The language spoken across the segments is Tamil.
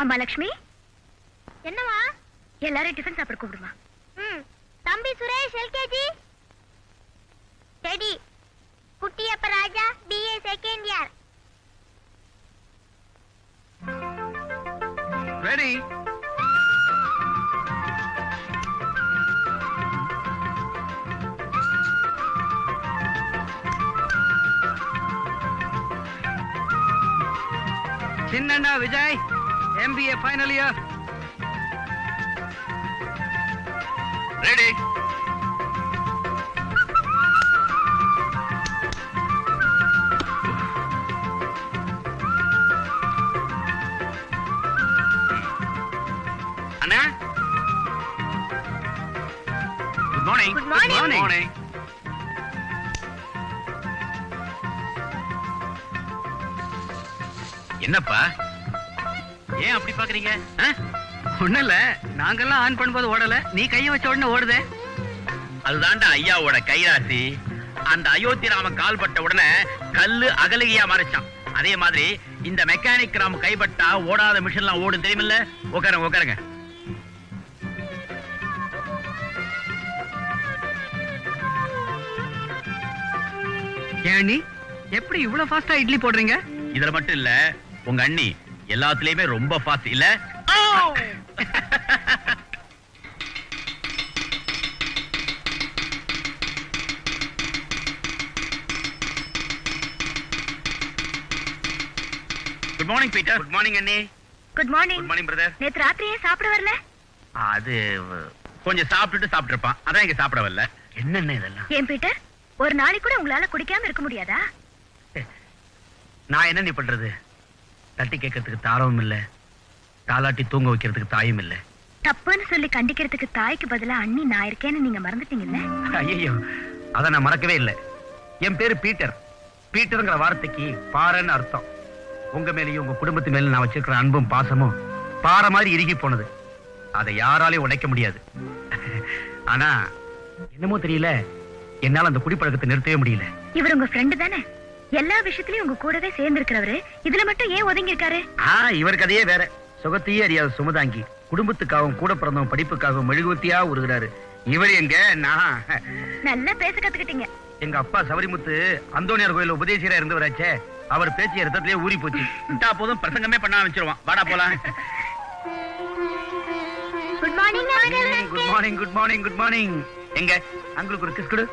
அம்மா லக்ஷ்மி என்னவா எல்லாரையும் டிஃபன் சாப்பிட கூப்பிடுமா ம் தம்பி சுரேஷ் எல்கேஜி டெடி குட்டியப்ப ராஜா BA second year ready சின்னண்ணா Vijay MBA final year ready அண்ணா good morning Good morning. Morning என்னப்பா ஏன் அப்படி பாக்குறீங்க ஒண்ணும் இல்ல நாங்கெல்லாம் ஆன் பண்ணும்போது ஓடல நீ கைய வச்ச உடனே ஓடுதே அதுதான்டா ஐயாவோட கைராசி அந்த அயோத்தி ராமன் கால்பட்ட உடனே கல்லு அகலகியா மறைச்சான் அதே மாதிரி இந்த மெக்கானிக் ராம் கைப்பட்டா ஓடாத மிஷின்லாம் ஓடும் தெரியுமில்ல உட்காருங்க உட்காருங்க ஏன் நீ எப்படி இவ்வளவு ஃபாஸ்டா இட்லி போடுறீங்க இதுல மட்டும் இல்ல உங்க அண்ணி எல்லாத்துலயுமே ரொம்ப ஃபாஸ்ட் இல்ல good morning Peter good morning அண்ணி good morning good morning brother நேத்து ராத்திரியே சாப்பிட வரல அது அஹ், கொஞ்சம் சாப்பிட்டுட்டு சாப்பிட்டுருப்பான் அதான் இங்க சாப்பிட வரல என்னென்ன இதெல்லாம் ஏன் பீட்டர் ஒரு நாளைக்கு கூட உங்களால குடிக்காம இருக்க முடியாதா நான் என்ன நீ பண்றது தட்டி கேட்கறதுக்கு தாரவும் இல்ல தாலாட்டி தூங்க வைக்கிறதுக்கு தாயும் இல்ல தப்புன்னு சொல்லி கண்டிக்கிறதுக்கு தாய்க்கு பதிலா அண்ணி நான் இருக்கேன்னு நீங்க மறந்துட்டீங்கல்ல ஐயோ அத நான் மறக்கவே இல்லை என் பேரு பீட்டர் பீட்டர்ங்கிற வார்த்தைக்கு பாறைன்னு அர்த்தம் உங்க மேலயும் உங்க குடும்பத்து மேல நான் வச்சிருக்கிற அன்பும் பாசமும் பாறை மாதிரி இறுகி போனது அதை யாராலையும் உடைக்க முடியாது ஆனா என்னமோ தெரியல என்னால அந்த குடிப்பழக்கத்தை நிறுத்தவே முடியல இவர் உங்க ஃப்ரெண்டு தானே எல்லா விஷயத்திலயும் உங்க கூடவே சேர்ந்து இருக்கிறவரு இதுல மட்டும் ஏன் ஒதுங்கி இருக்காரு ஆ இவர் கதையே வேற சுகத்தையே அறியாத சுமதாங்கி குடும்பத்துக்காகவும் கூட பிறந்தவன் படிப்புக்காகவும் மெழுகுவத்தியா உருகிறாரு இவர் எங்க நான் நல்லா பேச கத்துக்கிட்டீங்க எங்க அப்பா சபரிமுத்து அந்தோனியார் கோயில் உபதேசியரா இருந்தவராச்சே அவர் பேச்சு ரத்தத்திலே ஊறி போச்சு விட்டா போதும் பிரசங்கமே பண்ண ஆரம்பிச்சிருவான் வாடா போலாம் good morning good morning good morning good morning எங்க அங்களுக்கு ஒரு கிஸ் கொடு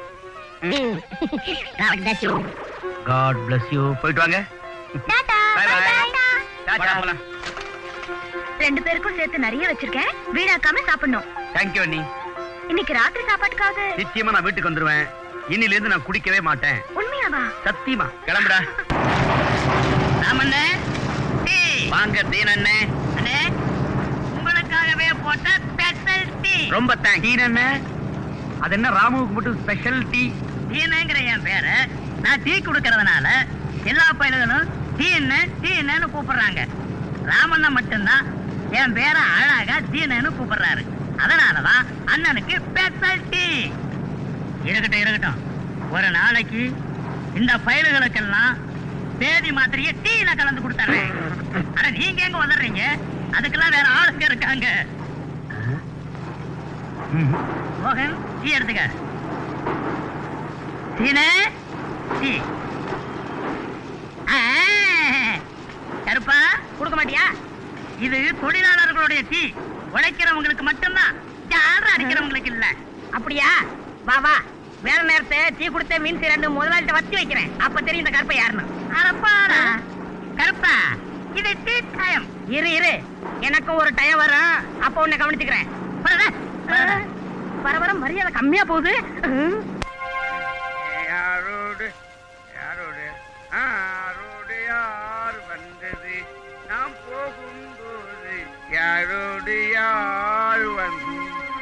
காட் bless யூ போயிட்டு வாங்க tata Bye, bye bye. Tata வாடா போலாம் ரெண்டு பேருக்கும் சேர்த்து நிறைய வச்சிருக்கேன் வீணாக்காம சாப்பிடணும் தேங்க்யூ அண்ணி இன்னைக்கு ராத்திரி சாப்பாட்டுக்காவது நிச்சயமா நான் வீட்டுக்கு வந்துருவேன் இன்னில இருந்து நான் குடிக்கவே மாட்டேன் உண்மையாவா சத்தியமா கிளம்புடா ராமண்ணே வாங்க தீனண்ணே அண்ணே உங்களுக்காகவே போட்ட ஸ்பெஷல் டீ ரொம்ப தேங்க்ஸ் தீனண்ணே அது என்ன ராமுவுக்கு மட்டும் ஸ்பெஷல் டீ டீனுங்கிற என் பேரு நான் டீ கொடுக்கறதுனால எல்லா பயிர்களும் டீ என்ன டீ என்னன்னு கூப்பிடுறாங்க ராமண்ணன் மட்டும்தான் என் பேரை அழகா டீனன்னு கூப்பிடுறாரு அதனாலதான் அண்ணனுக்கு ஸ்பெஷல் டீ இருக்கட்டும் இருக்கட்டும் ஒரு நாளைக்கு இந்த பயிர்களுக்கெல்லாம் பேதி மாத்திரையை டீல கலந்து கொடுத்துறேன் ஆனா நீங்க எங்க வந்துடுறீங்க அதுக்கெல்லாம் வேற ஆளுங்க இருக்காங்க மோகன் டீ எடுத்துக்க டீனே டீ ஆ, கருப்பா கொடுக்க மாட்டியா இது தொழிலாளர்களுடைய டீ உழைக்கிறவங்களுக்கு மட்டும்தான் யாரும் அடிக்கிறவங்களுக்கு இல்ல அப்படியா வா வா வேலை நேரத்தை டீ கொடுத்த மீன் ரெண்டு முதலாளிட்ட வச்சு வைக்கிறேன் அப்ப தெரியும் இந்த கருப்பை யாருன்னு அரப்பாடா கருப்பா இது டீ டைம் இரு இரு எனக்கும் ஒரு டைம் வரும் அப்ப உன்னை கவனிச்சுக்கிறேன் போடா, போடா. வர வர மரியாதை கம்மியா போகுது யாரோடு யாரோடு யாரோடு யார் வந்தது நாம் போகும்போது யாரோடு யார் வந்து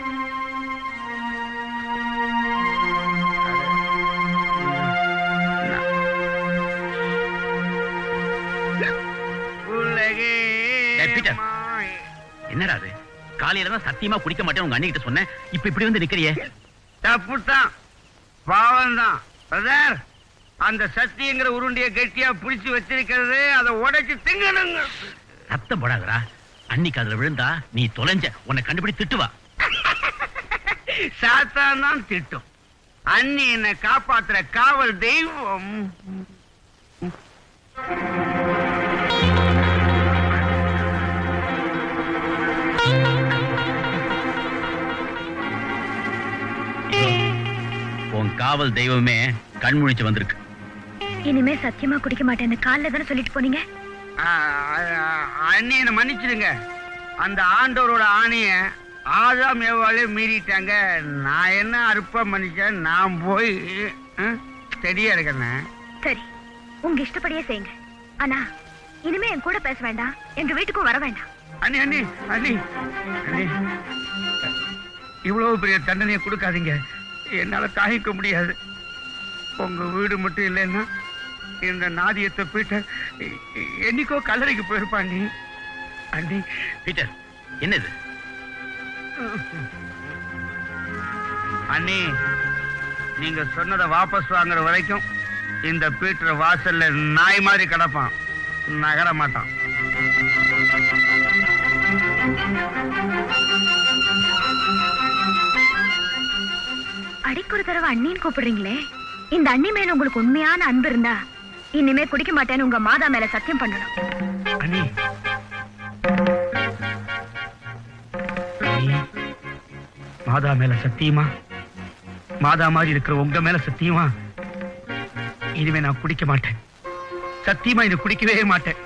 உலகே டேய், பீட்டர். மாய. என்னடா அது காலையில தான் சத்தியமா குடிக்க மாட்டேன் உங்க அண்ணிக்கிட்ட சொன்னேன் இப்ப இப்படி வந்து நிக்கிறியே தப்புதான் பாவம் தான் பிரதர் அந்த சத்தியங்கிற உருண்டைய கெட்டியா பிடிச்சு வச்சிருக்கிறது அதை உடைச்சு திங்கணுங்க சத்தம் போடாதடா அன்னைக்கு அதுல விழுந்தா நீ தொலைஞ்ச உன்னை கண்டுபிடி திட்டுவா சாத்தான் தான் திட்டும் அண்ணி என்னை காப்பாத்துற காவல் தெய்வம் உன் காவல் தெய்வமே கண் முழிச்சு வந்திருக்கு இனிமே சத்தியமா குடிக்க மாட்டேன்னு காலைல தானே சொல்லிட்டு போனீங்க ஆ, ஆ, அண்ணி என்னை மன்னிச்சிடுங்க அந்த ஆண்டவரோட ஆணைய ஆதாம் எவ்வாலே மீறிட்டாங்க நான் என்ன அற்ப மனுஷன் நான் போய் ஸ்டெடியா இருக்கேன் சரி உங்க இஷ்டப்படியே செய்யுங்க ஆனா இனிமே என் கூட பேச வேண்டாம் எங்க வீட்டுக்கும் வர வேண்டாம் அண்ணி அண்ணி அண்ணி அண்ணி இவ்வளவு பெரிய தண்டனையை கொடுக்காதீங்க என்னால தாங்கிக்க முடியாது உங்க வீடு மட்டும் இல்லைன்னா இந்த நாதியத்தை போயிட்ட என்னைக்கோ கல்லறைக்கு போயிருப்பான் நீ அண்ணி பீட்டர் என்னது அண்ணி நீங்க சொன்னதை வாபஸ் வாங்குற வரைக்கும் இந்த பீட்டர் வாசல்ல நாய் மாதிரி கிடப்பான் நகர மாட்டான் அடிக்கு ஒரு தடவை அண்ணின்னு கூப்பிடுறீங்களே இந்த அண்ணி மேல உங்களுக்கு உண்மையான அன்பு இருந்தா இனிமே குடிக்க மாட்டேன்னு உங்க மாதா மேல சத்தியம் பண்ணணும் அண்ணி அண்ணி, மாதா மேல சத்தியமா மாதா மாதிரி இருக்கிற உங்க மேல சத்தியமா இனிமே நான் குடிக்க மாட்டேன் சத்தியமா இதை குடிக்கவே மாட்டேன்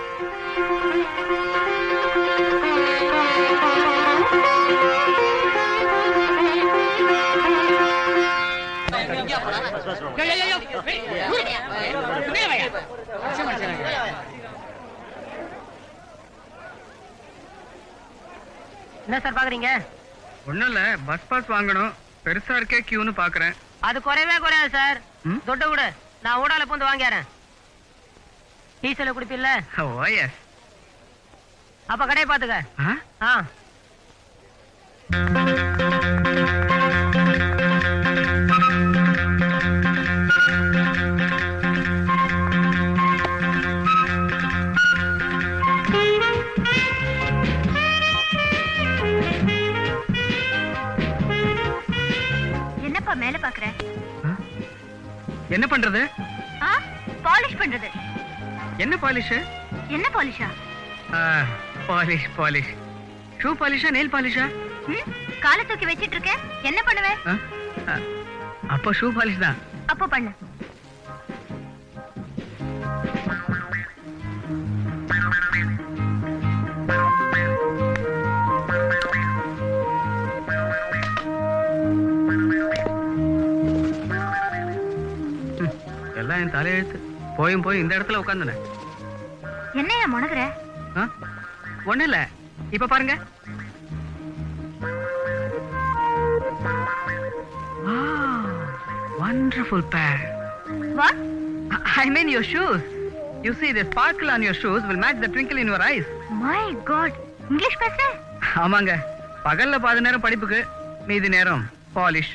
என்ன சார் பாக்குறீங்க ஒண்ணும் இல்ல பஸ் பாஸ் வாங்கணும் பெருசா இருக்கே கியூன்னு பாக்குறேன் அது குறையவே குறையாது சார் ம்? தொட்ட விடு நான் ஊடால பூந்து வாங்கிறேன் டீசல குடிப்பில்ல ஓஎஸ் அப்ப கடையை பாத்துக்க ஆ என்னப்பா மேல பாக்குற என்ன பண்றது பாலிஷ் பண்றது என்ன பாலிஷ் என்ன பாலிஷா பாலிஷ் பாலிஷ் ஷூ பாலிஷா நெயில் பாலிஷா காலை தூக்கி வச்சிட்டு இருக்க என்ன பண்ணுவேன் அப்போ ஷூ பாலிஷ் தான் அப்போ பண்ணு எல்லாம் என் தலையெழுத்து போயும் போய் இந்த இடத்துல உட்காந்துனேன் என்னையா முனகுற ஒண்ணு இல்ல இப்ப பாருங்க wonderful pair what i mean your shoes you see the sparkle on your shoes will match the twinkle in your eyes my God English பேசுற ஆமாங்க பகல்ல பாதி நேரம் படிப்புக்கு மீதி நேரம் பாலிஷ்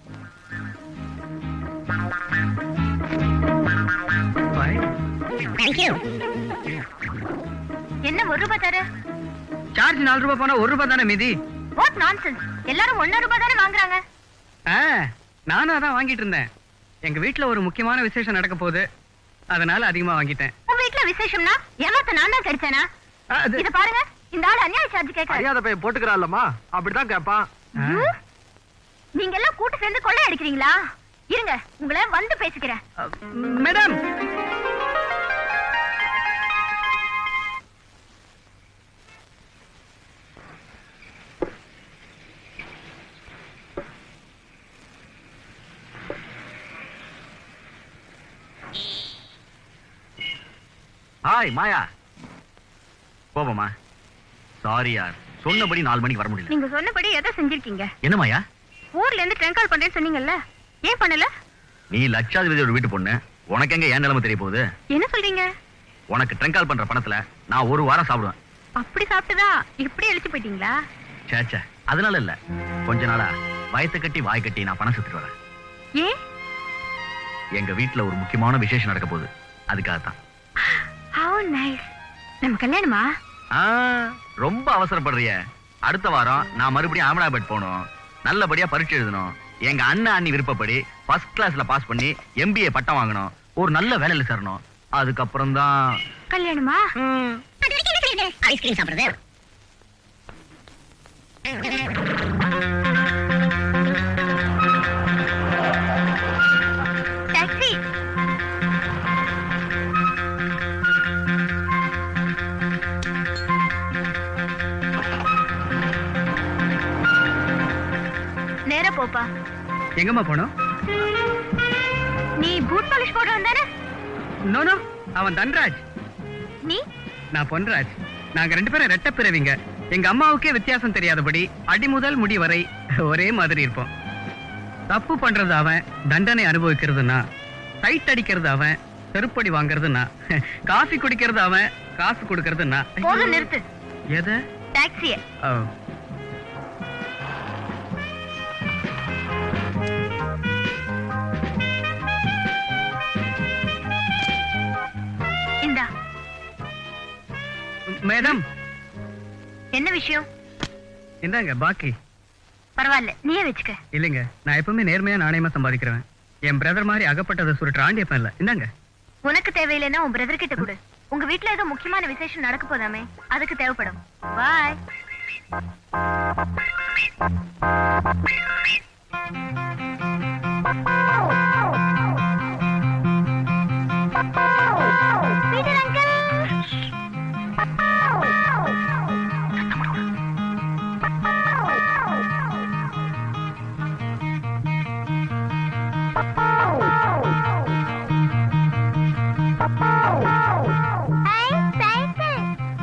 என்ன ஒரு ரூபாய் தர சார்ஜ் நாலு ரூபாய் போனா ஒரு ரூபாய் தானே மீதி வாட் நான்சென்ஸ் எல்லாரும் ஒன்னு ரூபாய் தானே வாங்குறாங்க ஆ, நானும் அதான் வாங்கிட்டு இருந்தேன் எங்க வீட்ல ஒரு முக்கியமான விசேஷம் நடக்க போகுது அதனால அதிகமா வாங்கிட்டேன் உங்க வீட்ல விசேஷம்னா ஏமாத்த நான் தான் கிடைச்சேனா ஆ, அது- இத பாருங்க இந்த ஆள் அநியாய சார்ஜ் கேட்கறாரு அறியாத பையன் போட்டுக்கிறான்லம்மா அப்படிதான் கேட்பான் ஆ. ஐயோ! நீங்க எல்லாம் கூட்டு சேர்ந்து கொள்ளை அடிக்கிறீங்களா இருங்க உங்களை வந்து பேசிக்கிறேன் மேடம் ஹாய் மாயா கோபமா சாரி யார் சொன்னபடி நாலு மணிக்கு வர முடியல நீங்க சொன்னபடி எதை செஞ்சிருக்கீங்க என்ன மாயா ஊர்ல இருந்து ட்ரெங்கால் பண்றேன்னு சொன்னீங்கல்ல ஏன் பண்ணல நீ லட்சாதிபதியோட வீட்டு பொண்ணு உனக்கு எங்க ஏன் நிலைமை தெரிய போகுது என்ன சொல்றீங்க உனக்கு ட்ரெங்கால் பண்ற பணத்துல நான் ஒரு வாரம் சாப்பிடுவேன் அப்படி சாப்பிட்டுதா இப்படி எழுச்சி போயிட்டீங்களா ச்சே ச்சே அதனால இல்ல கொஞ்ச நாளா வயத்தை கட்டி வாய் கட்டி நான் பணம் சுத்திட்டு வரேன் ஏன் எங்க வீட்டுல ஒரு முக்கியமான விசேஷம் நடக்க போகுது அதுக்காக தான் ஹவு நைஸ் நம்ம கல்யாணமா ஆ, ரொம்ப அவசரப்படுறிய அடுத்த வாரம் நான் மறுபடியும் அகமதாபாத் போகணும் நல்லபடியா பரீட்சை எழுதணும் எங்க அண்ணன் அண்ணி விருப்பப்படி ஃபர்ஸ்ட் கிளாஸ்ல பாஸ் பண்ணி எம்பிஏ பட்டம் வாங்கணும் ஒரு நல்ல வேலையில சேரணும் அதுக்கப்புறம் தான் கல்யாணமா ஐஸ்கிரீம் சாப்பிடுறது டாக்ஸி நேரா போப்பா எங்கம்மா போனோம் நீ பூட் பாலிஷ் போட வந்தானே நோ அவன் தன்ராஜ் நீ நான் பொன்ராஜ் நாங்க ரெண்டு பேரும் ரெட்ட பிறவிங்க எங்க அம்மாவுக்கே வித்தியாசம் தெரியாதபடி அடி முதல் முடி வரை ஒரே மாதிரி இருப்போம் தப்பு பண்றது அவன் தண்டனை அனுபவிக்கிறதுனா சைட் அடிக்கிறது அவன் செருப்படி வாங்குறதுனா காஃபி குடிக்கிறது அவன் காசு கொடுக்கறதுனா போதும் நிறுத்து எதை டாக்ஸிய ஓ, இந்தா மேடம் என்ன விஷயம் இந்தாங்க பாக்கி பரவாயில்ல நீயே வச்சுக்க இல்லைங்க நான் எப்பவுமே நேர்மையா நாணயமா சம்பாதிக்கிறவன் என் பிரதர் மாதிரி அகப்பட்டதை சுருட்டு ஆண்டியப்பன் இல்ல இந்தாங்க உனக்கு தேவையில்லைன்னா உன் பிரதர் கிட்ட கொடு உங்க வீட்ல ஏதோ முக்கியமான விசேஷம் நடக்க போதாமே அதுக்கு தேவைப்படும் bye Peter uncle hi cycle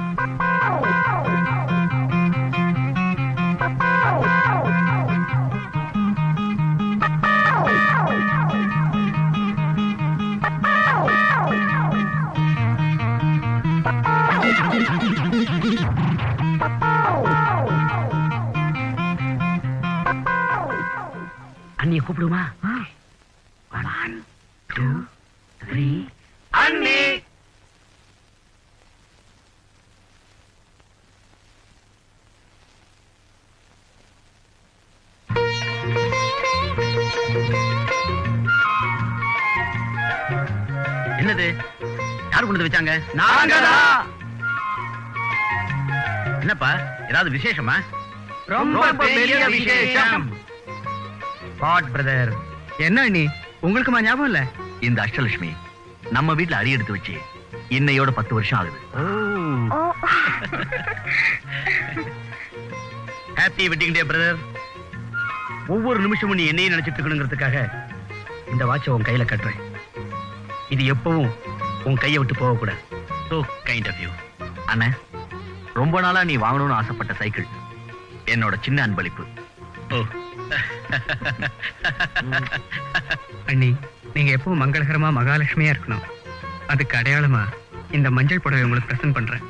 அண்ணிய கூப்பிடுமா ஒன் டூ த்ரீ அண்ணி என்னது யார் கொண்டு வந்து வச்சாங்க நாங்கதான். என்னப்பா ஏதாவது விசேஷமா ரொம்ப பெரிய விசேஷம் வாட் பிரதர் என்ன அண்ணி உங்களுக்குமா ஞாபகம் இல்ல இந்த அஷ்டலட்சுமி நம்ம வீட்ல அடி எடுத்து வச்சு இன்னையோட பத்து வருஷம் ஆகுது oh happy wedding day brother ஒவ்வொரு நிமிஷமும் நீ என்னையும் நினைச்சிட்டு இருக்கணுங்கிறதுக்காக இந்த வாட்சை உன் கையில கட்டுறேன் இது எப்பவும் உன் கையை விட்டு போக கூடாது so கைண்ட் ஆஃப் யூ அண்ணா ரொம்ப நாளா நீ வாங்கணும்னு ஆசைப்பட்ட சைக்கிள் என்னோட சின்ன அன்பளிப்பு ஓ அண்ணி நீங்க எப்பவும் மங்களகரமா மகாலட்சுமியா இருக்கணும் அதுக்கு அடையாளமா இந்த மஞ்சள் புடவை உங்களுக்கு பிரசன்ட் பண்றேன்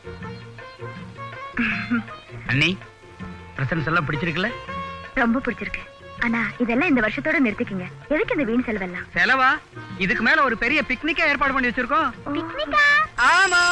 அண்ணி பிரசன்ஸ் எல்லாம் பிடிச்சிருக்குல்ல ரொம்ப பிடிச்சிருக்கு ஆனா இதெல்லாம் இந்த வருஷத்தோட நிறுத்திக்கங்க எதுக்கு இந்த வீண் செலவெல்லாம் செலவா இதுக்கு மேல ஒரு பெரிய பிக்னிக்கே ஏற்பாடு பண்ணி வச்சிருக்கோம் பிக்னிக்கா ஆமா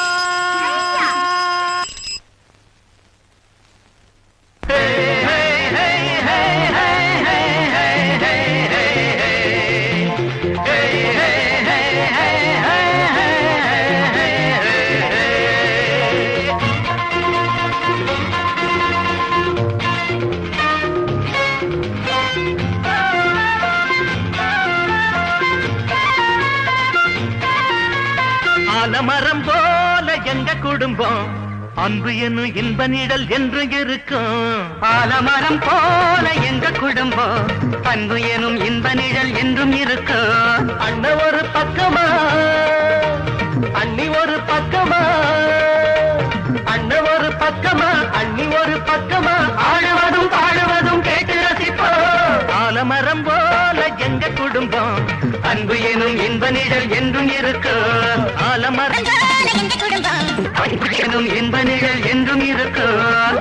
ஆலமரம் போல எங்க குடும்பம் அன்பு என்னும் இன்ப நிழல் என்று இருக்கும் ஆலமரம் போல எங்க குடும்பம் அன்பு எனும் இன்ப நிழல் என்றும் இருக்கும் அண்ணன் ஒரு பக்கமா அண்ணி ஒரு பக்கமா அண்ணன் ஒரு பக்கமா அண்ணி ஒரு பக்கமா ஆடுவதும் பாடுவதும் கேட்டு ரசிப்போம் ஆலமரம் போல எங்க குடும்பம் அன்பு எனும் இன்ப நிழல் என்றும் இருக்கும் ஆலமரம் அன்பு எனும் இன்ப நிழல் என்றும் இருக்கும்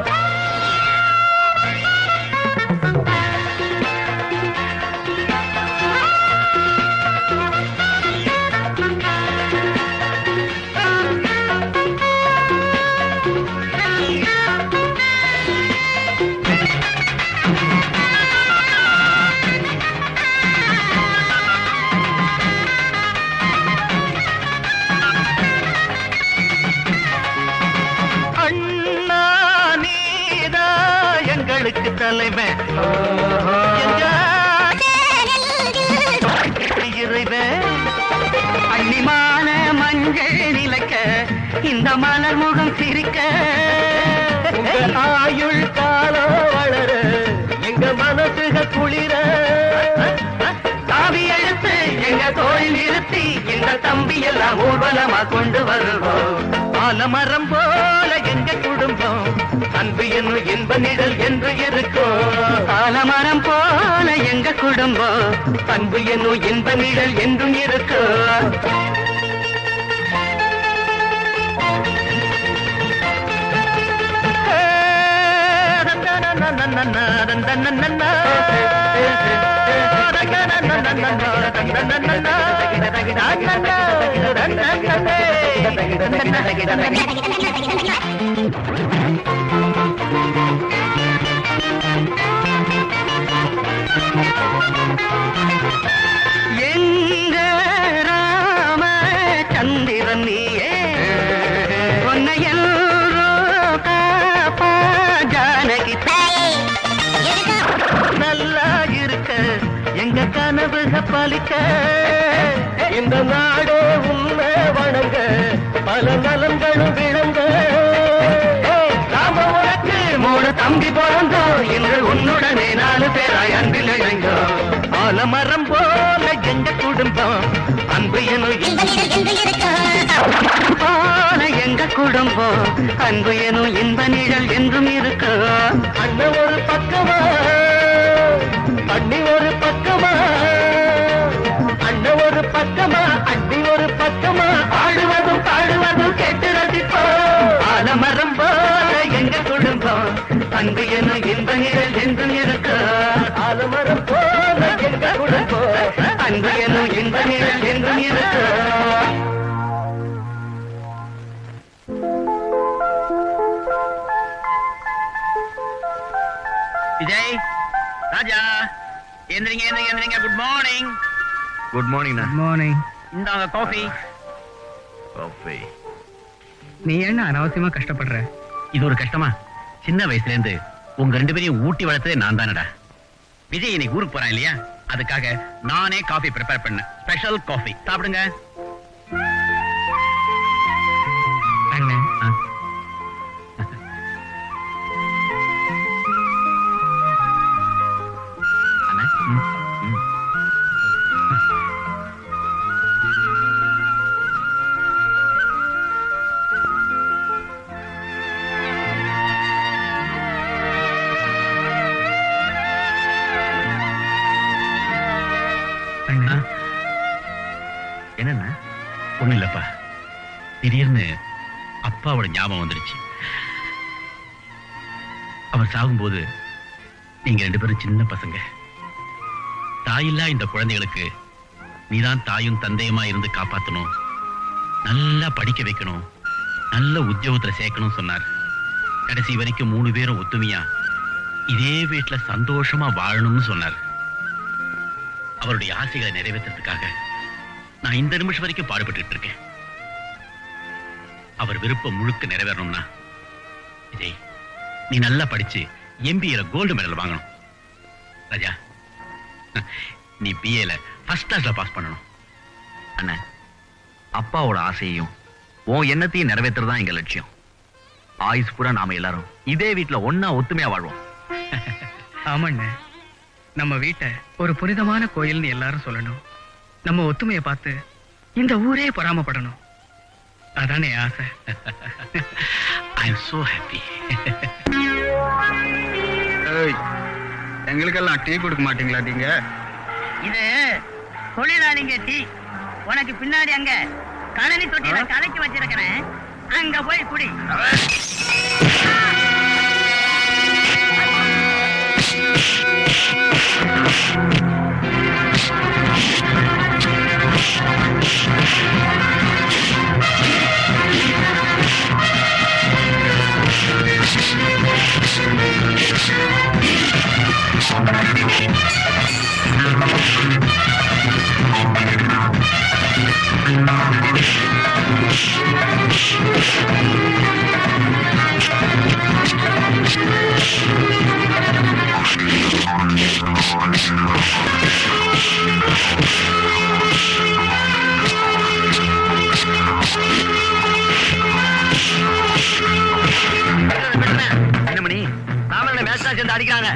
தலைவன் எங்க இறைவன் அன்னிமான மஞ்சள் நிலைக்க இந்த மலர் முகம் சிரிக்க உங்க ஆயுள் காலம் வளர எங்க மனசுக குளிர காவி எழுத்து எங்க தோல் நிறுத்தி இந்த தம்பி எல்லாம் ஊர்வலமா கொண்டு வருவோம் ஆலமரம் போல எங்க குடும்பம் அன்பு என்னும் இன்ப நிழல் என்று இருக்கும் ஆலமரம் போல எங்க குடும்பம் அன்பு என்னும் இன்ப நிழல் என்றும் இருக்கும் எங்க ராம சந்திரன் நீயே உன்னை எல்லோ காப்பா ஜானகி நல்லா இருக்க எங்க கனவுக பலிக்க இந்த நாடே உண்மை வணங்க பல நலன்களும் விளங்க நாம உனக்கு மூணு தம்பி பிறந்தோம் இன்று உன்னுடனே நாலு பேராய் அன்பில் இணைந்தோம் ஆலமரம் போல எங்க குடும்பம் அன்பு எனும் போல எங்க குடும்பம் அன்பு எனும் இன்ப நிழல் என்றும் இருக்கும் அண்ணன் ஒரு பக்கமா அண்ணி ஒரு பக்கமா அண்ணன் ஒரு பக்கமா அண்ணி ஒரு பக்கமா ஆடுவதும் பாடுவதும் கேட்டு ரசிப்போம் ஆலமரம் போல எங்க குடும்பம் அன்பு எனும் இன்ப நிழல் என்றும் இருக்கு ஆலமரம் போல எங்க குடும்பம் அன்பு எனும் இன்ப நிழல் என்றும் இருக்கு விஜய் ராஜா எந்திரிங்க எந்திரிங்க எந்திரிங்க good morning good morning morning இந்தாங்க காஃபி காஃபி நீ என்ன அனாவசியமா கஷ்டப்படுற இது ஒரு கஷ்டமா சின்ன வயசுல இருந்து உங்க ரெண்டு பேரையும் ஊட்டி வளர்த்ததே நான் தானடா விஜய் இன்னைக்கு ஊருக்கு போறான் இல்லையா அதுக்காக நானே காஃபி ப்ரிப்பேர் பண்ணேன் ஸ்பெஷல் காஃபி சாப்பிடுங்க அண்ணன் ஆ. அண்ணா ம், ம். அண்ணன் என்னண்ணா ஒண்ணும் இல்லப்பா திடீர்னு அப்பாவோட ஞாபகம் வந்துருச்சு அவர் சாகும்போது நீங்க ரெண்டு பேரும் சின்ன பசங்க தாயில்லா இந்த குழந்தைகளுக்கு நீதான் தாயும் தந்தையுமா இருந்து காப்பாத்தணும் நல்லா படிக்க வைக்கணும் நல்ல உத்தியோகத்துல சேர்க்கணும் சொன்னார் கடைசி வரைக்கும் மூணு பேரும் ஒத்துமையா இதே வீட்டுல சந்தோஷமா வாழணும்னு சொன்னார் அவருடைய ஆசைகளை நிறைவேற்றுறதுக்காக நான் இந்த நிமிஷம் வரைக்கும் பாடுபட்டு இருக்கேன் அவர் விருப்பம் முழுக்க நிறைவேறணும்னா விஜய் நீ நல்லா படிச்சு எம்பிஏல கோல்டு மெடல் வாங்கணும் ராஜா நீ பிஏல ஃபர்ஸ்ட் கிளாஸ்ல பாஸ் பண்ணணும் அண்ணன் அப்பாவோட ஆசையையும் உன் எண்ணத்தையும் நிறைவேற்றுறது எங்க லட்சியம் ஆயுஸ் பூரா நாம எல்லாரும் இதே வீட்டுல ஒன்னா ஒத்துமையா வாழ்வோம் ஆமாண்ண நம்ம வீட்டை ஒரு புனிதமான கோயில்னு எல்லாரும் சொல்லணும் நம்ம ஒத்துமையை பார்த்து இந்த ஊரே பொறாமப்படணும் அதானே ஆசை ஐ எம் சோ ஹாப்பி எங்களுக்கெல்லாம் டீ கொடுக்க மாட்டீங்களா நீங்க இது தொழிலாளிங்க டீ உனக்கு பின்னாடி அங்க கழனி தொட்டியில கலக்கி வச்சிருக்கிறேன் அங்க போய் குடி ஆ ஒண்ணா சேர்ந்து அடிக்கிறாங்க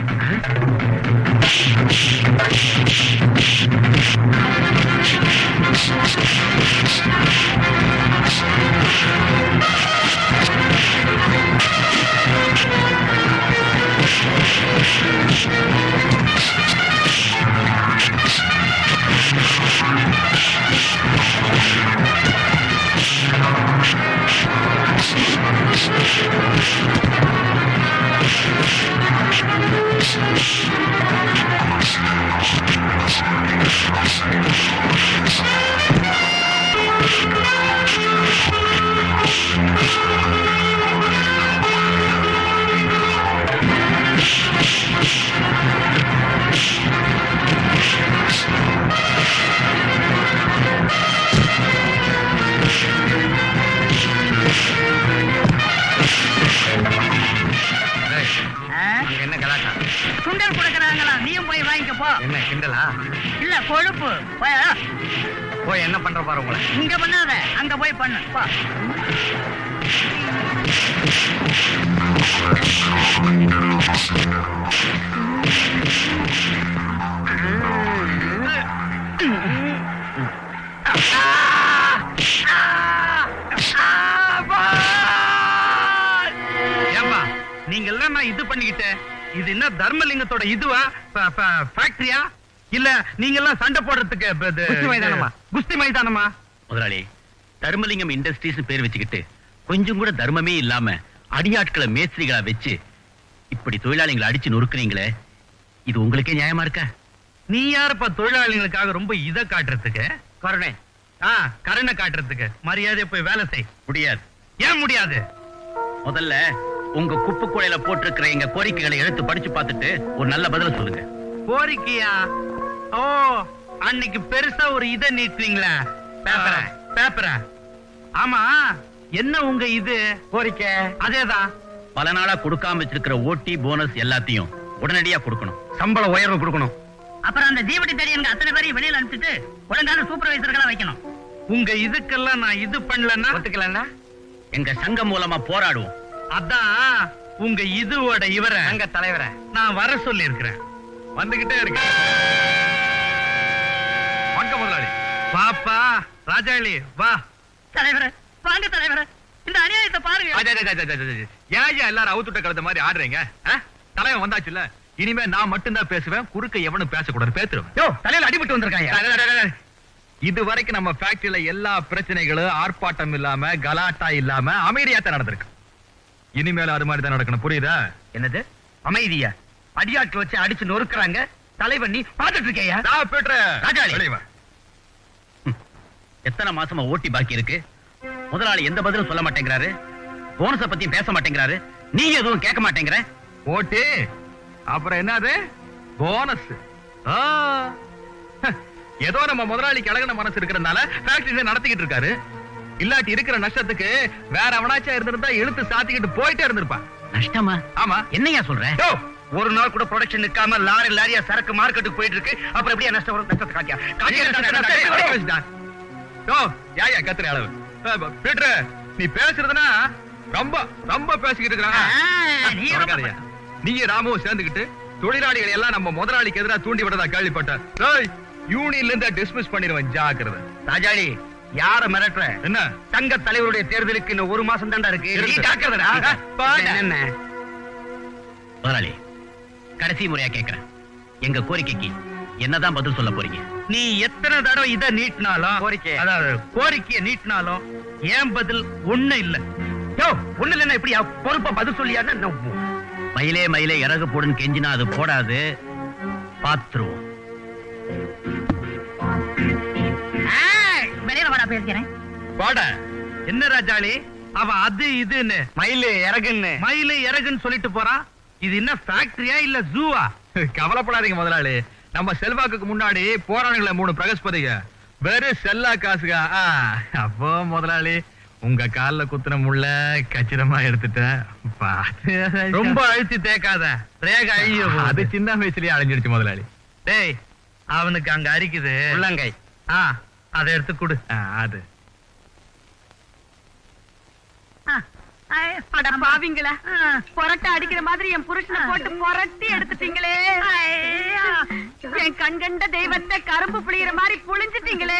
அங்க என்ன கலாட்டா சுண்டல் கொடுக்கறாங்களா நீயும் போய் வாங்கிக்க போ என்ன கிண்டலா இல்ல கொழுப்பு போய் ஆ, போய் என்ன பண்ற பாரு உங்களை இங்க பண்ணாத அங்க போய் பண்ணு போ ஏம்பா நீங்க எல்லாம் நான் இது பண்ணிக்கிட்டேன் இது என்ன தர்மலிங்கத்தோட இதுவா ஃபேக்டரியா இல்ல நீங்க எல்லாம் சண்டை போடுறதுக்கு இப்ப இது- குஸ்தி மைதானமா? குஸ்தி மைதானமா முதலாளி தர்மலிங்கம் இண்டஸ்ட்ரீஸ் பேர் வச்சுக்கிட்டு கொஞ்சம் கூட தர்மமே இல்லாம அடியாட்களை மேஸ்திரிகளா வச்சு இப்படி தொழிலாளிகளை அடிச்சு நொறுக்குறீங்களே இது உங்களுக்கே நியாயமா இருக்கா நீ யாருப்பா தொழிலாளிகளுக்காக ரொம்ப இத காட்டுறதுக்கு கருணே ஆ கருணை காட்டுறதுக்கு மரியாதையா போய் வேலை செய் முடியாது ஏன் முடியாது முதல்ல உங்க குப்பு கூடையில போட்டிருக்கிற எங்க கோரிக்கைகளை எடுத்து படிச்சு பார்த்துட்டு ஒரு நல்ல பதில சொல்லுங்க கோரிக்கையா ஓ அன்னைக்கு பெருசா ஒரு இத நீட்டுறீங்களா பேப்பரை. பேப்பர ஆமா என்ன உங்க இது கோரிக்கை அதேதான் பல நாளா கொடுக்காம வச்சிருக்கிற ஓட்டி போனஸ் எல்லாத்தையும் உடனடியா கொடுக்கணும் சம்பள உயர்வு கொடுக்கணும் அப்புறம் அந்த தீவட்டி தடியனுக்கு அத்தனை பேரையும் வெளியில அனுப்பிச்சிட்டு ஒழுங்கான சூப்பர்வைசர்களா வைக்கணும் உங்க இதுக்கெல்லாம் நான் இது பண்ணலன்னா ஒத்துக்கலன்னா எங்க சங்கம் மூலமா போராடுவோம் அதான் உங்க இதுவோட இவர சங்க தலைவரை நான் வர சொல்லி இருக்கிறேன் வந்துகிட்டே இருக்கு வணக்கம் முதலாளி பாப்பா ராஜாளி வா தலைவரே வாங்க தலைவரே இந்த அநியாயத்தை பாருங்க அஜய், அஜய், அஜய், அஜய், அஜய். ஏன் ஏன் எல்லாரும் அவுத்துட்ட கழுத மாதிரி ஆடுறீங்க ஆ? தலைவன் வந்தாச்சுல்ல இனிமே நான் மட்டும்தான் பேசுவேன் குறுக்க எவனும் பேசக்கூடாது பேத்துருவேன் யோ தலையில அடிபட்டு வந்திருக்காங்க இது வரைக்கும் நம்ம ஃபேக்டரியில எல்லா பிரச்சனைகளும் ஆர்ப்பாட்டம் இல்லாம கலாட்டா இல்லாம அமைதியா தான் நடந்திருக்கு இனிமேல அது மாதிரி தான் நடக்கணும் புரியுதா என்னது அமைதியா அடியாட்கள் வச்சு அடிச்சு நொறுக்குறாங்க தலைவன் நீ பாத்துட்டு இருக்கையா நான் போய்ட்டுறேன். ராஜாளி. வெளிய வா. எத்தனை மாசமா ஓட்டி பாக்கி இருக்கு முதலாளி எந்த பதிலும் சொல்ல மாட்டேங்கிறாரு போனஸ பத்தியும் பேச மாட்டேங்கிறாரு நீ எதுவும் கேட்க மாட்டேங்கிற ஓட்டி அப்புறம் என்னது போனஸ் ஏதோ நம்ம முதலாளிக்கு அழகான மனசு இருக்கிறதுனால ஃபேக்டரி நடத்திக்கிட்டு இருக்காரு இல்லாட்டி இருக்கிற நஷ்டத்துக்கு வேற அவனாச்சா இருந்திருந்தா இழுத்து சாத்திக்கிட்டு போயிட்டே இருந்திருப்பான் நஷ்டமா ஆமா என்னையா சொல்ற யோ, ஒரு நாள் கூட ப்ரொடக்ஷன் நிக்காம லாரி லாரியா சரக்கு மார்க்கெட்டுக்கு போயிட்டு இருக்கு அப்புறம் எப்படியா நஷ்டம் வரும் நஷ்டத்தை காட்டியா காட்டியா யோ, ஏய்யா கத்துற அளவு அஹ், ப- பீட்டரு நீ பேசுறதுனா ரொம்ப ரொம்ப பேசிக்கிட்டு ஆ, நீ ரொம்ப இருக்கிறான் நீங்க ராமுவும் சேர்ந்துக்கிட்டு தொழிலாளிகளை எல்லாம் நம்ம முதலாளிக்கு எதிராக தூண்டி விட்டதா கேள்விப்பட்டேன் ஏய், யூனியன்ல இருந்து டிஸ்மிஸ் பண்ணிடுவேன் ஜாக்கிரதை ராஜாளி யார மிரட்டுற என்ன சங்க தலைவருடைய தேர்தலுக்கு இன்னும் ஒரு மாசம் தாண்டா இருக்கு நீ இருக்கு. ஜாக்கிரதைடா பாரு. என்ன முதலாளி கடைசி முறையா கேக்குறேன் எங்க கோரிக்கைக்கு என்னதான் பதில் சொல்ல போறீங்க நீ எத்தனை தடவை இத நீட்டினாலும் கோரிக்கை. அதாவது கோரிக்கையை நீட்டினாலும் ஏன் பதில் ஒண்ணு இல்ல யோ ஒண்ணு இல்லைன்னா எப்படியா பொறுப்பா பதில் சொல்லியா மயிலே மயிலே இறகு போடுன்னு கெஞ்சினா அது போடாது பாத்துருவோம் ஆ, வெளியில வாடா பேசிக்கிறேன் பாட என்ன ராஜாளி அவ அது இதுன்னு மயிலே இறகுன்னு மயிலு இறகுன்னு சொல்லிட்டு போறான் இது என்ன ஃபேக்டரியா இல்ல ஜூவா கவலைப்படாதீங்க முதலாளி நம்ம செல்வாக்குக்கு முன்னாடி போராடுங்கள மூணு பிரகஸ்பதிக வெறும் செல்லா காசுகா ஆ, அப்போ முதலாளி உங்க கால்ல குத்துன முள்ள கச்சிதமா எடுத்துட்டேன் பார்த்து ரொம்ப அழுத்தி தேக்காத ரேக அழிய அது போகுது. சின்ன வயசுலயே அழிஞ்சிடுச்சு முதலாளி டேய் அவனுக்கு அங்க அரிக்குது உள்ளங்கை ஆ அதை எடுத்து கொடு ஆ, அது ஆ, அட பாவிங்களா புரட்ட அடிக்கிற மாதிரி என் புருஷனை போட்டு புரட்டி எடுத்துட்டீங்களே என் கண்கண்ட தெய்வத்தை கரும்பு புளியிற மாதிரி புளிஞ்சிட்டீங்களே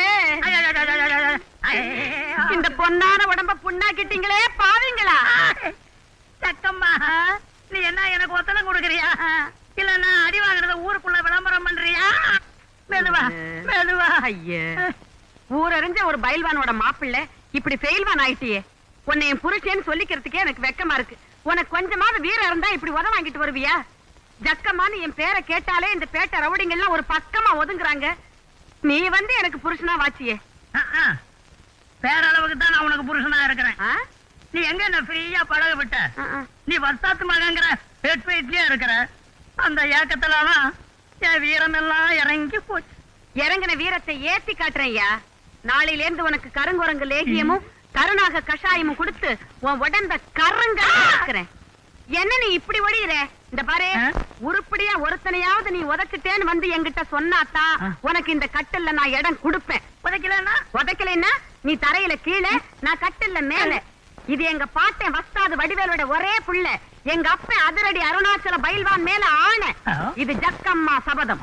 இந்த பொன்னான உடம்ப புண்ணாக்கிட்டீங்களே பாவிங்களா சக்கம்மா நீ என்ன எனக்கு ஒத்தனம் கொடுக்கறியா இல்ல நான் அடி வாங்குறத ஊருக்குள்ள விளம்பரம் பண்றியா மெதுவா மெதுவா ஐயே ஊரறிஞ்ச ஒரு பயில்வானோட மாப்பிள்ளை இப்படி ஃபெயில்வான் ஆயிட்டியே உன்னை என் புருஷன்னு சொல்லிக்கிறதுக்கே எனக்கு வெக்கமா இருக்கு உனக்கு கொஞ்சமாவது வீரம் இருந்தா இப்படி உத வாங்கிட்டு வருவியா ஜக்கம்மான்னு என் பேரை கேட்டாலே இந்த பேட்டை ரவுடிங்க எல்லாம் ஒரு பக்கமா ஒதுங்குறாங்க நீ வந்து எனக்கு புருஷனா வாச்சியே பேரளவுக்கு தான் நான் உனக்கு புருஷனா இருக்கிறேன் ஆ? நீ எங்க என்ன ஃப்ரீயா பழக விட்ட ஆ, ஆ. நீ வர்த்தாத்து மகங்கிற பெட் வயிட்லயே இருக்கிற அந்த ஏக்கத்துலதான் என் வீரம் எல்லாம் இறங்கி போச்சு இறங்கின வீரத்தை ஏத்தி காட்டுறேன் ஐயா நாளையில இருந்து உனக்கு கருங்குரங்கு லேகியமும் கருணாக கஷாயமும் கொடுத்து உன் உடம்ப கருங்க என்ன நீ இப்படி ஒழியிற இந்த பாரு ஆ? உருப்படியா ஒருத்தனையாவது நீ உதக்கிட்டேன்னு வந்து என்கிட்ட சொன்னாதான் ஆ. உனக்கு இந்த கட்டில்ல நான் இடம் கொடுப்பேன் உதைக்கலன்னா உதைக்கலைன்னா நீ தரையில கீழே நான் கட்டில்ல மேல இது எங்க பாட்டன் வஸ்தாது வடிவேலோட ஒரே புள்ள எங்க அப்பன் அதிரடி அருணாச்சல பயில்வான் மேல ஆணை ஆ. இது ஜக்கம்மா சபதம்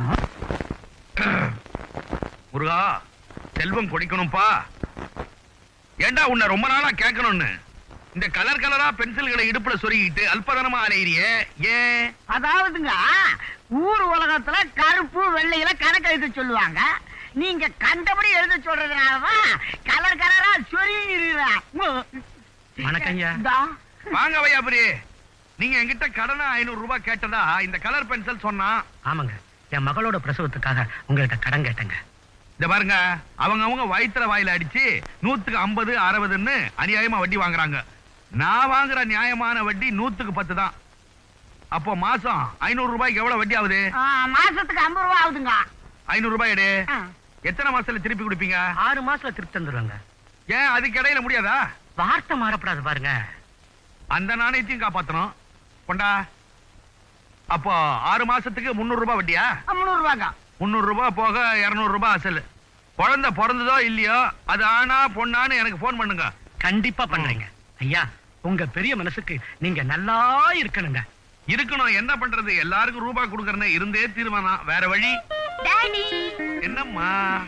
முருகா செல்வம் கொடிக்கணும்பா ஏண்டா உன்னை ரொம்ப நாளா கேட்கணும்னு இந்த கலர் கலரா பென்சில்களை இடுப்புல சொருகிட்டு அல்பதனமா அலையிறியே ஏன் அதாவதுங்க ஊர் உலகத்துல கருப்பு வெள்ளையில கணக்கு எழுத சொல்லுவாங்க நீங்க கண்டபடி எழுத சொல்றதுனாலதான் கலர் கலரா சொருகிறா வணக்கம் ஐயா. இந்தா. வாங்க வையாபுரி நீங்க என்கிட்ட கடனா ஐநூறு ரூபாய் கேட்டதா இந்த கலர் பென்சில் சொன்னா ஆமாங்க என் மகளோட பிரசவத்துக்காக உங்கள்கிட்ட கடன் கேட்டேங்க இந்த பாருங்க அவங்க அவங்க வயிற்றுல வாயில அடிச்சு நூத்துக்கு ஐம்பது அறுபதுன்னு அநியாயமா வட்டி வாங்குறாங்க நான் வாங்குற நியாயமான வட்டி நூத்துக்கு பத்து தான் அப்போ மாசம் ஐநூறு ரூபாய்க்கு எவ்வளவு வட்டி ஆகுது ஆ, மாசத்துக்கு ஐம்பது ரூபா ஆகுதுங்க ஐநூறு ரூபாய் எடு ஆ. எத்தனை மாசத்துல திருப்பி கொடுப்பீங்க ஆறு மாசத்துல திருப்பி தந்துடுவாங்க ஏன் அதுக்கு இடையில முடியாதா வார்த்தை மாறப்படாது பாருங்க அந்த நாணயத்தையும் காப்பாத்தணும் கொண்டா அப்போ ஆறு மாசத்துக்கு முந்நூறு ரூபாய் வட்டியா முந்நூறு ரூபாங்க முந்நூறு ரூபாய் போக இருநூறு ரூபாய் அசல் குழந்தை பிறந்ததோ இல்லையோ அது ஆனா பொண்ணான்னு எனக்கு போன் பண்ணுங்க கண்டிப்பா பண்றீங்க ஐயா உங்க பெரிய மனசுக்கு நீங்க நல்லா இருக்கணுங்க இருக்கணும் என்ன பண்றது எல்லாருக்கும் ரூபாய் கொடுக்கறனே இருந்தே தீர்மானம் வேற வழி டாடி என்னம்மா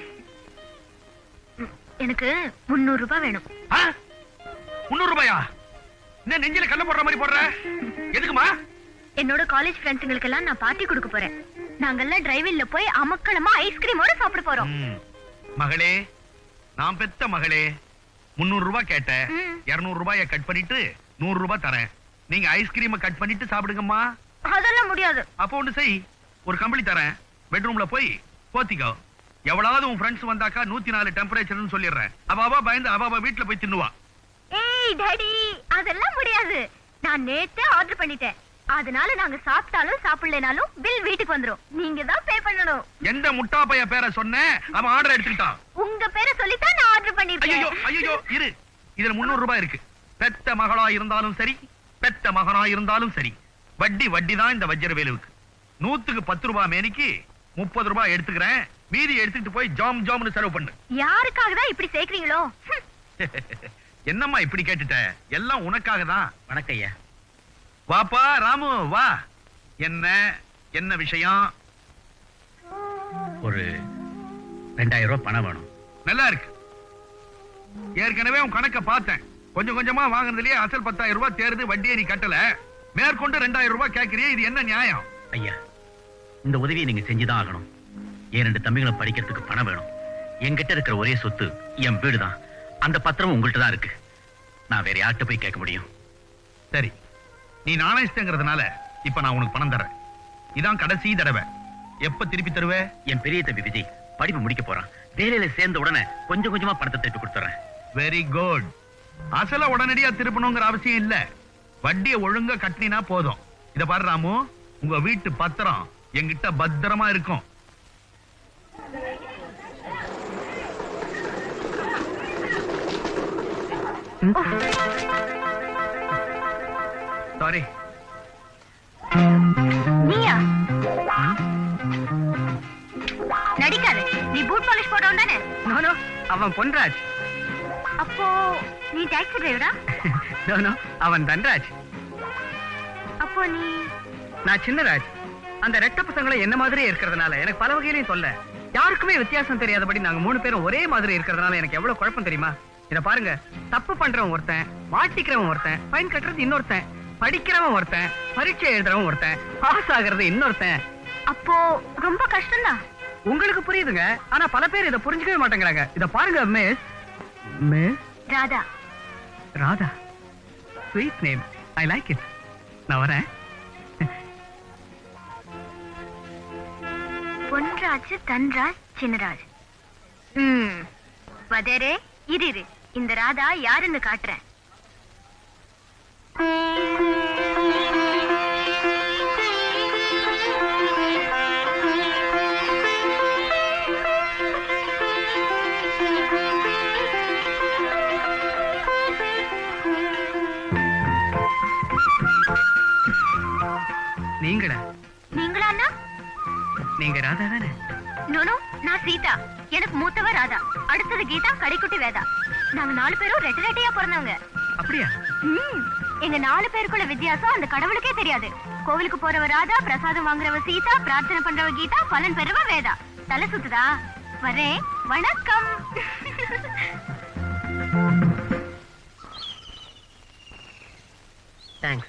எனக்கு முன்னூறு ரூபாய் வேணும் ஆ? முந்நூறு ரூபாயா என்ன நெஞ்சில கல்ல போடுற மாதிரி போடுற எதுக்குமா என்னோட காலேஜ் ஃப்ரெண்ட்ஸுங்களுக்கு எல்லாம் நான் பார்ட்டி கொடுக்க போறேன் நாங்கெல்லாம் டிரைவில்ல போய் அமக்களமா ஐஸ்கிரீமோட சாப்பிட போறோம் ம். மகளே நான் பெத்த மகளே முந்நூறு ரூபாய் கேட்டேன் ம். இருநூறு ரூபாய கட் பண்ணிட்டு நூறு ரூபாய் தரேன் நீங்க ஐஸ்கிரீமை கட் பண்ணிட்டு சாப்பிடுங்கம்மா அதெல்லாம் முடியாது அப்போ ஒண்ணு செய் ஒரு கம்பளி தரேன் பெட்ரூம்ல போய் போத்திக்கோ எவ்வளவு உன் ஃப்ரெண்ட்ஸ் வந்தாக்கா நூத்தி நாலு டெம்பரேச்சர்னு சொல்லிடுறேன் அவ அவ பயந்து அவ அவ வீட்டுல போய் தின்னுவா ஏய் டாடி அதெல்லாம் முடியாது நான் நேத்தே ஆர்டர் பண்ணிட்டேன் அதனால நாங்க சாப்பிட்டாலும் சாப்பிடலனாலும் பில் வீட்டுக்கு வந்துரும் நீங்க தான் பே பண்ணணும் எந்த முட்டா பைய பேரை சொன்னேன் அவன் ஆர்டர் எடுத்துக்கிட்டான் உங்க பேரை சொல்லித்தான் நான் ஆர்டர் ஐயோ பண்ணிருக்கேன் ஐயோ இரு இதுல முந்நூறு ரூபாய் இருக்கு பெத்த மகளா இருந்தாலும் சரி பெத்த மகனா இருந்தாலும் சரி வட்டி வட்டி தான் இந்த வஜ்ரவேலுவுக்கு நூத்துக்கு பத்து ரூபாய் மேனிக்கு முப்பது ரூபாய் எடுத்துக்கிறேன் மீதி எடுத்துக்கிட்டு போய் ஜாம் ஜாம்னு செலவு பண்ணு யாருக்காக தான் இப்படி சேர்க்கறீங்களோ ஹம். என்னம்மா இப்படி கேட்டுட்ட எல்லாம் உனக்காக தான் வணக்கம் ஐயா வாப்பா ராமு வா என்ன என்ன விஷயம் ஒரு ரெண்டாயிரம் ரூபாய் பணம் வேணும் நல்லா இருக்கு ஏற்கனவே உன் கணக்க பார்த்தேன் கொஞ்சம் கொஞ்சமா வாங்குனதுலயே அசல் பத்தாயிரம் ரூபாய் தேர்ந்து வட்டியை நீ கட்டல மேற்கொண்டு ரெண்டாயிரம் ரூபாய் கேட்கறியே இது என்ன நியாயம் ஐயா இந்த உதவியை நீங்க செஞ்சுதான் ஆகணும் என் ரெண்டு தம்பிகளை படிக்கிறதுக்கு பணம் வேணும் என்கிட்ட இருக்கிற ஒரே சொத்து என் வீடு தான் அந்த பத்திரம் உங்கள்கிட்ட தான் இருக்கு நான் வேற யார்கிட்ட போய் கேட்க முடியும் சரி நீ நாணயஸ்தங்கிறதுனால இப்ப நான் உனக்கு பணம் தரேன் இதான் கடைசி தடவை எப்ப திருப்பி தருவே என் பெரிய தம்பி விஜய் படிப்பு முடிக்க போறான் வேலையில சேர்ந்த உடனே கொஞ்சம் கொஞ்சமா பணத்தை திருப்பி கொடுத்துறேன் வெரி குட் அசல உடனடியா திருப்பணுங்கிற அவசியம் இல்ல வட்டியை ஒழுங்கா கட்டினா போதும் இத பாரு ராமு உங்க வீட்டு பத்திரம் என்கிட்ட பத்திரமா இருக்கும் சாரி நீயா நடிக்காத நீ பூட் பாலிஷ் போட்டவன் தானே நோ, நோ, அவன் பொன்ராஜ் அப்போ நீ டாக்ஸி டிரைவரா No, no, அவன் தன்ராஜ் அப்போ நீ நான் சின்னராஜ் அந்த ரெட்ட பசங்களை என்ன மாதிரியே இருக்கிறதுனால எனக்கு பல வகையிலையும் சொல்ல யாருக்குமே வித்தியாசம் தெரியாதபடி நாங்க மூணு பேரும் ஒரே மாதிரி இருக்கிறதுனால எனக்கு எவ்வளவு குழப்பம் தெரியுமா இத பாருங்க தப்பு பண்றவன் ஒருத்தன் மாட்டிக்கிறவன் ஒருத்தன் ஃபைன் கட்டுறது இன்னொருத்தன் படிக்கிறவன் ஒருத்தன் பரீட்சை எழுதுறவன் ஒருத்தன் பாஸ் ஆகுறது இன்னொருத்தன் அப்போ ரொம்ப கஷ்டம்தான் உங்களுக்கு புரியுதுங்க ஆனா பல பேர் இதை புரிஞ்சுக்கவே மாட்டேங்கிறாங்க இத பாருங்க miss miss Radha Radha sweet name I like it நான் வரேன் பொன்ராஜ் தன்ராஜ் சின்னராஜ் ம் வதரே இரு இரு இந்த ராதா யாருன்னு காட்டுறேன் நீங்களா நீங்களாண்ணா நீங்க ராதா தானே நோனோ நான் சீதா எனக்கு மூத்தவ ராதா அடுத்தது கீதா கடைக்குட்டி வேதா நாங்க நாலு பேரும் ரெட்ட ரெட்டையா பிறந்தவங்க அப்படியா ம், எங்க நாலு பேருக்குள்ள வித்தியாசம் அந்த கடவுளுக்கே தெரியாது கோவிலுக்கு போறவ ராதா பிரசாதம் வாங்குறவ சீதா பிரார்த்தனை பண்றவ கீதா பலன் பெறவ வேதா தலை சுத்துதா வரேன் வணக்கம் thanks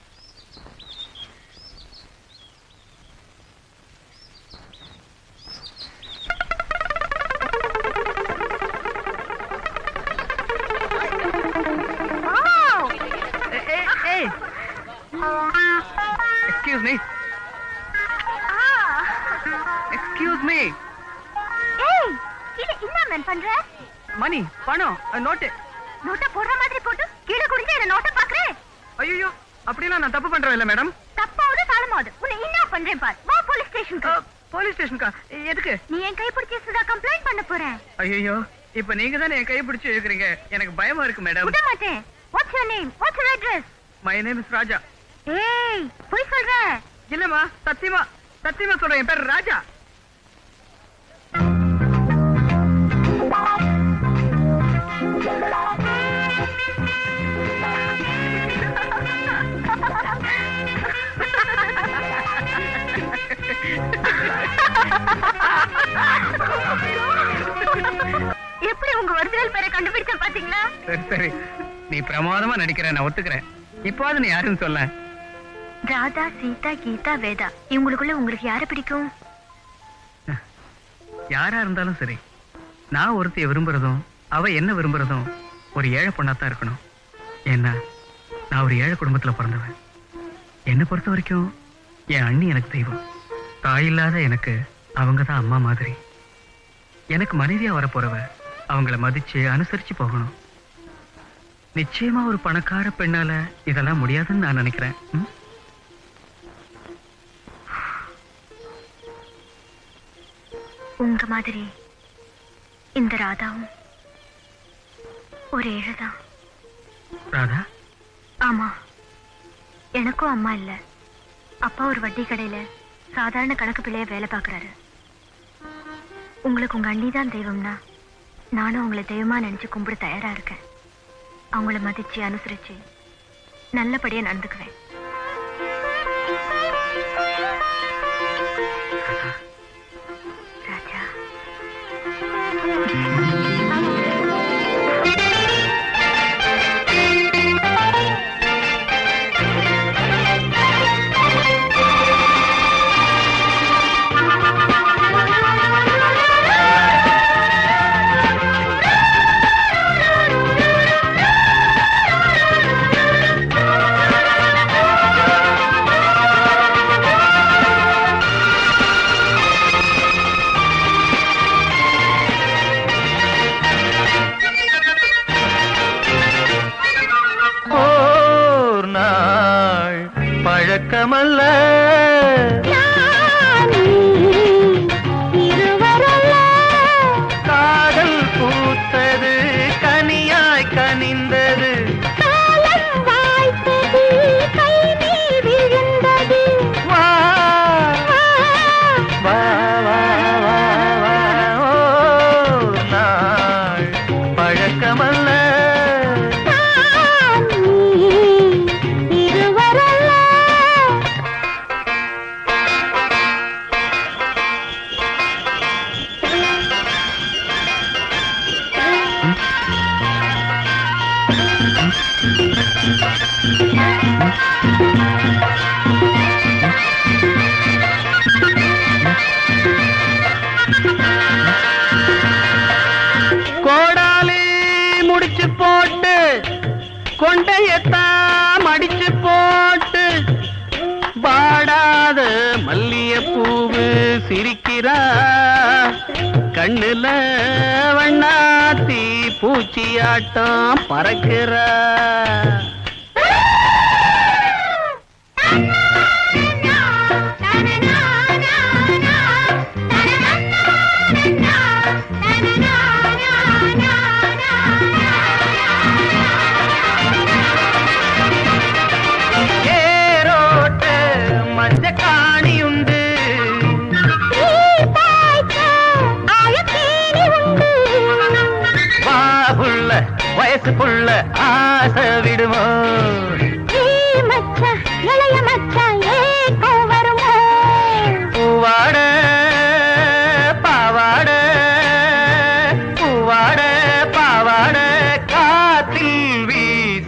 excuse me excuse me ஏய் இது என்ன மேன் பண்ற மணி பணம் நோட்டு நோட்டை போடுற மாதிரி போட்டு கீழே குடிஞ்சு என்ன நோட்டை பாக்குறேன் ஐயோ அப்படிலாம் நான் தப்பு பண்றேன் இல்ல மேடம் தப்பாவது தாளமாவது உன்னை என்ன பண்றேன் பார் வா போலீஸ் ஸ்டேஷனுக்கு போலீஸ் ஸ்டேஷனுக்கா எதுக்கு நீ என் கை பிடிச்சி சுதா கம்ப்ளைண்ட் பண்ண போறேன் ஐயோ இப்ப நீங்க தானே என் கையை பிடிச்சு இழுக்கிறீங்க எனக்கு பயமா இருக்கு மேடம் விட மாட்டேன் what's your name what's your address my name is Raja ஏய் போய் சொல்ற இல்லம்மா சத்தியமா சத்தியமா சொல்றேன் என் பேர் ராஜா எப்படி உங்க ஒரிஜினல் பேரை கண்டுபிடிச்ச பாத்தீங்களா சரி சரி நீ பிரமாதமா நடிக்கிற நான் ஒத்துக்கிறேன் இப்போது நீ யாருன்னு சொல்ல ராதா சீதா கீதா வேதா இவங்களுக்குள்ள உங்களுக்கு யாரை பிடிக்கும் யாரா இருந்தாலும் சரி நான் ஒருத்தைய விரும்புறதும் அவ என்ன விரும்புறதும் ஒரு ஏழை பொண்ணாத்தான் இருக்கணும் ஏன்னா நான் ஒரு ஏழை குடும்பத்துல பிறந்தவன் என்னை பொறுத்த வரைக்கும் என் அண்ணி எனக்கு தெய்வம் தாய் இல்லாத எனக்கு அவங்க தான் அம்மா மாதிரி எனக்கு மனைவியா வரப்போறவ அவங்கள மதிச்சு அனுசரிச்சு போகணும் நிச்சயமா ஒரு பணக்கார பெண்ணால இதெல்லாம் முடியாதுன்னு நான் நினைக்கிறேன் ம்? உங்க மாதிரி இந்த ராதாவும் ஒரு ஏழைதான் ராதா ஆமா எனக்கும் அம்மா இல்ல அப்பா ஒரு வட்டி கடையில சாதாரண கணக்கு பிள்ளைய வேலை பார்க்கறாரு உங்களுக்கு உங்க அண்ணி தான் தெய்வம்னா நானும் உங்களை தெய்வமா நினைச்சு கும்பிட தயாரா இருக்கேன் அவங்கள மதிச்சு அனுசரிச்சு நல்லபடியா நடந்துக்குவேன் ராஜா ஓர் நாள் பழக்கமல்ல காதல் பூத்தது கனியாய் கனிந்தது வா வா வா வா வா ஓர் நாள் பழக்கமல்ல கோடாலி முடிச்சு போட்டு கொண்டையத்தான் மடிச்சு போட்டு பாடாத மல்லியப்பூவு சிரிக்கிறா கண்ணுல வண்ணாத்தி பூச்சியாட்டம் பறக்கிறா ஏரோட்ட மஞ்ச காணியுண்டு வா புள்ள வயசு புள்ள ஆசை விடுவோம் பூவாட பாவாட பூவாட பாவாட காத்தில் வீச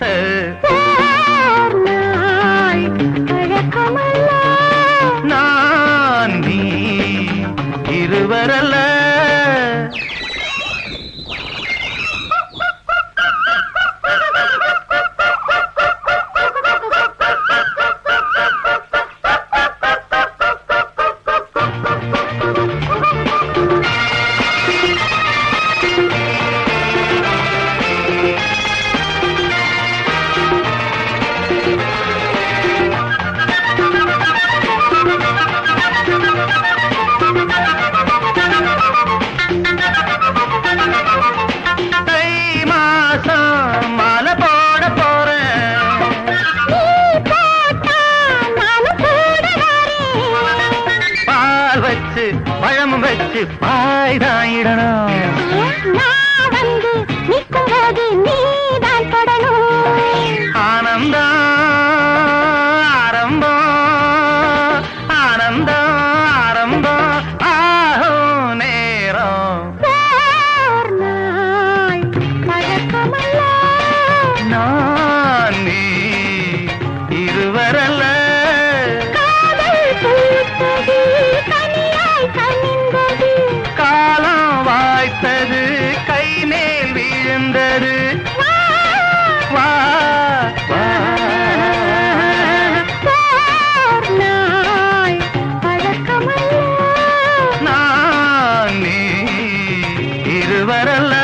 நான் நீ இருவரல்ல தை மாசம் மாலை போட போறேன் பால் வச்சு பழம் வச்சு பாய்தாயிடணும் ஆனந்தம் ஆரம்பம் ஆனந்தம் ஆரம்பம் ஆகும் நேரம் நான் நீ இருவரல்ல காலம் வாய்த்தது கை மேல் விழுந்தது வா வா நான் நீ இருவரல்ல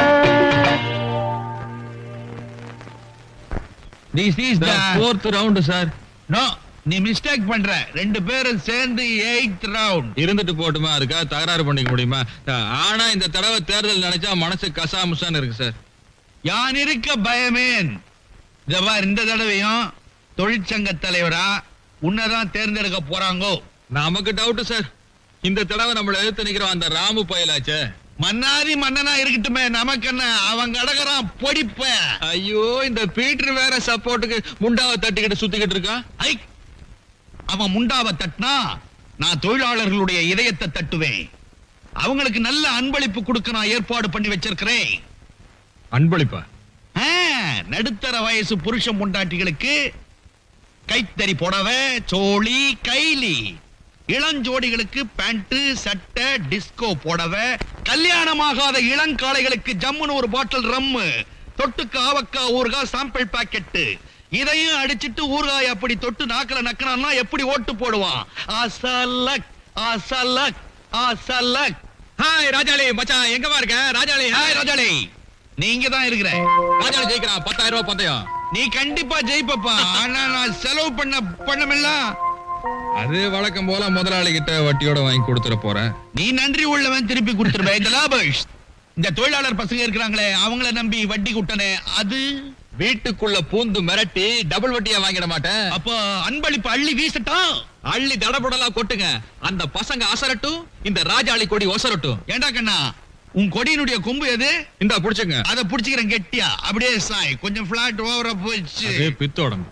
this is the fourth round sir no நீ மிஸ்டேக் பண்ற ரெண்டு பேரும் சேர்ந்து எயித் ரவுண்ட் இருந்துட்டு போட்டுமா இருக்கா தகராறு பண்ணிக்க முடியுமா அஹ், ஆனா இந்த தடவை தேர்தல் நினைச்சா மனசு கசாமுசான்னு இருக்கு சார் யான் இருக்க பயமேன் இந்த பார் இந்த தடவையும் தொழிற்சங்க தலைவரா உன்னதான் தேர்ந்தெடுக்க போறாங்கோ நமக்கு டவுட் சார் இந்த தடவை நம்மள எதிர்த்து நிக்கிறோம் அந்த ராமு பயலாச்சே மன்னாதி மன்னனா இருக்கட்டுமே நமக்கு என்ன அவன் கடகறான் பொடிப்ப ஐயோ இந்த பீட்டர் வேற சப்போர்ட்டுக்கு முண்டாவை தட்டிக்கிட்டு சுத்திக்கிட்டு இருக்கான் ஐ அவன் முண்டாவை தட்டினா நான் தொழிலாளர்களுடைய இதயத்தை தட்டுவேன் அவங்களுக்கு நல்ல அன்பளிப்பு கொடுக்க நான் ஏற்பாடு பண்ணி வச்சிருக்கிறேன் அன்பளிப்பா ஆ, நடுத்தர வயசு புருஷன் பொண்டாட்டிகளுக்கு கைத்தறி புடவை சோழி கைலி இளஞ்சோடிகளுக்கு பேண்ட் சட்டை டிஸ்கோ புடவை கல்யாணமாகாத இளங்காளைகளுக்கு ஜம்முன்னு ஒரு பாட்டில் ரம்மு தொட்டுக்கு ஆவக்கா ஊறுகாய் சாம்பிள் பாக்கெட்டு இதையும் அடிச்சிட்டு ஊறுகாய் அப்படி தொட்டு நாக்கில நக்கினான்னா எப்படி ஓட்டு போடுவான் அசலக் அசலக் அசலக் ஹாய் ராஜாளி மச்சான் எங்கவா இருக்க ராஜாளி ஹாய் ராஜாளி நீங்க தான் இருக்கிற ராஜாளி ஜெயிக்கிறான் பத்தாயிரம் ரூபாய் பந்தயம் நீ கண்டிப்பா ஜெயிப்பப்பா ஆனா நான் செலவு பண்ண பண்ணமெல்லாம் அது வழக்கம் போல முதலாளி கிட்ட வட்டியோட வாங்கி கொடுத்துட போறேன் நீ நன்றி உள்ளவன் திருப்பி கொடுத்துருவேன் இந்த லாபேஷ் இந்த தொழிலாளர் பசங்க இருக்கிறாங்களே அவங்கள நம்பி வட்டி குட்டனே அது வீட்டுக்குள்ள பூந்து மிரட்டி டபுள் வட்டியா வாங்கிட மாட்டேன் அப்போ அன்பளிப்பு அள்ளி வீசட்டும் அள்ளி தடபுடலாம் கொட்டுங்க அந்த பசங்க அசரட்டும் இந்த ராஜாளி கொடி ஒசரட்டும் ஏண்டா கண்ணா உன் கொடியினுடைய கொம்பு எது இந்த புடிச்சுங்க அதை புடிச்சுக்கிறேன் கெட்டியா அப்படியே சாய் கொஞ்சம் பிளாட் ஓவரா போச்சு அது பித்தோடம்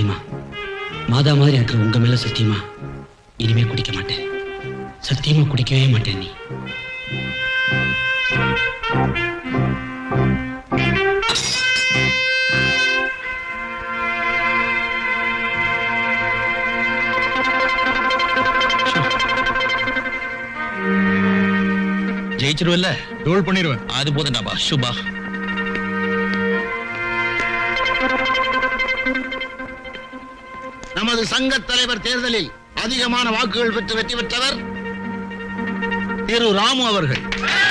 சத்தியமா மாதா மாதிரி இருக்கிற உங்க மேல சத்தியமா இனிமே குடிக்க மாட்டேன் சத்தியமா குடிக்கவே மாட்டேன் நீ ஜெயிச்சிருவல்ல டோல் பண்ணிடுவேன் அது போதும்டாப்பா சுபா நமது சங்க தலைவர் தேர்தலில் அதிகமான வாக்குகள் பெற்று வெற்றி பெற்றவர் திரு ராமு அவர்கள்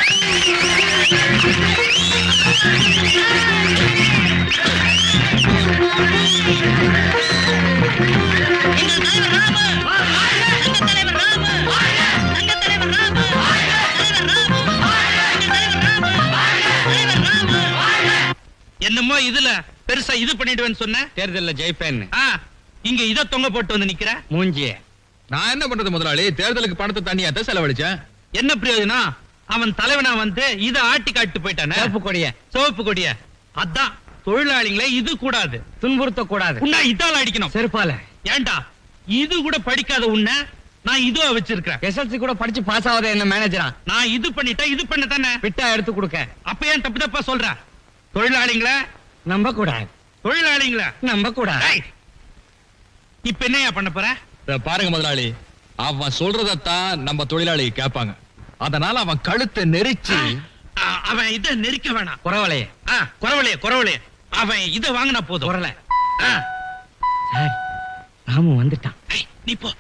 என்னமோ இதுல பெருசா இது பண்ணிடுவேன்னு சொன்ன தேர்தல்ல ஜெயிப்பேன்னு ஆ, இங்க இத தொங்க போட்டு வந்து நிக்கிற மூஞ்சிய நான் என்ன பண்றது முதலாளி தேர்தலுக்கு பணத்தை தனியாத்த செலவழிச்சேன் என்ன பிரயோஜனம் அவன் தலைவனா வந்து இத ஆட்டி காட்டு போயிட்டானே சிவப்பு கொடிய சிவப்பு கொடிய அதான் தொழிலாளிகளை இது கூடாது துன்புறுத்த கூடாது உன்னை இதால அடிக்கணும் செருப்பால ஏன்டா இது கூட படிக்காத உன்னை நான் இதுவா வச்சிருக்கிறேன் எஸ்எல்சி கூட படிச்சு பாஸ் ஆகாத என்ன மேனேஜரா நான் இது பண்ணிட்டா இது பண்ண தானே விட்டா எடுத்து கொடுக்க அப்ப ஏன் தப்பு தப்பா சொல்ற தொழிலாளிங்கள நம்ப கூடாது தொழிலாளிங்கள நம்ப கூடாது ஏய், இப்ப என்னையா பண்ண போற இத பாருங்க முதலாளி அவன் சொல்றதத்தான் நம்ம தொழிலாளி கேட்பாங்க அதனால அவன் கழுத்தை நெரிச்சு ஆ, அவன் இத நெரிக்க வேணாம் குறவலையே ஆ, குறவலையே குறவலையே அவன் இத வாங்கினா போதும் குறல ஆ, சார் ராமு வந்துட்டான் ஏய், நீ போ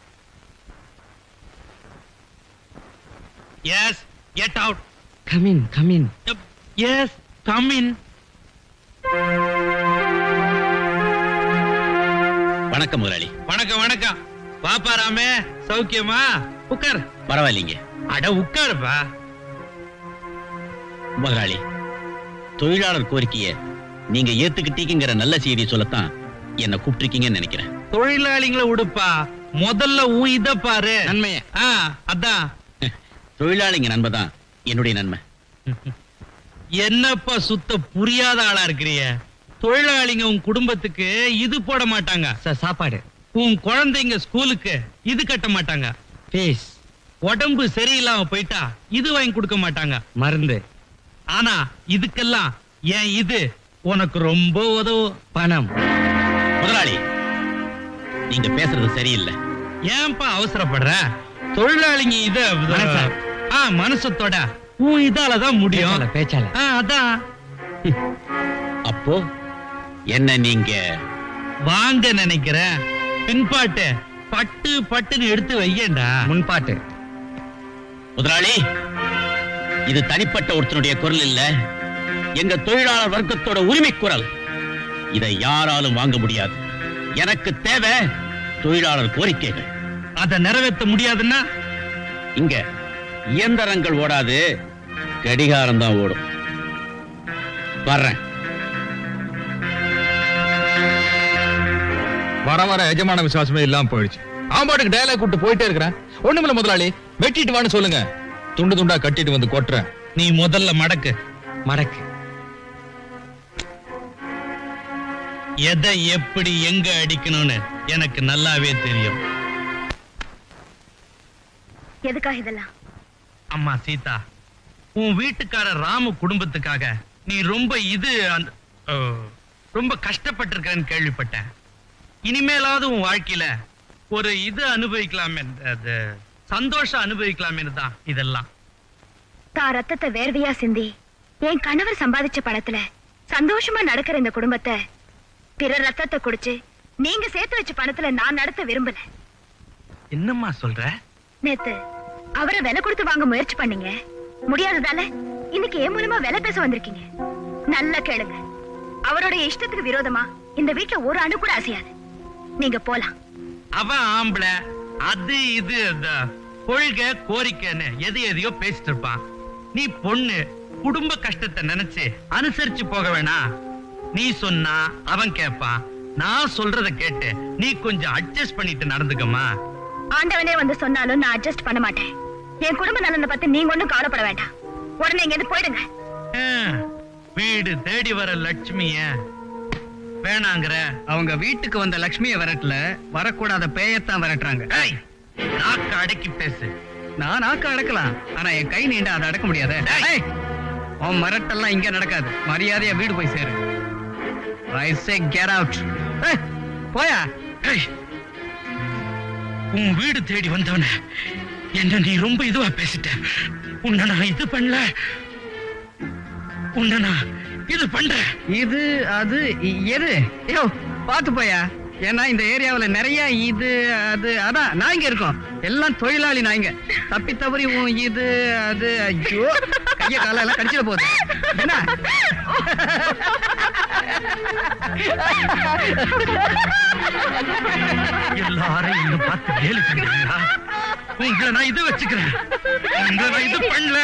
yes get out come in come in yes come in வணக்கம் முதலாளி வணக்கம் வணக்கம் பாப்பா ராமே சௌக்கியமா உட்கார் பரவாயில்லைங்க அட உட்காருப்பா முதலாளி தொழிலாளர் கோரிக்கைய நீங்க ஏத்துக்கிட்டீங்கிற நல்ல செய்தி சொல்லத்தான் என்ன கூப்பிட்டிருக்கீங்கன்னு நினைக்கிறேன் தொழிலாளிங்களை உடுப்பா முதல்ல உன் இத பாரு நன்மைய ஆ அதான் தொழிலாளிங்க நன்மை தான் என்னுடைய நன்மை என்னப்பா சுத்த புரியாத ஆளா இருக்கிறிய தொழிலாளிங்க உன் குடும்பத்துக்கு இது போட மாட்டாங்க சார் சாப்பாடு உன் குழந்தைங்க ஸ்கூலுக்கு இது கட்ட மாட்டாங்க ஃபீஸ் உடம்பு சரியில்லாம போயிட்டா இது வாங்கி கொடுக்க மாட்டாங்க மருந்து ஆனா இதுக்கெல்லாம் ஏன் இது உனக்கு ரொம்ப உதவும் பணம் முதலாளி நீங்க பேசுறது சரியில்லை ஏன்பா அவசரப்படுற தொழிலாளிங்க இத மனசா? ஆ மனசத்தோட உன் இதாலதான் முடியும் பேச்சால பேச்சால ஆ, அதான் அப்போ என்ன நீங்க வாங்க நினைக்கிறேன் பின்பாட்டு பட்டு பட்டுன்னு எடுத்து வையேண்டா முன்பாட்டு முதலாளி இது தனிப்பட்ட ஒருத்தனுடைய குரல் இல்ல எங்க தொழிலாளர் வர்க்கத்தோட உரிமை குரல் இதை யாராலும் வாங்க முடியாது எனக்கு தேவை தொழிலாளர் கோரிக்கைகள் அதை நிறைவேற்ற முடியாதுன்னா இங்க இயந்திரங்கள் ஓடாது கடிகாரம் தான் ஓடும் வர்றேன் வர வர எஜமான விசுவாசமே இல்லாம போயிடுச்சு அவன் பாட்டுக்கு டயலாக் கூட்டு போயிட்டே இருக்கிறேன் ஒண்ணுமில்ல முதலாளி வெட்டிட்டு வான்னு சொல்லுங்க துண்டு துண்டா கட்டிட்டு வந்து கொட்டுறேன் நீ முதல்ல மடக்கு மடக்கு எதை எப்படி எங்க அடிக்கணும்னு எனக்கு நல்லாவே தெரியும் எதுக்காக இதெல்லாம் அம்மா சீதா உன் வீட்டுக்காரர் ராமு குடும்பத்துக்காக நீ ரொம்ப இது அந்த ஓ, ரொம்ப கஷ்டப்பட்டிருக்கன்னு கேள்விப்பட்டேன் இனிமேலாவது உன் வாழ்க்கையில ஒரு இது அனுபவிக்கலாமே அது சந்தோஷம் அனுபவிக்கலாமேன்னு தான் இதெல்லாம் தான் ரத்தத்தை வேர்வையா சிந்தி என் கணவர் சம்பாதிச்ச பணத்துல சந்தோஷமா நடக்கிற இந்த குடும்பத்தை பிற ரத்தத்தை குடிச்சு நீங்க சேர்த்து வச்ச பணத்துல நான் நடத்த விரும்பல என்னம்மா சொல்ற நேத்து அவரை விலை கொடுத்து வாங்க முயற்சி பண்ணீங்க முடியாததால இன்னைக்கு என் மூலமா விலை பேச வந்திருக்கீங்க நல்லா கேளுங்க அவருடைய இஷ்டத்துக்கு விரோதமா இந்த வீட்டுல ஒரு அணு கூட அசையாது நீங்க போலாம் அவன் ஆம்பளை அது இது அந்த கொள்கை கோரிக்கைன்னு எது எதையோ பேசிட்டு இருப்பான் நீ பொண்ணு குடும்ப கஷ்டத்தை நினைச்சு அனுசரிச்சு போக வேணாம் நீ சொன்னா அவன் கேட்பான் நான் சொல்றத கேட்டு நீ கொஞ்சம் அட்ஜஸ்ட் பண்ணிட்டு நடந்துக்கம்மா ஆண்டவனே வந்து சொன்னாலும் நான் அட்ஜஸ்ட் பண்ண மாட்டேன் என் குடும்ப நலனை பத்தி நீங்க ஒண்ணும் கவலைப்பட வேண்டாம் உடனே இங்க இருந்து போயிடுங்க ஆ, வீடு தேடி வர லட்சுமிய வேணாங்கிற அவங்க வீட்டுக்கு வந்த லக்ஷ்மிய விரட்டல வரக்கூடாத பேயத்தான் விரட்டுறாங்க ஏய் நாக்க அடக்கி பேசு நான் நாக்க அடக்கலாம் ஆனா என் கை நீண்ட அதை அடக்க முடியாது டேய். உன் மிரட்டெல்லாம் இங்க நடக்காது மரியாதையா வீடு போய் சேரு ஐ சே கெட் அவுட் போயா ஏய், உன் வீடு தேடி வந்தவன என்ன நீ ரொம்ப இதுவா பேசிட்ட உன்னை நான் இது பண்ணல உன்னை நான் இது பண்றேன் இது அது இ- எது யோ பாத்து போயா ஏன்னா இந்த ஏரியாவுல நிறைய இது அது அதான் நாய்ங்க இருக்கும் எல்லாம் தொழிலாளி நாய்ங்க தப்பி தவறி உன் இது அது ஐயோ கைய கால எல்லாம் கடிச்சிட போகுது என்ன எல்லாரும் என்ன பார்த்து கேலி பண்றீங்களா உங்களை நான் இது வச்சுக்கிறேன் உங்களை நான் இது பண்ணல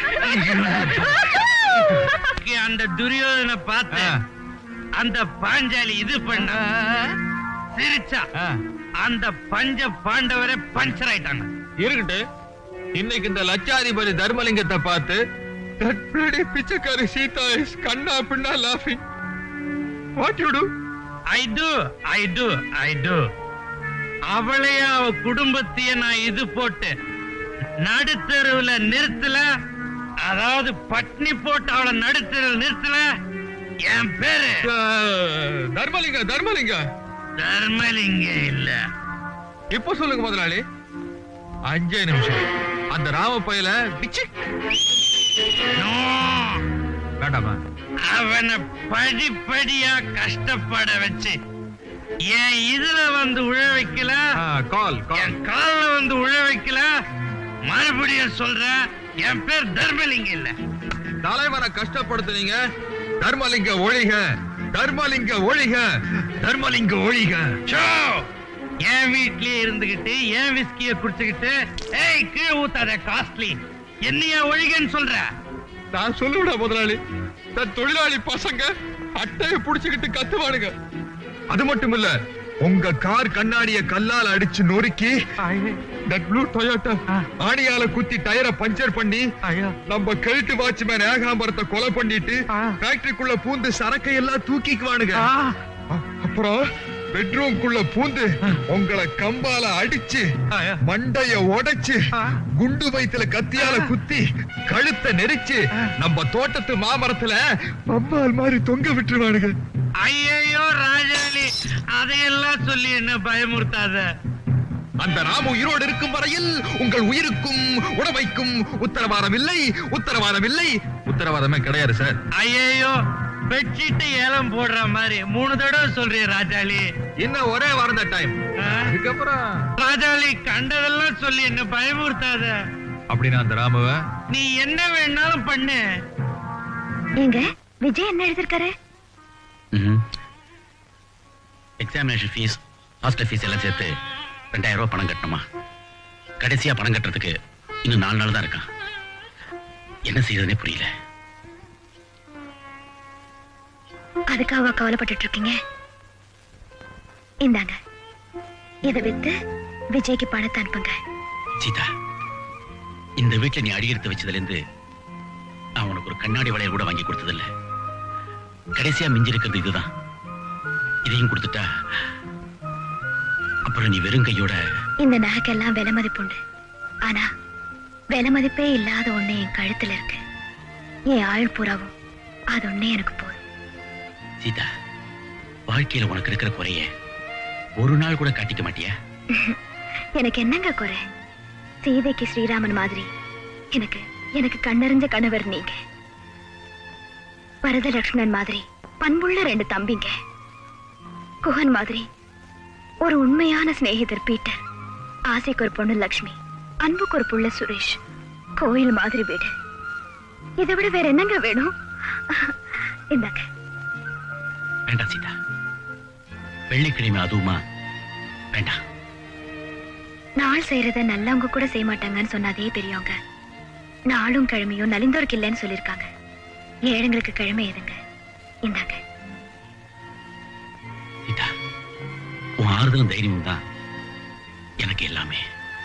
அந்த துரியோதனை பார்த்தேன் அந்த பாஞ்சாலி இது பண்ண சிரிச்சா அந்த பஞ்ச பாண்டவரே பஞ்சர் ஆயிட்டாங்க இருக்கட்டு இன்னைக்கு இந்த லட்சாதிபதி தர்மலிங்கத்தை பார்த்து that bloody பிச்சைக்காரி சீதா இஸ் கண்ணா பின்னா லாஃபிங் what you do I do I do I do அவளைய அவ குடும்பத்தைய நான் இது போட்டு நடுத்தருவுல நிறுத்தல அதாவது பட்னி போட்டு அவளை நடுத்தருவில் நிறுத்தல என் பேரு தர்மலிங்க தர்மலிங்க தர்மலிங்க இல்ல இப்ப சொல்லுங்க முதலாளி அஞ்சே நிமிஷம் அந்த ராம பையில பிச்சு No. வேண்டாமா அவனை படிப்படியா கஷ்டப்பட வச்சு என் இதுல வந்து உழ வைக்கல கால் என் கால்ல வந்து உழ வைக்கல மறுபடியும் சொல்றேன் என் பேர் தர்மலிங்க இல்ல தலைவனை கஷ்டப்படுத்துனீங்க தர்மலிங்க ஒழிக தர்மலிங்க ஒழிக தர்மலிங்க ஒழிக சோ என் வீட்லயே இருந்துகிட்டு என் விஸ்கிய குடிச்சுக்கிட்டு ஏய் கீழே ஊத்தாத காஸ்ட்லி என்னைய ஒழிகன்னு சொல்ற நான் சொல்லுவிட முதலாளி தன் தொழிலாளி பசங்க அட்டைய புடிச்சுக்கிட்டு கத்துவானுங்க அது மட்டும் இல்ல உங்க கார் கண்ணாடிய கல்லால அடிச்சு நொறுக்கி தட் ப்ளூ டொயோட்டா ஆணியால குத்தி டயரை பஞ்சர் பண்ணி நம்ம கழுத்து வாட்ச்மேன் ஏகாம்பரத்தை கொலை பண்ணிட்டு ஃபேக்டரிக்குள்ள பூந்து சரக்கை எல்லாம் தூக்கிக்குவானுங்க அ- அப்புறம் பெட்ரூம்குள்ள பூந்து உங்களை கம்பால அடிச்சு மண்டைய உடைச்சு குண்டு வயித்துல கத்தியால குத்தி கழுத்தை நெரிச்சு நம்ம தோட்டத்து மாமரத்துல பம்பால் மாதிரி தொங்க விட்டுருவானுங்க ஐயோ ராஜாளி அதையெல்லாம் சொல்லி என்ன பயமுறுத்தாத அந்த ராம உயிரோடு இருக்கும் வரையில் உங்கள் உயிருக்கும் உடமைக்கும் உத்தரவாதம் இல்லை உத்தரவாதம் இல்லை உத்தரவாதமே கிடையாது சார் ஐயோ பெட்ஷீட் ஏலம் போடுற மாதிரி மூணு தடவை சொல்றீ ராஜாளி இன்னும் ஒரே வாரம் தான் டைம் அதுக்கப்புறம் ராஜாளி கண்டதெல்லாம் சொல்லி என்ன பயமுறுத்தாத அப்படின்னா அந்த ராமவ நீ என்ன வேணாலும் பண்ணு ஏங்க விஜய் என்ன எழுதிருக்காரு எக்ஸாமினேஷன் ஃபீஸ் ஹாஸ்டல் ஃபீஸ் எல்லாம் சேர்த்து ரெண்டாயிரம் ரூபாய் பணம் கட்டணுமா கடைசியா பணம் கட்டுறதுக்கு இன்னும் நாலு நாள் தான் இருக்கான் என்ன செய்யறதுனே புரியல அதுக்காக கவலைப்பட்டுட்டு இருக்கீங்க இந்தாங்க இதை வித்து விஜய்க்கு பணத்தை அனுப்புங்க சீதா இந்த வீட்டுல நீ அடியெடுத்து வச்சதுல இருந்து நான் உனக்கு ஒரு கண்ணாடி வளையல் கூட வாங்கி கொடுத்ததில்ல கடைசியா மிஞ்சி இருக்கிறது இதுதான் இதையும் கொடுத்துட்டா அப்புறம் நீ வெறும் கையோட இந்த நகைக்கெல்லாம் விலை மதிப்புண்டு ஆனா விலை மதிப்பே இல்லாத ஒண்ணு என் கழுத்துல இருக்கு என் ஆயுள் புறாவும் அது ஒண்ணே எனக்கு போதும் சீதா வாழ்க்கையில உனக்கு இருக்கிற குறைய ஒரு நாள் கூட காட்டிக்க மாட்டியா எனக்கு என்னங்க குறை சீதைக்கு ஸ்ரீராமன் மாதிரி எனக்கு எனக்கு கண்ணறிஞ்ச கணவர் நீங்க வரதலட்சுமணன் மாதிரி பண்புள்ள ரெண்டு தம்பிங்க குஹன் மாதிரி ஒரு உண்மையான சிநேகிதர் பீட்டர் ஆசைக்கு ஒரு பொண்ணு லக்ஷ்மி அன்புக்கு ஒரு புள்ள சுரேஷ் கோயில் மாதிரி வீடு இதை விட வேற என்னங்க வேணும் இந்தாங்க வேண்டாம் சீதா வெள்ளிக்கிழமை அதுவுமா வேண்டாம் நாள் செய்யறத நல்லவங்க கூட செய்ய மாட்டாங்கன்னு சொன்னாதே பெரியவங்க நாளும் கிழமையும் நலிந்தோருக்கு இல்லைன்னு சொல்லியிருக்காங்க ஏழைங்களுக்கு கிழமை எதுங்க இந்தாங்க சீதா உன் ஆறுதலும் தைரியமும் தான் எனக்கு எல்லாமே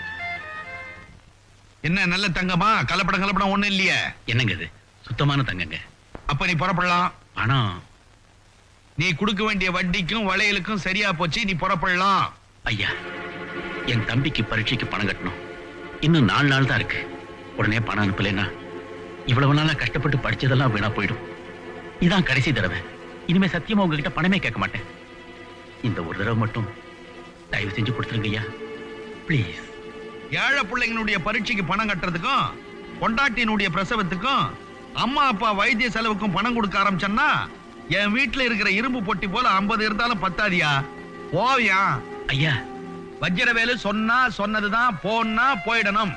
என்ன நல்ல தங்கமா கலப்படம் கலப்படம் ஒண்ணும் இல்லையே என்னங்க இது சுத்தமான தங்கங்க அப்ப நீ புறப்படலாம் பணம் நீ கொடுக்க வேண்டிய வட்டிக்கும் வளையலுக்கும் சரியா போச்சு நீ புறப்படலாம் ஐயா என் தம்பிக்கு பரீட்சைக்கு பணம் கட்டணும் இன்னும் நாலு நாள் தான் இருக்கு உடனே பணம் அனுப்பலைன்னா இவ்வளவு நாளா கஷ்டப்பட்டு படிச்சதெல்லாம் வீணா போயிடும் இதான் கடைசி தடவை இனிமே சத்தியமா உங்ககிட்ட பணமே கேட்க மாட்டேன் இந்த ஒரு தடவை மட்டும் தயவு செஞ்சு கொடுத்துருங்க ஐயா ப்ளீஸ் ஏழை பிள்ளைங்களுடைய பரீட்சைக்கு பணம் கட்டுறதுக்கும் பொண்டாட்டியினுடைய பிரசவத்துக்கும் அம்மா அப்பா வைத்திய செலவுக்கும் பணம் கொடுக்க ஆரம்பிச்சேன்னா என் வீட்டுல இருக்கிற இரும்பு பொட்டி போல 50 இருந்தாலும் பத்தாதியா போவியா ஐயா வஜ்ரவேலு சொன்னா சொன்னதுதான் போன்னா போயிடணும்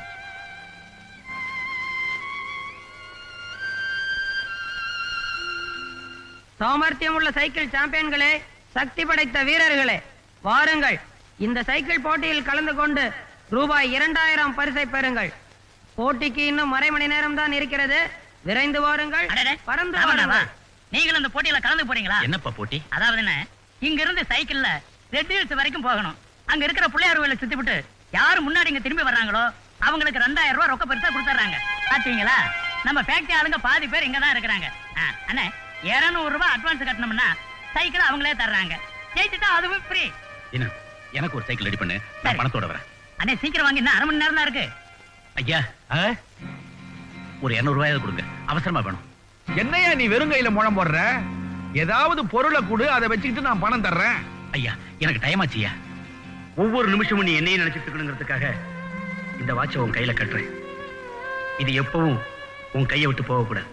சாமர்த்தியம் உள்ள சைக்கிள் சாம்பியன்களே சக்தி படைத்த வீரர்களே வாருங்கள் இந்த சைக்கிள் போட்டியில் கலந்து கொண்டு ரூபாய் இரண்டாயிரம் பரிசை பெறுங்கள் போட்டிக்கு இன்னும் அரை மணி நேரம் தான் இருக்கிறது விரைந்து வாருங்கள் பறந்து வாருங்கள் நீங்களும் இந்த போட்டியில கலந்து போறீங்களா என்னப்பா போட்டி அதாவது என்ன இங்க இருந்து சைக்கிள்ல ரெட் ஹில்ஸ் வரைக்கும் போகணும் அங்க இருக்கிற பிள்ளையார் கோயில சுத்தி விட்டு யாரு முன்னாடி இங்க திரும்பி வர்றாங்களோ அவங்களுக்கு ரெண்டாயிரம் ரூபாய் ரொக்க பெருசா கொடுத்துறாங்க பாத்தீங்களா நம்ம ஃபேக்டரி ஆளுங்க பாதி பேர் இங்க தான் இருக்கிறாங்க ஆ, அண்ணே இருநூறு ரூபாய் அட்வான்ஸ் கட்டணும்னா சைக்கிள் அவங்களே தர்றாங்க ஜெயிச்சுட்டா அதுவும் ஃப்ரீ என்ன எனக்கு ஒரு சைக்கிள் ரெடி பண்ணு நான் பணத்தோட வரேன் அண்ணே சீக்கிரம் வாங்க இன்னும் அரை மணி நேரம் தான் இருக்கு ஐயா ஒரு இருநூறு ரூபாயாவது கொடுங்க அவசரமா வேணும் என்னையா நீ வெறும் கையில முழம் போடுற ஏதாவது பொருளை கொடு அதை வச்சுக்கிட்டு நான் பணம் தர்றேன் ஐயா எனக்கு டைம் ஆச்சுயா ஒவ்வொரு நிமிஷமும் நீ என்னையும் நினைச்சிட்டு இருக்கணுங்கிறதுக்காக இந்த வாட்சை உன் கையில கட்டுறேன் இது எப்பவும் உன் கையை விட்டு போகக்கூடாது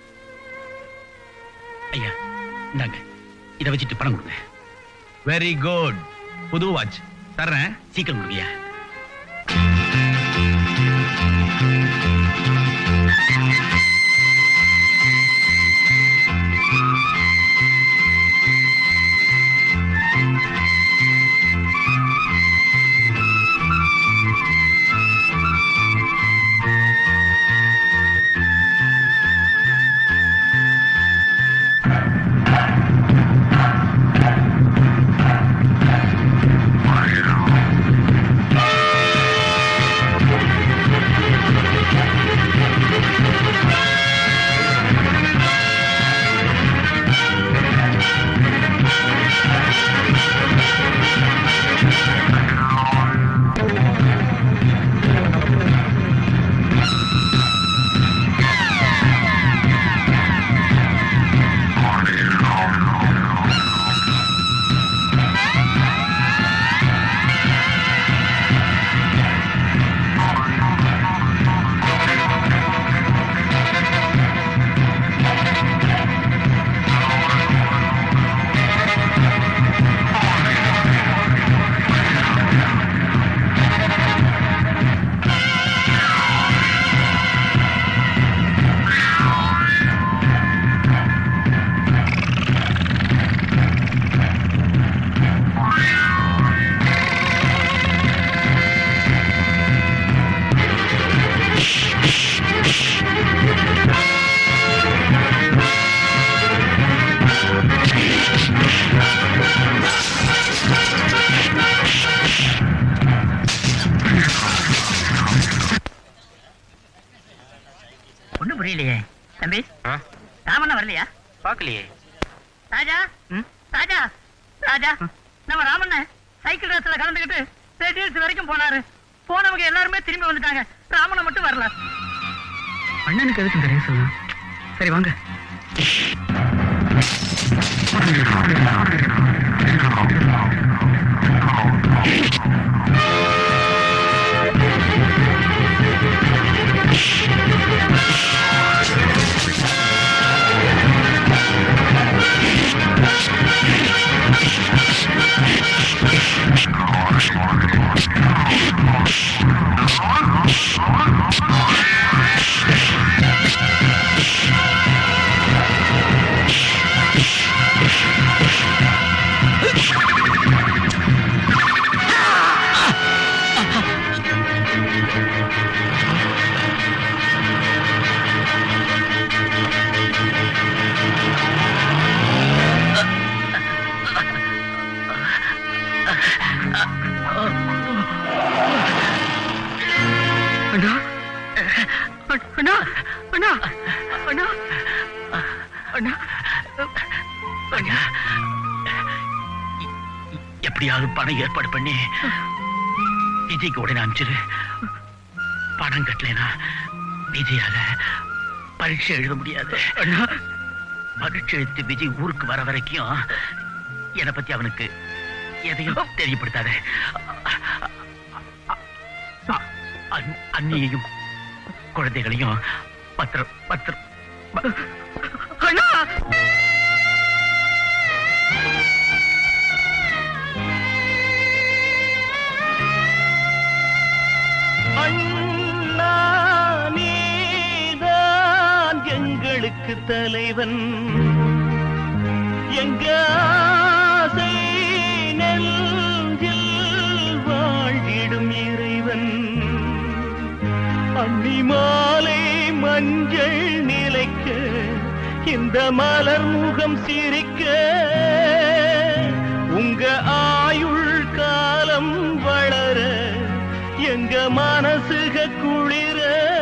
ஐயா இந்தாங்க இதை வச்சுட்டு பணம் கொடுங்க வெரி குட் புது வாட்ச் தர்றேன் சீக்கிரம் கொடுங்கய்யா ஒண்ணும் புரியலையே தம்பி ராமண்ணா வரலையா பாக்கலையே ராஜா ராஜா ராஜா நம்ம ராமண்ண சைக்கிள் ரேஸ்ல கலந்துக்கிட்டு ரெட் ஹில்ஸ் வரைக்கும் போனாரு போனவங்க எல்லாருமே திரும்பி வந்துட்டாங்க ராமண்ண மட்டும் வரல அண்ணனுக்கு எதுக்கு இந்த ரேஸ் எல்லாம் சரி வாங்க அண்ணா அண்ணா அண்ணா அண்ணா அண்ணா அண்ணா எப்படியாவது பணம் ஏற்பாடு பண்ணி விஜய்க்கு உடனே அனுப்பிச்சிரு பணம் கட்டலைனா விஜயால பரீட்சை எழுத முடியாது பரீட்சை எழுத்து விஜய் ஊருக்கு வர வரைக்கும் என்னை பத்தி அவனுக்கு எதையும் தெரியப்படுத்தாத அன்- அண்ணியையும் குழந்தைகளையும் பத்திரம் பத்திரம் அண்ணா அண்ணா நீதான் எங்களுக்கு தலைவன் எங்க ஆசை நெஞ்சில் வாழ்ந்திடும் இறைவன் அன்னி மாலை மஞ்சள் நிலைக்க இந்த மலர் முகம் சிரிக்க உங்க ஆயுள் காலம் வளர எங்க மனசுக குளிர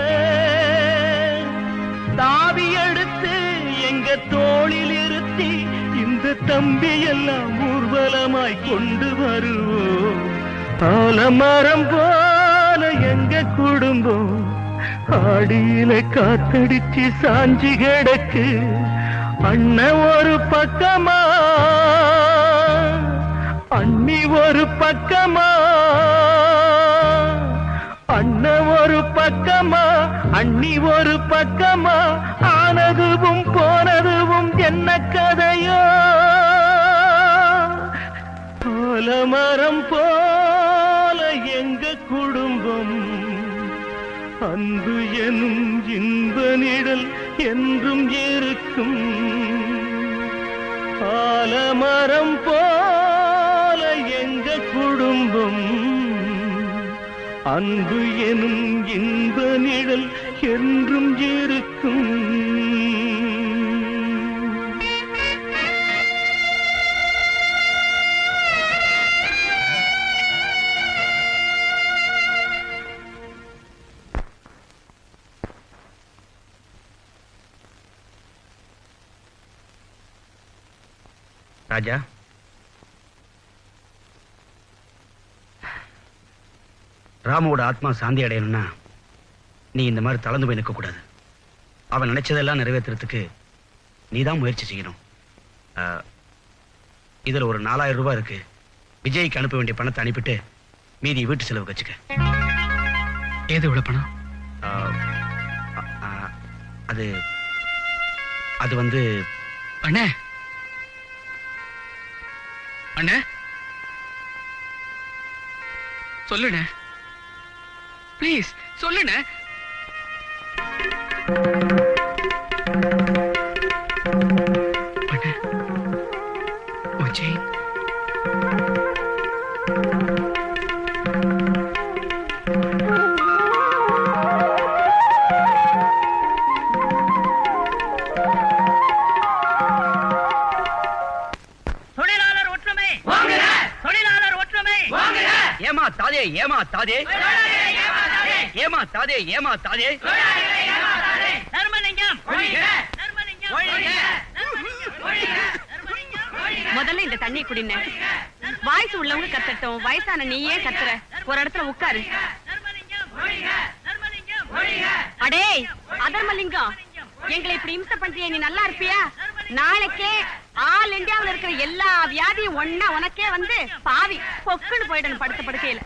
தாவி எடுத்து எங்க தோளில் இருத்தி இந்த தம்பி எல்லாம் ஊர்வலமாய் கொண்டு வருவோம் ஆலமரம் போல எங்க குடும்பம் ஆடியில காத்தடிச்சு சாஞ்சி கிடக்கு அண்ணன் ஒரு பக்கமா அண்ணி ஒரு பக்கமா அண்ணன் ஒரு பக்கமா அண்ணி ஒரு பக்கமா ஆனதுவும் போனதுவும் என்ன கதையோ ஆலமரம் போல எங்க குடும்பம் அன்பு எனும் இன்ப நிழல் என்றும் இருக்கும் ஆலமரம் போல எங்க குடும்பம் அன்பு எனும் இன்ப நிழல் என்றும் இருக்கும் ராஜா ராமுவோட ஆத்மா சாந்தி அடையணும்னா நீ இந்த மாதிரி தளர்ந்து போய் நிற்க கூடாது அவன் நினைச்சதெல்லாம் நிறைவேற்றுறதுக்கு நீ தான் முயற்சி செய்யணும் ஆஹ், இதுல ஒரு நாலாயிரம் ரூபாய் இருக்கு விஜய்க்கு அனுப்ப வேண்டிய பணத்தை அனுப்பிட்டு மீதி வீட்டு செலவுக்கு வச்சுக்க ஏது இவ்வளவு பணம் ஆஹ், அ- ஆஹ், அது அது வந்து அண்ணே அண்ணே சொல்லுண்ணே ப்ளீஸ் சொல்லுண்ணே அண்ணே உன் செயின் தொழிலாளர் ஒற்றுமை தொழிலாளர் ஒற்றுமை ஏமா தாதே ஏமா தாதே ஏமா தாதே ஏமா தாதே தர்மலிங்கம் முதல்ல இந்த தண்ணி குடின வாய்ஸ் உள்ளவங்க கத்தட்டும் வயசான நீயே கத்துற ஒரு இடத்துல உட்காரு அடே அதர்மலிங்கம் எங்களை இப்படி இம்சை பண்றியே நீ நல்லா இருப்பியா நாளைக்கே ஆல் இந்தியாவுல இருக்கிற எல்லா வியாதியும் ஒண்ணா உனக்கே வந்து பாவி பொக்குன்னு போயிடணும் படுத்த படுக்கையில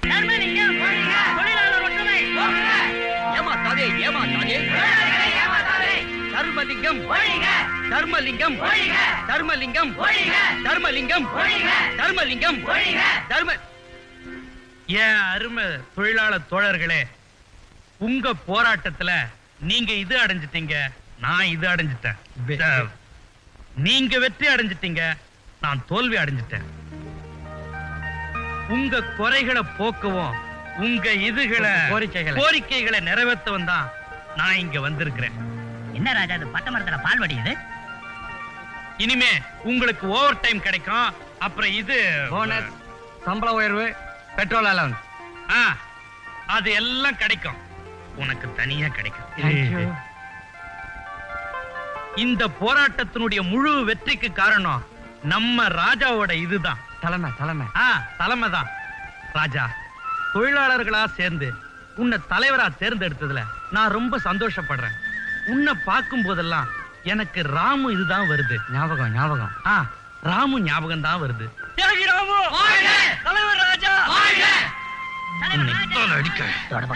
ஏமா தாதே ஏமா தாதே தர்மலிங்கம் தர்மலிங்கம் தர்மலிங்கம் தர்மலிங்கம் தர்மலிங்கம் தர்ம ஏன் அருமை தொழிலாளர் தோழர்களே உங்க போராட்டத்துல நீங்க இது அடைஞ்சிட்டீங்க நான் இது அடைஞ்சிட்டேன் அஹ், நீங்க வெற்றி அடைஞ்சிட்டீங்க நான் தோல்வி அடைஞ்சிட்டேன் உங்க குறைகளை போக்கவும் உங்க இதுகளை கோரிக்கைகளை. கோரிக்கைகளை நிறைவேற்றவும் தான் நான் இங்க வந்திருக்கிறேன் என்ன ராஜா இது பட்ட மரத்துல பால் வடியுது இனிமே உங்களுக்கு ஓவர் டைம் கிடைக்கும் அப்புறம் இது போனஸ் சம்பள உயர்வு பெட்ரோல் அலவன்ஸ் ஆ அது எல்லாம் கிடைக்கும் உனக்கு தனியா கிடைக்கும் இந்த போராட்டத்தினுடைய முழு வெற்றிக்கு காரணம் நம்ம ராஜாவோட இதுதான் தலைமை தலைமை ஆ தலைமை தான் ராஜா தொழிலாளர்களா சேர்ந்து உன்னை தலைவரா தேர்ந்தெடுத்ததுல நான் ரொம்ப சந்தோஷப்படுறேன் உன்னை பார்க்கும் போதெல்லாம் எனக்கு ராமு இதுதான் வருது ஞாபகம் ஞாபகம் ஆ ராமு ஞாபகம் தான் வருது தியாகி ராமு தலைவர் ராஜா உன்னை அடிக்க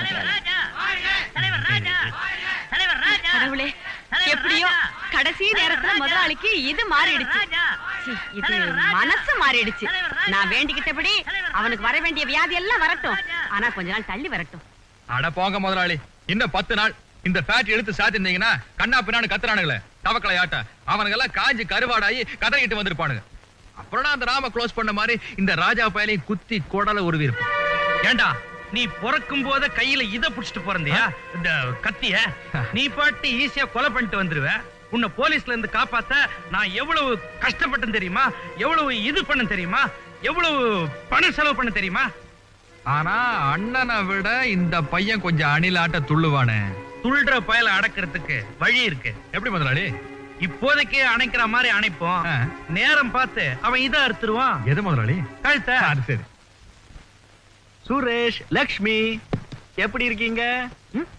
கடவுளே எப்படியோ கடைசி நேரத்துல முதலாளிக்கு இது மாறிடுச்சு சீ, இது மனசு மாறிடுச்சு நான் வேண்டிக்கிட்டபடி அவனுக்கு வர வேண்டிய வியாதி எல்லாம் வரட்டும் ஆனா கொஞ்ச நாள் தள்ளி வரட்டும் அட போங்க முதலாளி இன்னும் பத்து நாள் இந்த ஃபேக்டரி எடுத்து சாத்திருந்தீங்கன்னா கண்ணா பின்னான்னு கத்துறானுங்களே தவக்கலை ஆட்ட அவனுங்க எல்லாம் காஞ்சி கருவாடாயி கதறிட்டு வந்திருப்பானுங்க அப்புறம் நான் அந்த ராம க்ளோஸ் பண்ண மாதிரி இந்த ராஜா பயலையும் குத்தி கோடால உருவி இருப்பேன் ஏண்டா நீ பிறக்கும் போத கையில இத புடிச்சிட்டு பிறந்தியா இந்த கத்திய நீ பாட்டு ஈஸியா கொலை பண்ணிட்டு வந்துருவ உன்னை போலீஸ்ல இருந்து காப்பாத்த நான் எவ்வளவு கஷ்டப்பட்டேன் தெரியுமா எவ்வளவு இது பண்ண தெரியுமா எவ்வளவு பணம் செலவு பண்ண தெரியுமா ஆனா அண்ணனை விட இந்த பையன் கொஞ்சம் அணிலாட்ட துள்ளுவானே துள்ளுற பயல அடக்கிறதுக்கு வழி இருக்கு எப்படி முதலாளி இப்போதைக்கு அணைக்கிற மாதிரி அணைப்போம் நேரம் பார்த்து அவன் இதை அறுத்துருவான் எது முதலாளி கழுத்த அது சரி சுரேஷ் லக்ஷ்மி எப்படி இருக்கீங்க ம்?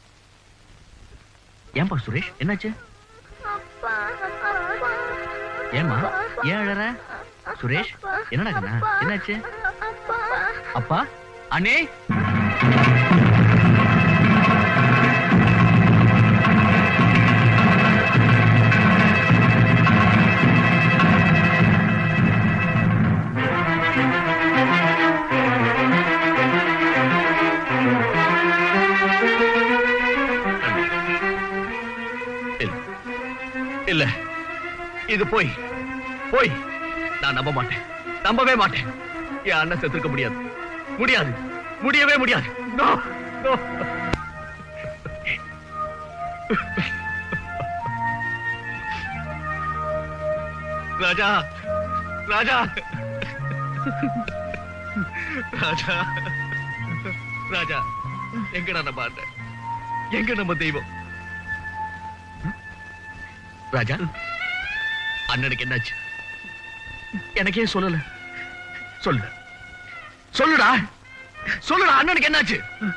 ஏன்பா சுரேஷ் என்னாச்சு ஏமா ஏன் அழற சுரேஷ் என்னடா கண்ணா என்னாச்சு அப்பா அண்ணே இல்ல. இல்ல இது போய் போய் நான் நம்ப மாட்டேன் நம்பவே மாட்டேன் என் அண்ணன் செத்துருக்க முடியாது முடியாது முடியவே முடியாது No, no. ராஜா ராஜா ராஜா ராஜா எங்கடா நம்ம அண்ணன் எங்க நம்ம தெய்வம் ராஜா அண்ணனுக்கு என்னாச்சு எனக்கே சொல்லல சொல்லு சொல்லுடா சொல்லுடா அண்ணனுக்கு என்னாச்சு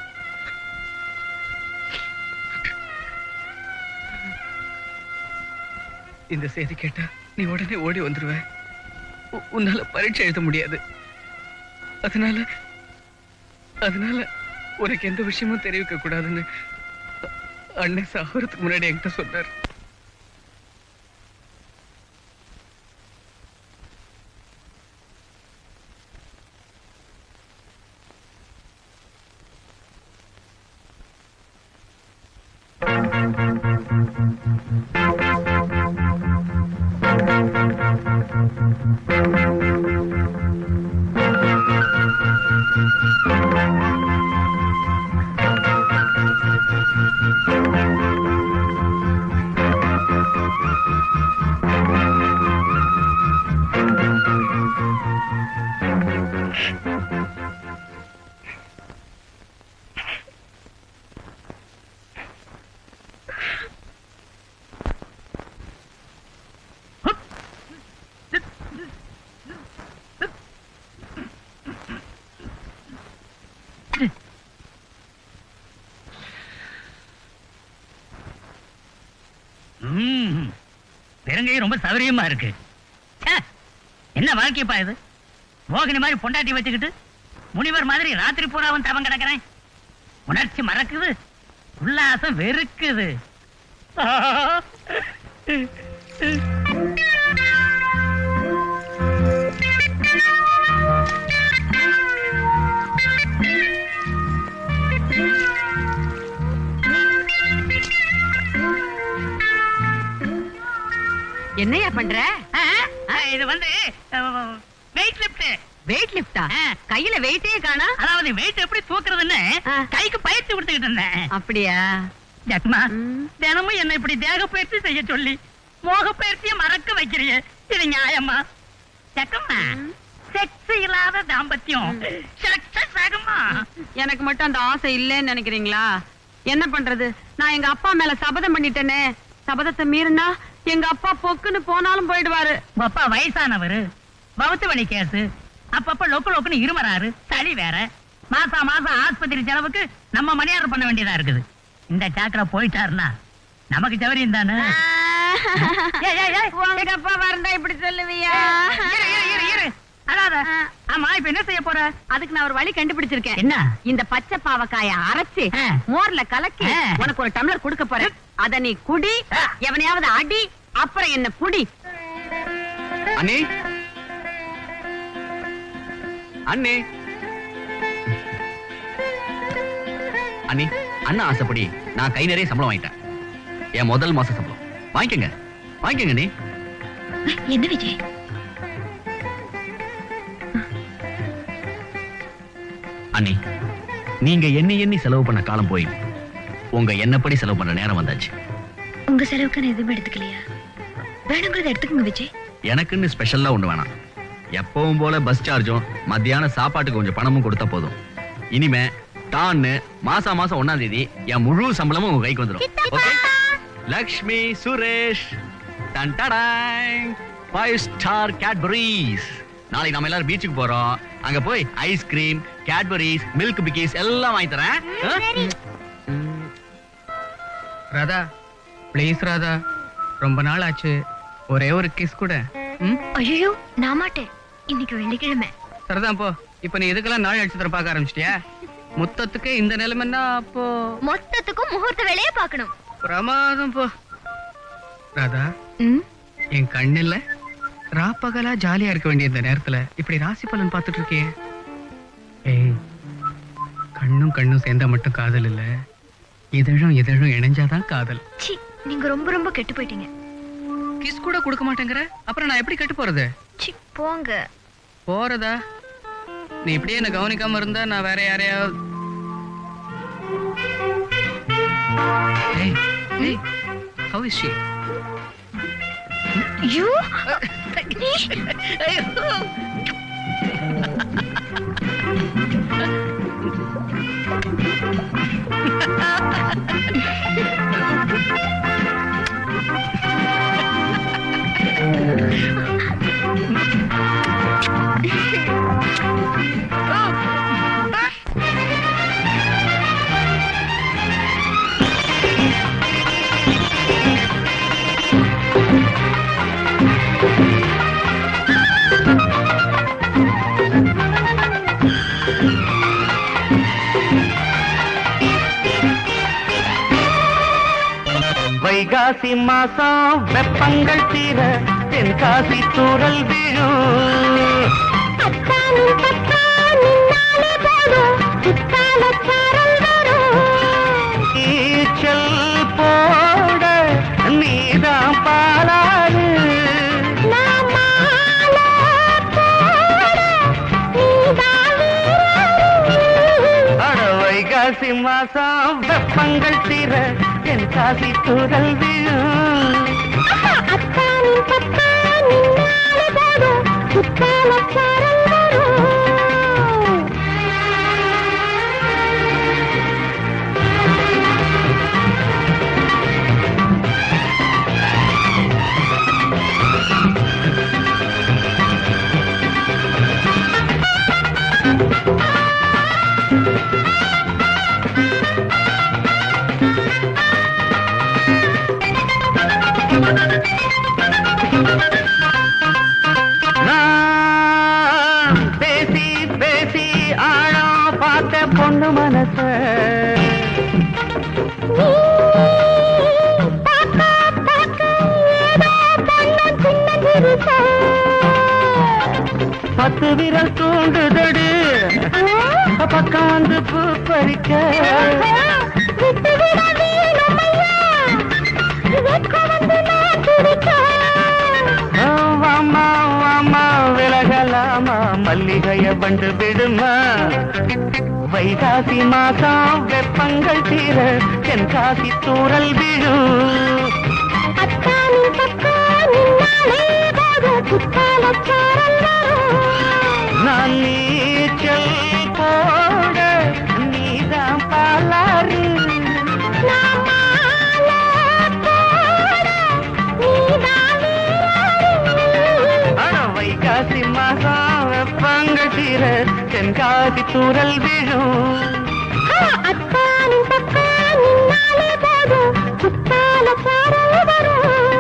இந்த செய்தி கேட்டா நீ உடனே ஓடி வந்துருவ உ- உன்னால பரீட்சை எழுத முடியாது அதனால அதனால உனக்கு எந்த விஷயமும் தெரிவிக்க கூடாதுன்னு அ- அண்ணன் சாகிறதுக்கு முன்னாடி என்கிட்ட சொன்னார் ம்ம். பெருங்கை ரொம்ப சௌரியமா இருக்கு ச்சே, என்ன வாழ்க்கைப்பா இது மோகினி மாதிரி பொண்டாட்டி வச்சுக்கிட்டு முனிவர் மாதிரி ராத்திரி பூராவும் தவம் கிடக்குறேன் உணர்ச்சி மறக்குது உல்லாசம் வெறுக்குது ஆ. என்னையா பண்ற ஆ, ஆ, இது வந்து வெயிட் லிப்ட் வெயிட் லிஃப்டா கையில வெயிட்டே காணா அதாவது வெயிட் எப்படி தூக்குறதுன்னு கைக்கு பயிற்சி கொடுத்துக்கிட்டு இருந்தேன் அப்படியா ஜக்மா தினமும் என்ன இப்படி தேக பயிற்சி செய்ய சொல்லி மோக பயிற்சியை மறக்க வைக்கிறிய இது நியாயமா ஜக்கம்மா செக்ஸ் இல்லாத தாம்பத்தியம் சக்சஸ் ஆகுமா எனக்கு மட்டும் அந்த ஆசை இல்லைன்னு நினைக்கிறீங்களா என்ன பண்றது நான் எங்க அப்பா மேல சபதம் பண்ணிட்டேனே சபதத்தை மீறினா எங்க அப்பா பொக்குன்னு போனாலும் போயிடுவாரு உங்க அப்பா வயசானவரு பௌத்த வழி கேஸ் அப்பப்ப லொக்கு லொக்குன்னு இருமறாரு சளி வேற மாசா மாசம் ஆஸ்பத்திரி செலவுக்கு நம்ம மணியார் பண்ண வேண்டியதா இருக்குது இந்த சாக்கரை போயிட்டாருன்னா நமக்கு சௌரியம் தானே ஏய், ஏய், ஏய். உங்க அப்பா வரண்டா இப்படி சொல்லுவியா இரு, இரு, இரு, இரு. அழாத. ஆமா இப்ப என்ன செய்ய போற அதுக்கு நான் ஒரு வழி கண்டுபிடிச்சிருக்கேன் என்ன இந்த பச்சை பாவக்காய அரைச்சு ஆ. மோர்ல கலக்கி ஆ. உனக்கு ஒரு டம்ளர் கொடுக்க போறேன் அத நீ குடி எவனையாவது அடி அப்புறம் என்ன புடி அண்ணே அண்ணே அண்ணி அண்ணா ஆசைப்படி நான் கை நிறைய சம்பளம் வாங்கிட்டேன் என் முதல் மாச சம்பளம் வாங்கிக்கங்க வாங்கிக்கங்க அண்ணே என்ன விஜய் அண்ணி நீங்க எண்ணி எண்ணி செலவு பண்ண காலம் போய் உங்க எண்ணப்படி செலவு பண்ண நேரம் வந்தாச்சு உங்க செலவுக்கு நான் எதுவுமே எடுத்துக்கலையா வேணுங்கிறத எடுத்துக்கோங்க விஜய் எனக்குன்னு ஸ்பெஷலா ஒண்ணு வேணாம் எப்பவும் போல பஸ் சார்ஜும் மத்தியான சாப்பாட்டுக்கு கொஞ்சம் பணமும் கொடுத்தா போதும் இனிமே டான்னு மாசா மாசம் ஒண்ணாம் தேதி என் முழு சம்பளமும் உங்க கைக்கு வந்துடும் ஓகே லக்ஷ்மி சுரேஷ் டன் டடாங் ஃபைவ் ஸ்டார் கேட்பரீஸ் நாளைக்கு நம்ம எல்லாரும் பீச்சுக்கு போறோம் அங்க போய் ஐஸ்கிரீம் கேட்பரீஸ் மில்க் பிக்கிஸ் எல்லாம் வாங்கி தரேன் ஆ? ராதா ப்ளீஸ் ராதா ரொம்ப நாள் ஆச்சு ஒரே ஒரு கிஸ் கூட ம் ஐயோ நான் மாட்டேன் இன்னைக்கு வெள்ளிக்கிழமை சரிதான் போ இப்போ நீ இதுக்கெல்லாம் நாள் நட்சத்திரம் பார்க்க ஆரம்பிச்சிட்டியா முத்தத்துக்கு இந்த நிலைமைன்னா அப்போ மொத்தத்துக்கும் முகூர்த்த வேலையே பார்க்கணும் பிரமாதம் போ ராதா ம் என் கண்ணில் ராப்பகலா ஜாலியா இருக்க வேண்டிய இந்த நேரத்துல இப்படி ராசி பலன் பார்த்துட்டு இருக்கியே ஏய் கண்ணும் கண்ணும் சேர்ந்தா மட்டும் காதல் இல்ல இதழும் இதழும் இணைஞ்சாதான் காதல் சி நீங்க ரொம்ப ரொம்ப கெட்டு போயிட்டீங்க கிஸ் கூட கொடுக்க மாட்டேங்கிற அப்புறம் நான் எப்படி கெட்டு போறது சி போங்க போறதா நீ இப்படியே என்ன கவனிக்காம இருந்தா நான் வேற யாரையாவது ஏய் ஏய் how is she யூ நீ வைகாசி மாசம் வெப்பங்கள் தீர தென்காசி தூரல் விழும் நீச்சல் போட நீதான் பாலாறு அட வைகாசி மாசம் வெப்பங்கள் தீர தென்காசி தூரல் விழும் நான் பேசி பேசி ஆழம் பார்த்த பொண்ணு மனச பத்து விரல் தூண்டுதடு பக்கம் வந்து பூ பறிக்க ஆ, வாம்மா வாம்மா விலகலாமா மல்லிகைய பண்டு விடுமா வைகாசி மாசம் வெப்பங்கள் தீர தென்காசி தூரல் விழும் நான் நீச்சல் போட நீதான் பாலாறு அட வைகாசி மாசம் வெப்பங்கள் தென்காசி தூரல் விழும் அத்தானின் பக்கம் நின்னாலே போதும் குத்தால சாரல் வரும்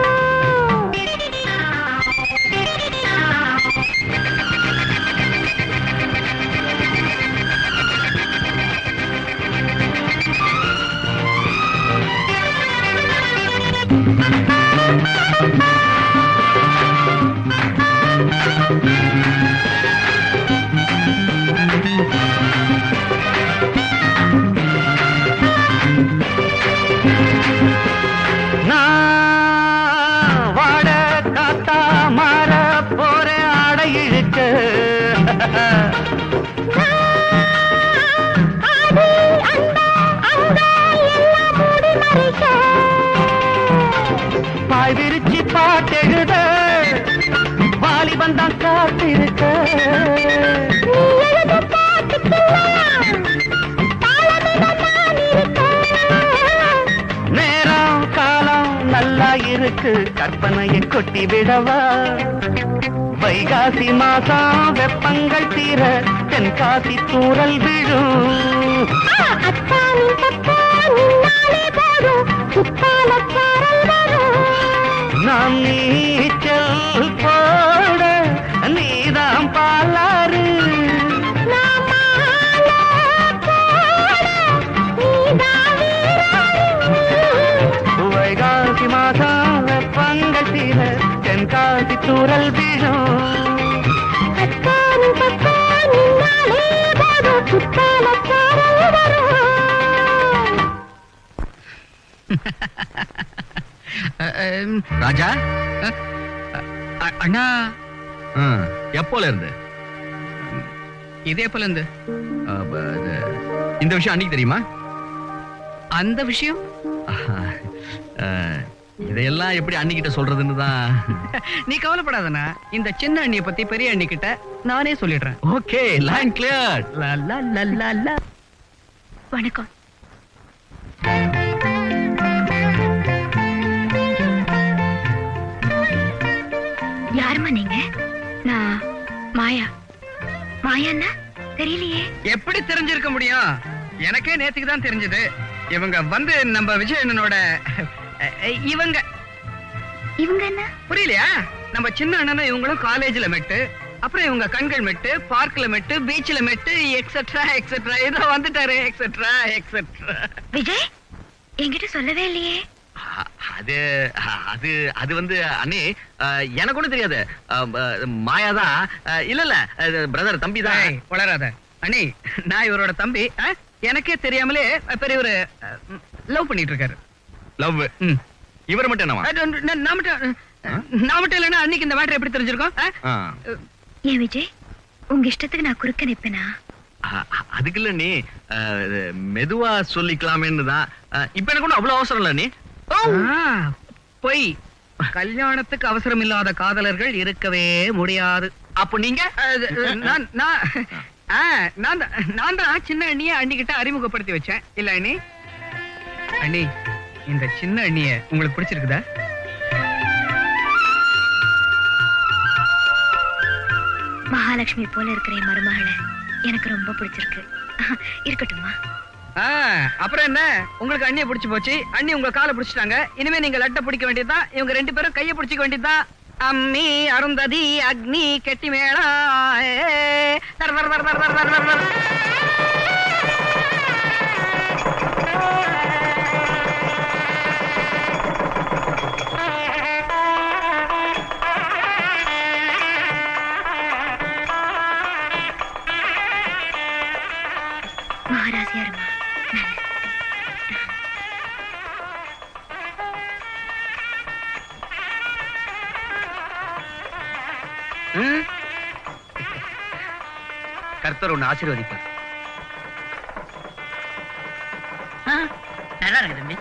நான் வாட காத்தா மாற போற ஆடை இழுக்க பாய் விரிச்சு பாட்டெழுத வாலிபன் தான் காத்திருக்க நேரம் காலம் நல்லா இருக்கு கற்பனையை கொட்டி விடவா வைகாசி மாசம் வெப்பங்கள் தீர தென்காசி தூரல் விழும் அத்தானின் பக்கம் நின்னாலே போதும் குத்தால சாரல் வரும் நாம் நீச்சல் போட நீதான் பாலாறு வைகாசி மாசம் வெப்பங்கள் தீர தென்காசி தூரல் விழும் அத்தானின் பக்கம் நின்னாலே போதும் குத்தால சாரல் வரும் ராஜா அண்ணா எப்போல இருந்து இதே போல இருந்து அப்ப இது, இந்த விஷயம் அன்னைக்கு தெரியுமா அந்த விஷயம் அஹ், இதையெல்லாம் எப்படி அன்னிக்கிட்ட சொல்றதுன்னு தான் நீ கவலைப்படாதண்ணா இந்த சின்ன அண்ணிய பத்தி பெரிய அண்ணி கிட்ட நானே சொல்லிடுறேன் ஓகே லைன் கிளியர் வணக்கம் யாரும்மா நீங்க நான் மாயா மாயான்னா தெரியலையே எப்படி தெரிஞ்சிருக்க முடியும் எனக்கே நேத்துக்கு தான் தெரிஞ்சது இவங்க வந்து நம்ம விஜய் அண்ணனோட அஹ், இவங்க இவங்க என்ன புரியலையா நம்ம சின்ன அண்ணனும் இவங்களும் காலேஜ்ல மெட்டு அப்புறம் இவங்க கண்கள் மெட்டு பார்க்ல மெட்டு பீச்ல மெட்டு எக்ஸெட்ரா எக்ஸெட்ரா இதோ வந்துட்டாரு எக்ஸெட்ரா எக்ஸெட்ரா விஜய் என்கிட்ட சொல்லவே இல்லையே அது அது அது வந்து அண்ணே அஹ், எனக்கு ஒண்ணும் தெரியாது அஹ், அஹ், மாயாதான் அஹ், இல்ல இல்ல பிரதர் தம்பி தான் வளராத அண்ணி நான் இவரோட தம்பி அஹ், எனக்கே தெரியாமலே பெரிய ஒரு லவ் பண்ணிட்டு இருக்காரு லவ் இவர் மட்டும் என்னவா அஹ், நான் நான் மட்டும் நான் மட்டும் இல்லைன்னா அன்னைக்கு இந்த மேட்டர் எப்படி தெரிஞ்சிருக்கும் அஹ்? ஆ. ஏன் விஜய் உங்க இஷ்டத்துக்கு நான் குறுக்க நிப்பேனா அ- அ- அதுக்கு இல்ல நீ அஹ், இது மெதுவா சொல்லிக்கலாமேன்னு தான் அஹ், இப்ப எனக்கு ஒண்ணும் அவ்வளவு அவசரம் இல்ல நீ ஆ, பொய் கல்யாணத்துக்கு அவசரம் இல்லாத காதலர்கள் இருக்கவே முடியாது அப்ப நீங்க அது, நான் நான் ஆ, நான் தான் நான் தான் சின்ன அண்ணிய அண்ணிக்கிட்ட அறிமுகப்படுத்தி வச்சேன் இல்ல அண்ணி அண்ணி இந்த சின்ன அண்ணிய உங்களுக்கு பிடிச்சிருக்குதா மகாலட்சுமி போல இருக்கிற என் மருமகளை எனக்கு ரொம்ப பிடிச்சிருக்கு இருக்கட்டும்மா ஆ, அப்புறம் என்ன உங்களுக்கு அண்ணிய பிடிச்சு போச்சு அண்ணி உங்க காலை பிடிச்சிட்டாங்க இனிமே நீங்க லட்ட பிடிக்க வேண்டியதுதான் இவங்க ரெண்டு பேரும் கைய பிடிச்சிக்க வேண்டியதுதான் அம்மி அருந்ததி அக்னி கெட்டி மேளா ஏ, தர தர தர தர தர தர தர. மகாராசியா இருமா ம்? கர்த்தர் உன்னை ஆசீர்வதிப்பார் ஆ, நல்லா இருக்கு தம்பி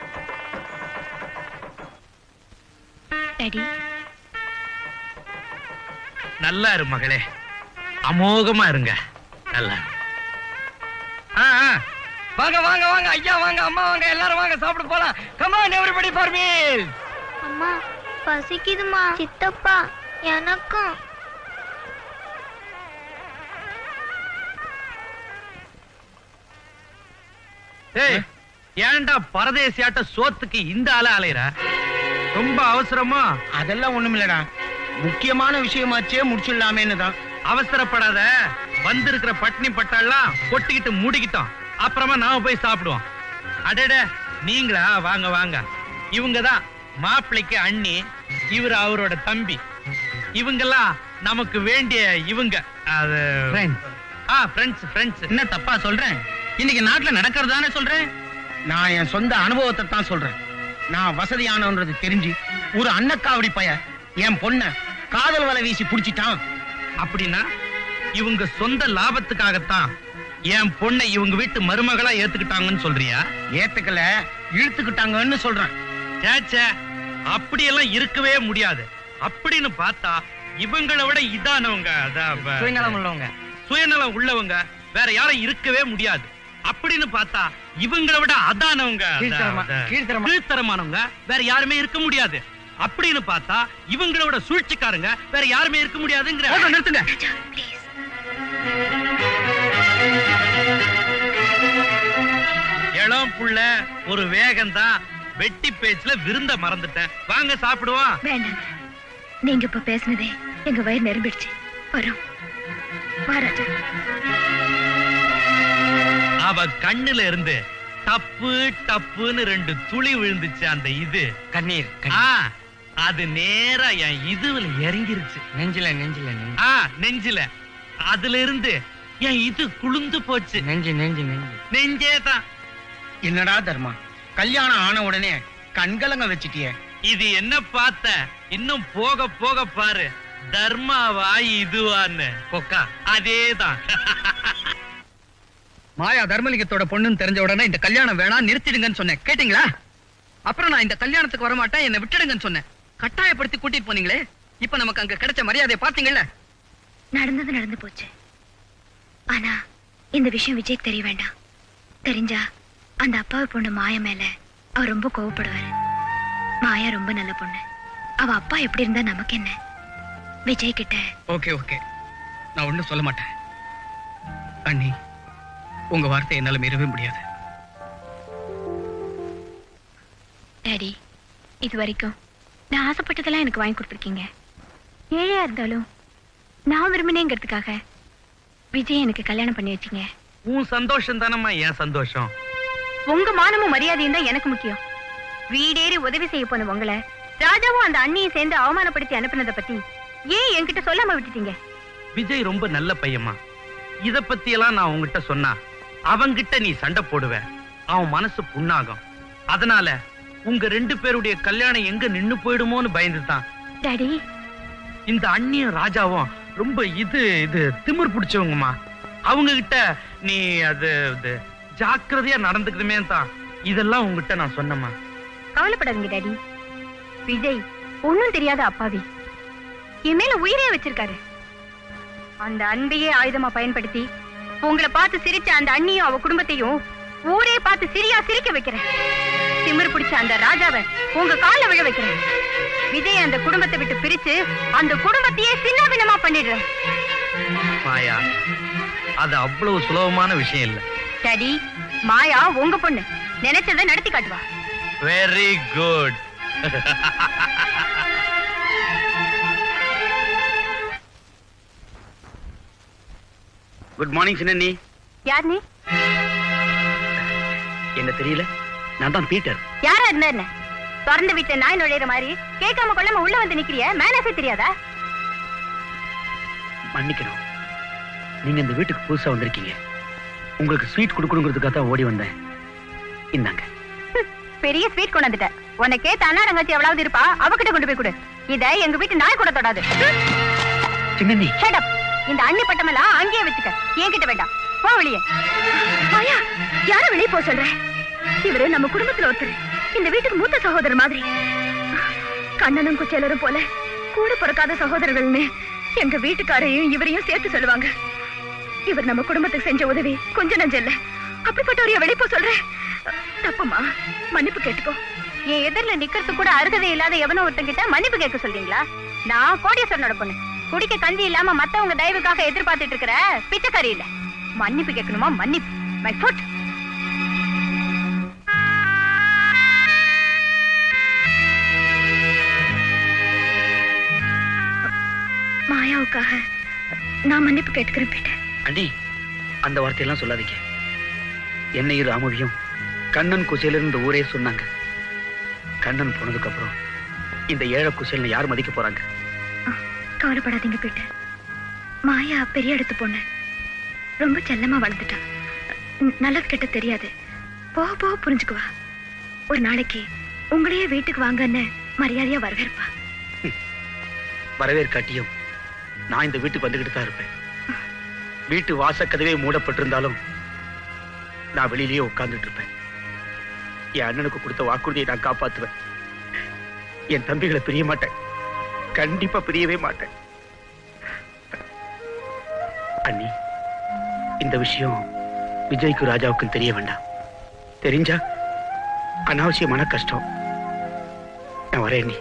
டாடி நல்லா இரு மகளே அமோகமா இருங்க நல்லா ஆ, ஆ. வாங்க வாங்க வாங்க ஐயா வாங்க அம்மா வாங்க எல்லாரும் வாங்க சாப்பிட போலாம் கமான் எவரிபடி ஃபார் மீல் அம்மா பசிக்குதுமா சித்தப்பா எனக்கும் ஏய் ஏன்டா பரதேசியாட்ட சோத்துக்கு இந்த ஆள அலையற ரொம்ப அவசரமா அதெல்லாம் ஒண்ணுமில்லடா முக்கியமான விஷயமாச்சே முடிச்சிடலாமேன்னு தான் அவசரப்படாத வந்திருக்கிற பட்னி பட்டாலாம் கொட்டிக்கிட்டு மூடிக்கிட்டோம் அப்புறமா நாம போய் சாப்பிடுவோம் அடடே நீங்களா வாங்க வாங்க இவங்க தான் மாப்பிள்ளைக்கு அண்ணி இவர் அவரோட தம்பி இவங்கெல்லாம் நமக்கு வேண்டிய இவங்க அது ஆ ஃப்ரெண்ட்ஸ் ஃப்ரெண்ட்ஸ் என்ன தப்பா சொல்றேன் இன்னைக்கு நாட்டுல நடக்கிறதானே சொல்றேன் நான் என் சொந்த அனுபவத்தை தான் சொல்றேன் நான் வசதியானவன்றது தெரிஞ்சு ஒரு அன்னக்காவடி பைய என் பொண்ண காதல் வலை வீசி புடிச்சிட்டான் அப்படின்னா இவங்க சொந்த லாபத்துக்காகத்தான் என் பொண்ணை இவங்க வீட்டு மருமகளா ஏத்துக்கிட்டாங்கன்னு சொல்றியா ஏத்துக்கல இழுத்துக்கிட்டாங்கன்னு சொல்றேன் சேச்சே அப்படியெல்லாம் இருக்கவே முடியாது அப்படின்னு பார்த்தா இவங்களை விட இதானவங்க அதான் ப- சுயநலம் உள்ளவங்க. சுயநலம் உள்ளவங்க வேற யாரும் இருக்கவே முடியாது அப்படின்னு பார்த்தா இவங்களை விட அதானவங்க அதான் கீழ்த்தரமா- அதான். கீழ்த்தரமா- கீழ்த்தரமானவங்க வேற யாருமே இருக்க முடியாது அப்படின்னு பார்த்தா இவங்களை விட சூழ்ச்சிக்காரங்க வேற யாருமே இருக்க முடியாதுங்கிற நிறுத்துங்க இளம் புள்ள ஒரு வேகம்தான் வெட்டி பேச்சுல விருந்த மறந்துட்டேன் வாங்க சாப்பிடுவோம் வேண்டாங்க நீங்க இப்ப பேசுனதே எங்க வயிறு நிரம்பிடுச்சு வரோம் வா ராஜா அவ கண்ணுல இருந்து டப்பு டப்புன்னு ரெண்டு துளி விழுந்துச்சு அந்த இது கண்ணீர் ஆ, அது நேரா என் இதுல இறங்கிருச்சு நெஞ்சில நெஞ்சில ஆ நெஞ்சில அதுல இருந்து என் இது குளுந்து போச்சு நெஞ்சு நெஞ்சு நெஞ்சு நெஞ்சே தான் என்னடா தர்மா கல்யாணம் ஆன உடனே கண்கலங்க வச்சிட்டியே இது என்ன பார்த்த இன்னும் போக போக பாரு தர்மாவா இதுவான்னு கொக்கா அதேதான் மாயா தர்மலிங்கத்தோட பொண்ணுன்னு தெரிஞ்ச உடனே இந்த கல்யாணம் வேணாம் நிறுத்திடுங்கன்னு சொன்னேன் கேட்டீங்களா அப்புறம் நான் இந்த கல்யாணத்துக்கு வரமாட்டேன் என்னை விட்டுடுங்கன்னு சொன்னேன் கட்டாயப்படுத்தி கூட்டிட்டு போனீங்களே இப்ப நமக்கு அங்க கிடைச்ச மரியாதையை பாத்தீங்கல்ல நடந்தது நடந்து போச்சு ஆனா இந்த விஷயம் விஜய்க்கு தெரிய வேண்டாம் தெரிஞ்சா அந்த அப்பாவை பொண்ணு மாயா மேல அவர் ரொம்ப கோவப்படுவாரு மாயா ரொம்ப நல்ல பொண்ணு அவ அப்பா எப்படி இருந்தா நமக்கு என்ன விஜய் கிட்ட ஓகே ஓகே நான் ஒண்ணும் சொல்ல மாட்டேன் அண்ணி உங்க வார்த்தை என்னால மீறவே முடியாது டாடி இது வரைக்கும் நான் ஆசைப்பட்டதெல்லாம் எனக்கு வாங்கி கொடுத்துருக்கீங்க ஏழையா இருந்தாலும் நான் விரும்பினேங்கிறதுக்காக விஜய் எனக்கு கல்யாணம் பண்ணி வச்சீங்க உன் சந்தோஷம் தானம்மா என் சந்தோஷம் உங்க மானமும் மரியாதையும் தான் எனக்கு முக்கியம் வீடேறி உதவி செய்ய போன உங்களை ராஜாவும் அந்த அண்ணியை சேர்ந்து அவமானப்படுத்தி அனுப்புனதை பத்தி ஏன் என்கிட்ட சொல்லாம விட்டுட்டீங்க விஜய் ரொம்ப நல்ல பையம்மா இத பத்தி எல்லாம் நான் உன்கிட்ட சொன்னா அவன்கிட்ட நீ சண்டை போடுவ அவன் மனசு புண்ணாகும் அதனால உங்க ரெண்டு பேருடைய கல்யாணம் எங்க நின்னு போயிடுமோன்னு பயந்துதான் டாடி இந்த அண்ணியும் ராஜாவும் ரொம்ப இது இது திமிர் பிடிச்சவங்கம்மா அவங்க கிட்ட நீ அது இது ஜாக்கிரதையா நடந்துக்கணுமே தான் இதெல்லாம் உங்ககிட்ட நான் சொன்னேம்மா கவலைப்படாதீங்க டாடி விஜய் ஒண்ணும் தெரியாத அப்பாவி என் மேல உயிரே வச்சிருக்காரு அந்த அன்பையே ஆயுதமா பயன்படுத்தி உங்களை பார்த்து சிரிச்ச அந்த அண்ணியும் அவ குடும்பத்தையும் ஊரே பார்த்து சிரியா சிரிக்க வைக்கிறேன் திமிரு பிடிச்ச அந்த ராஜாவை உங்க கால்ல விழ வைக்கிறேன் விஜய் அந்த குடும்பத்தை விட்டு பிரிச்சு அந்த குடும்பத்தையே சின்ன பின்னமா பண்ணிடுறேன் மாயா அது அவ்வளவு சுலபமான விஷயம் இல்ல டாடி மாயா உங்க பொண்ணு நினைச்சதை நடத்தி காட்டுவா very good good morning Chinni யார் நீ என்ன தெரியல நான் தான் பீட்டர் யாரா இருந்தா என்ன திறந்து விட்ட நாய் நுழையிற மாதிரி கேட்காம கொள்ளாம உள்ள வந்து நிக்கிறிய மேனஸே தெரியாதா மன்னிக்கணும் நீங்க இந்த வீட்டுக்கு புதுசா வந்திருக்கீங்க உங்களுக்கு ஸ்வீட் கொடுக்கணுங்கிறதுக்காக தான் ஓடி வந்தேன் இந்தாங்க பெரிய ஸ்வீட் கொண்டு வந்துட்ட உனக்கே தன்னா தங்கச்சி எவ்வளவு இருப்பா அவகிட்ட கொண்டு போய் கொடு இத எங்க வீட்டு நாய் கூட தொடாது சின்னி Shut up. இந்த அண்ணி பட்டமெல்லாம் அங்கேயே வச்சுக்க என்கிட்ட வேண்டாம் போ வெளியே மாயா யார வெளியே போ சொல்ற இவரு நம்ம குடும்பத்துல ஒருத்தர் இந்த வீட்டுக்கு மூத்த சகோதரர் மாதிரி கண்ணனும் குச்சேலரும் போல கூட பிறக்காத சகோதரர்கள்னு எங்க வீட்டுக்காரையும் இவரையும் சேர்த்து சொல்லுவாங்க இவர் நம்ம குடும்பத்துக்கு செஞ்ச உதவி கொஞ்ச நஞ்சம் இல்ல அப்படிப்பட்டவரைய வெளியே போ சொல்ற தப்புமா மன்னிப்பு கேட்டுக்கோ என் எதிரில நிக்கிறது கூட அருகதை இல்லாத எவனோ ஒருத்தங்கிட்ட மன்னிப்பு கேட்க சொல்றீங்களா நான் கோடீஸ்வரனோட பொண்ணு குடிக்க கஞ்சி இல்லாம மத்தவங்க தயவுக்காக எதிர்பார்த்துட்டு இருக்கிற பிச்சைக்காரி இல்ல மன்னிப்பு கேட்கணுமா மன்னிப்பு மை ஃபுட் மாயாவுக்காக நான் மன்னிப்பு கேட்டுக்கிறேன் பீட்டர் அண்ணி அந்த வார்த்தையெல்லாம் சொல்லாதீங்க என்னையும் ராமவியும் கண்ணன் குசேலர் இந்த ஊரே சொன்னாங்க கண்ணன் போனதுக்கு அப்புறம் இந்த ஏழை குசேலனை யார் மதிக்க போறாங்க கவலைப்படாதீங்க பீட்டர் மாயா பெரிய இடத்து பொண்ணு ரொம்ப செல்லமா வளர்ந்துட்டா ந- நல்லது கெட்ட தெரியாது போக போக புரிஞ்சுக்குவா ஒரு நாளைக்கு உங்களையே வீட்டுக்கு வாங்கன்னு மரியாதையா வரவேற்பா வரவேற்காட்டியும் நான் இந்த வீட்டுக்கு வந்துகிட்டு தான் இருப்பேன் வீட்டு வாசக்கதவே மூடப்பட்டிருந்தாலும் நான் வெளியிலேயே உட்கார்ந்துட்டு இருப்பேன் என் அண்ணனுக்கு கொடுத்த வாக்குறுதியை நான் காப்பாத்துவேன் என் தம்பிகளை பிரிய மாட்டேன் கண்டிப்பா பிரியவே மாட்டேன் அண்ணி இந்த விஷயம் விஜய்க்கு ராஜாவுக்கும் தெரிய வேண்டாம் தெரிஞ்சா அனாவசியமான கஷ்டம் நான் வரேன் அண்ணி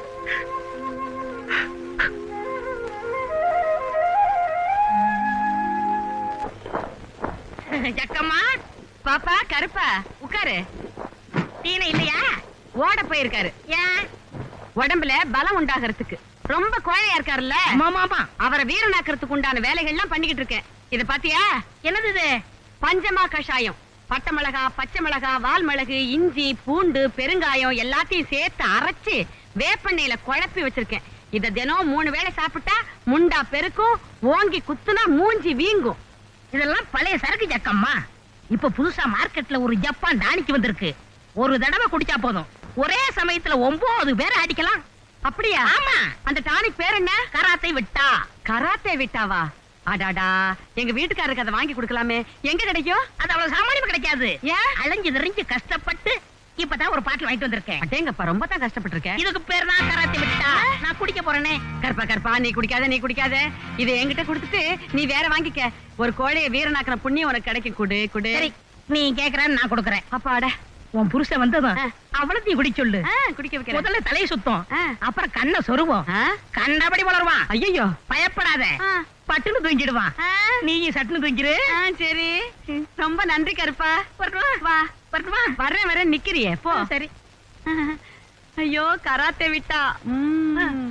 ஜக்கம்மா பாப்பா கருப்பா உட்காரு டீனை இல்லையா ஓட போயிருக்காரு ஏன் உடம்புல பலம் உண்டாகிறதுக்கு ரொம்ப கோழையா இருக்காருல்ல அவரை வீரனாக்குறதுக்கு உண்டான வேலைகள்லாம் பண்ணிக்கிட்டு இருக்கேன் இத பாத்தியா என்னது இது பஞ்சமா கஷாயம் பட்டை மிளகா பச்சை மிளகா வால் மிளகு இஞ்சி பூண்டு பெருங்காயம் எல்லாத்தையும் சேர்த்து அரைச்சு வேப்பெண்ணெயில குழப்பி வச்சிருக்கேன் இத தினம் மூணு வேளை சாப்பிட்டா முண்டா பெருக்கும் ஓங்கி குத்துனா மூஞ்சி வீங்கும் இதெல்லாம் பழைய சரக்கு ஜக்கம்மா இப்ப புதுசா மார்க்கெட்ல ஒரு ஜப்பான் டானிக்கு வந்திருக்கு ஒரு தடவை குடிச்சா போதும் ஒரே சமயத்துல ஒன்பது பேரை அடிக்கலாம் அப்படியா ஆமா அந்த டானிக் பேர் என்ன கராத்தை விட்டா கராத்தே விட்டாவா அடாடா எங்க வீட்டுக்காரருக்கு அதை வாங்கி கொடுக்கலாமே எங்க கிடைக்கும் அது அவ்வளவு சாமானியம் கிடைக்காது ஏன் அலைஞ்சு நிறைஞ்சு கஷ்டப்பட்டு இப்பதான் ஒரு பாட்டில் வாங்கிட்டு வந்திருக்கேன் அடேங்கப்பா ரொம்ப தான் கஷ்டப்பட்டிருக்கேன் இதுக்கு பேர் தான் கராத்தை விட்டா நான் குடிக்க போறேனே கற்பா கற்பா நீ குடிக்காத நீ குடிக்காத இதை என்கிட்ட கொடுத்துட்டு நீ வேற வாங்கிக்க ஒரு கோழைய வீரனாக்குற புண்ணியம் உனக்கு கிடைக்கும் குடு குடு சரி நீ கேக்குறேன்னு நான் கொடுக்கறேன் அப்பாட உன் புருஷன் வந்ததும் அவ்வளத்தையும் குடி சொல்லு ஆ, குடிக்க வைக்கிறேன் முதல்ல தலையை சுத்தம் ஆ. அப்புறம் கண்ணை சொருவோம் ஆ? கண்டபடி வளருவான் ஐயோ பயப்படாத ஆ. பட்டுன்னு தூங்கிடுவான் ஆ. நீயும் சட்டுன்னு தூங்கிரு ஆ, சரி ரொம்ப நன்றி கருப்பா வரட்டுமா வா வரட்டுமா வர்றேன் வரேன் நிக்கிறியே போ சரி ஐயோ கராத்தே விட்டா ம்.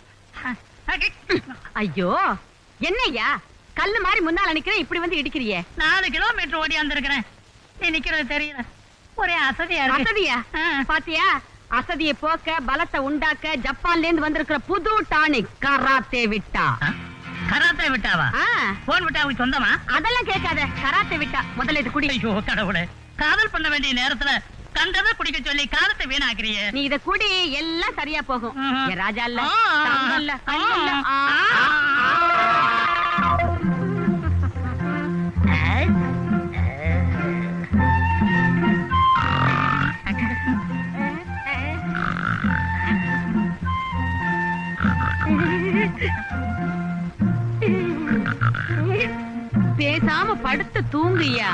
ஐயோ என்னய்யா கல்லு மாதிரி முன்னால நிக்கிறேன் இப்படி வந்து இடிக்கிறியே நாலு கிலோமீட்டர் ஓடி வந்திருக்கிறேன் நீ நிக்கிறது தெரியல ஒரே அசதியா இருக்கு அசதியா ஆ. பாத்தியா அசதியை போக்க பலத்தை உண்டாக்க ஜப்பான்ல இருந்து வந்திருக்கிற புது டானிக் கராத்தே விட்டா ஆ? கராத்தே விட்டாவா ஆ, போன் விட்டா அவங்களுக்கு சொந்தமா அதெல்லாம் கேட்காத கராத்தே விட்டா முதல்ல இது குடி ஐயோ கடவுளே காதல் பண்ண வேண்டிய நேரத்துல கண்டதை குடிக்க சொல்லி காலத்தை வீணாக்குறிய நீ இத குடி எல்லாம் சரியா போகும் ம்ஹும். என் ராஜா இல்ல ஆ. தங்கம் இல்ல கண்ணு இல்ல ஆ. பேசாம படுத்து தூங்குயா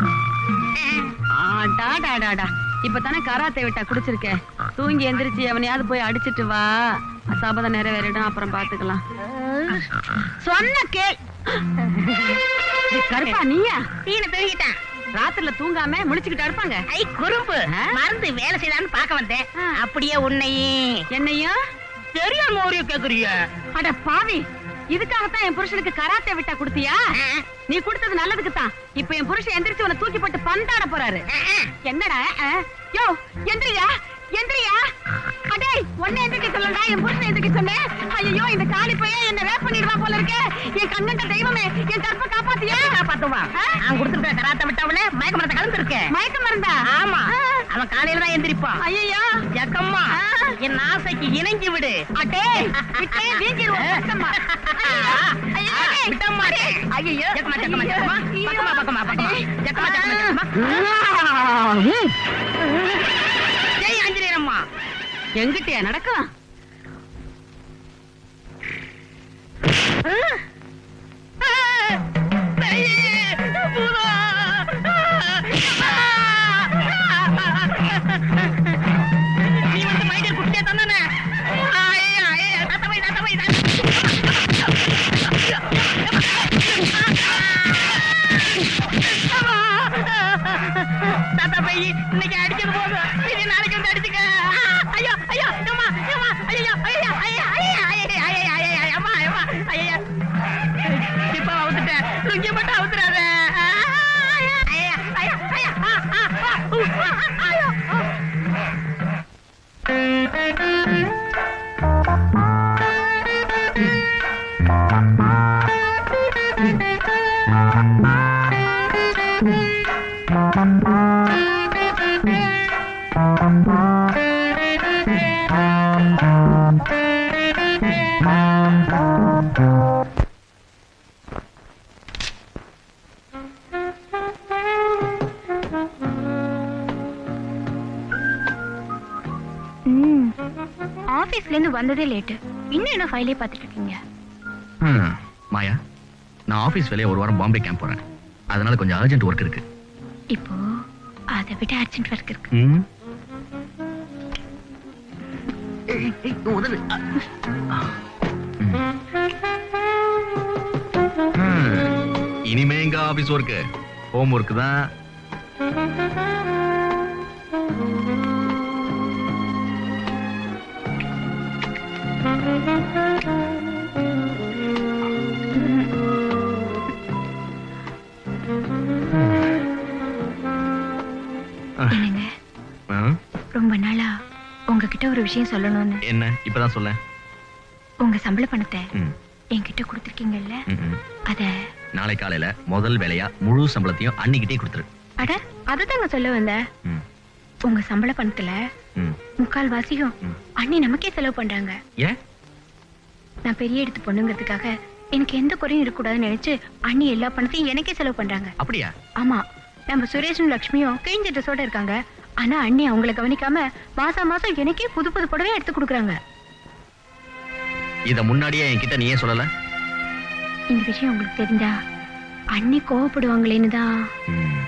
ஆடாடாடாடா இப்பதானே கராத்தே விட்டா குடிச்சிருக்க தூங்கி எந்திரிச்சு எவனையாவது போய் அடிச்சிட்டு வா சபதம் நிறைவேறிடும் அப்புறம் பாத்துக்கலாம் சொன்ன கே கருப்பா நீயா தீன தூங்கிட்டான் ராத்திரில தூங்காம முழிச்சுக்கிட்டு அடுப்பாங்க ஐ குறும்பு ஆ? மருந்து வேலை செய்தான்னு பார்க்க வந்தேன் ஆ. அப்படியே உன்னையும் என்னையும் தெரியாம ஒரு கேக்குறிய அட பாவி இதுக்காகத்தான் என் புருஷனுக்கு கராத்தே விட்டா கொடுத்தியா நீ கொடுத்தது நல்லதுக்கு தான் இப்ப என் புருஷன் எந்திரிச்சு உன்னை தூக்கி போட்டு பந்தாட போறாரு என்னடா அஹ்? யோ எந்திரியா எந்திரியா அடே உன்னை எந்திரிக்க சொல்லடா என் புருஷன் எந்திரிக்க சொன்னேன் ஐயோ இந்த காலி பைய என்ன ரேப் பண்ணிடுவான் போல இருக்கு என் கண்ணண்ட தெய்வமே என் கற்பை காப்பாத்தியா காப்பாத்துவான் நான் கொடுத்துருக்க கராத்த விட்டவன மயக்க மரத்தை கலந்துருக்கேன் மயக்க மருந்தா ஆமா அவன் காலையில தான் எந்திரிப்பான் ஐயோ ஜக்கம்மா என் ஆசைக்கு இணங்கி விடு அடே விட்டே வீங்கிடுவோம் கஷ்டமா ஐயோ ஐயோ விட்டம்மா ஐயோ ஜக்கம்மா ஜக்கம்மா ஜக்கம்மா பக்கமா பக்கமா பக்கமா ஜக்கம்மா ஜக்கம்மா ஜக்கம்மா ஜெய் ஆஞ்சநேயரம்மா எங்கிட்டயா நடக்கும் நீ வந்து மைக்கேல் குட்டியே தந்தானே ஐயா ஐயா தத்தவை தத்தவை தாத்தா பை இன்னைக்கு அடிச்சது போதும் இனி நாளைக்கு வந்து அடிச்சுக்க ஐயோ ஐயோ அம்மா அம்மா ம் ஆபீஸ்ல இருந்து வந்ததே லேட்டு இன்னும் என்ன ஃபைலே பார்த்துட்டு இருக்கீங்க ஹம், மாயா நான் ஆபீஸ் வேலையை ஒரு வாரம் பாம்பே கேம்ப் போறேன் அதனால கொஞ்சம் அர்ஜென்ட் ஒர்க் இருக்கு இப்போ அதை விட அர்ஜென்ட் ஒர்க் இருக்கு ம் இனிமே எங்க ஆபீஸ் ஒர்க் ஹோம் ஒர்க் தான் என்னங்க ஆ, ரொம்ப நாளா உங்ககிட்ட ஒரு விஷயம் சொல்லணும்னு என்ன இப்பதான் சொல்ல உங்க சம்பள பணத்தை ம், என்கிட்ட கொடுத்துருக்கீங்கல்ல ம், ம். அத நாளை காலையில முதல் வேலையா முழு சம்பளத்தையும் அன்னிக்கிட்டே கொடுத்துரு அட அதுதாங்க சொல்ல வந்தேன் ம். உங்க சம்பள பணத்துல ம். முக்கால் வாசியும் அண்ணி நமக்கே செலவு பண்றாங்க ஏன் நான் பெரிய எடுத்து பொண்ணுங்கிறதுக்காக எனக்கு எந்த குறையும் இருக்கக்கூடாதுன்னு நினைச்சு அண்ணி எல்லா பணத்தையும் எனக்கே செலவு பண்றாங்க அப்படியா ஆமா நம்ம சுரேஷும் லக்ஷ்மியும் கிழிஞ்ச ட்ரெஸ்ஸோட இருக்காங்க ஆனா அண்ணி அவங்கள கவனிக்காம மாசம் மாசம் எனக்கே புது புது புடவை எடுத்து கொடுக்குறாங்க இத முன்னாடியே என்கிட்ட நீ ஏன் சொல்லல இந்த விஷயம் உங்களுக்கு தெரிஞ்சா அண்ணி கோவப்படுவாங்களேன்னு தான் ம்.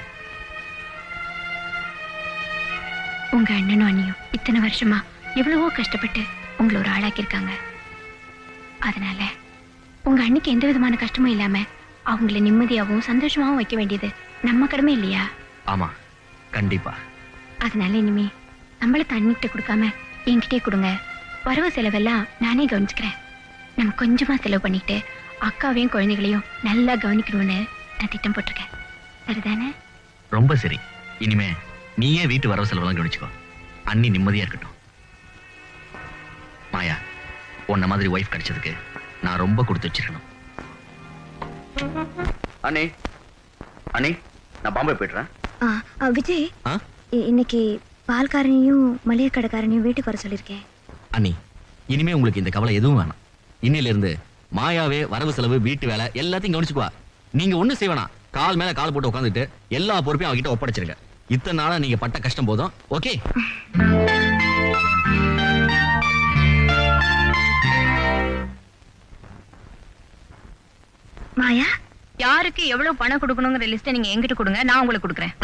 உங்க அண்ணனும் அண்ணியும் இத்தனை வருஷமா எவ்வளவோ கஷ்டப்பட்டு உங்களை ஒரு ஆளாக்கியிருக்காங்க அதனால உங்க அண்ணிக்கு எந்த விதமான கஷ்டமும் இல்லாம அவங்கள நிம்மதியாவும் சந்தோஷமாவும் வைக்க வேண்டியது நம்ம கடமை இல்லையா ஆமா கண்டிப்பா அதனால இனிமே சம்பளத்தை அண்ணிக்கிட்ட கொடுக்காம என்கிட்டே கொடுங்க வரவு செலவெல்லாம் நானே கவனிச்சுக்கிறேன் நம்ம கொஞ்சமா செலவு பண்ணிட்டு அக்காவையும் குழந்தைகளையும் நல்லா கவனிக்கணும்னு நான் திட்டம் போட்டிருக்கேன் சரிதானே ரொம்ப சரி இனிமே நீயே வீட்டு வரவு செலவெல்லாம் கவனிச்சுக்கோ அண்ணி நிம்மதியா இருக்கட்டும் மாயா உன்ன மாதிரி ஒய்ஃப் கிடைச்சதுக்கு நான் ரொம்ப கொடுத்து வச்சிருக்கணும் அண்ணே அண்ணே நான் பாம்பே போயிடுறேன் ஆ, ஆ, விஜய் ஆ? இ- இன்னைக்கு பால்காரனையும் மளிகை கடைக்காரனையும் வீட்டுக்கு வர சொல்லியிருக்கேன் அண்ணி இனிமே உங்களுக்கு இந்த கவலை எதுவும் வேணாம் இன்னையில இருந்து மாயாவே வரவு செலவு வீட்டு வேலை எல்லாத்தையும் கவனிச்சுக்குவா நீங்க ஒண்ணு செய்வேனா கால் மேல கால் போட்டு உட்காந்துட்டு எல்லா பொறுப்பையும் அவகிட்ட ஒப்படைச்சிருங்க இத்தனை நாளா நீங்க பட்ட கஷ்டம் போதும் ஓகே மாயா யாருக்கு எவ்வளவு பணம் கொடுக்கணுங்கிற லிஸ்ட்டை நீங்க என்கிட்ட கொடுங்க நான் உங்களுக்கு கொடுக்குறேன்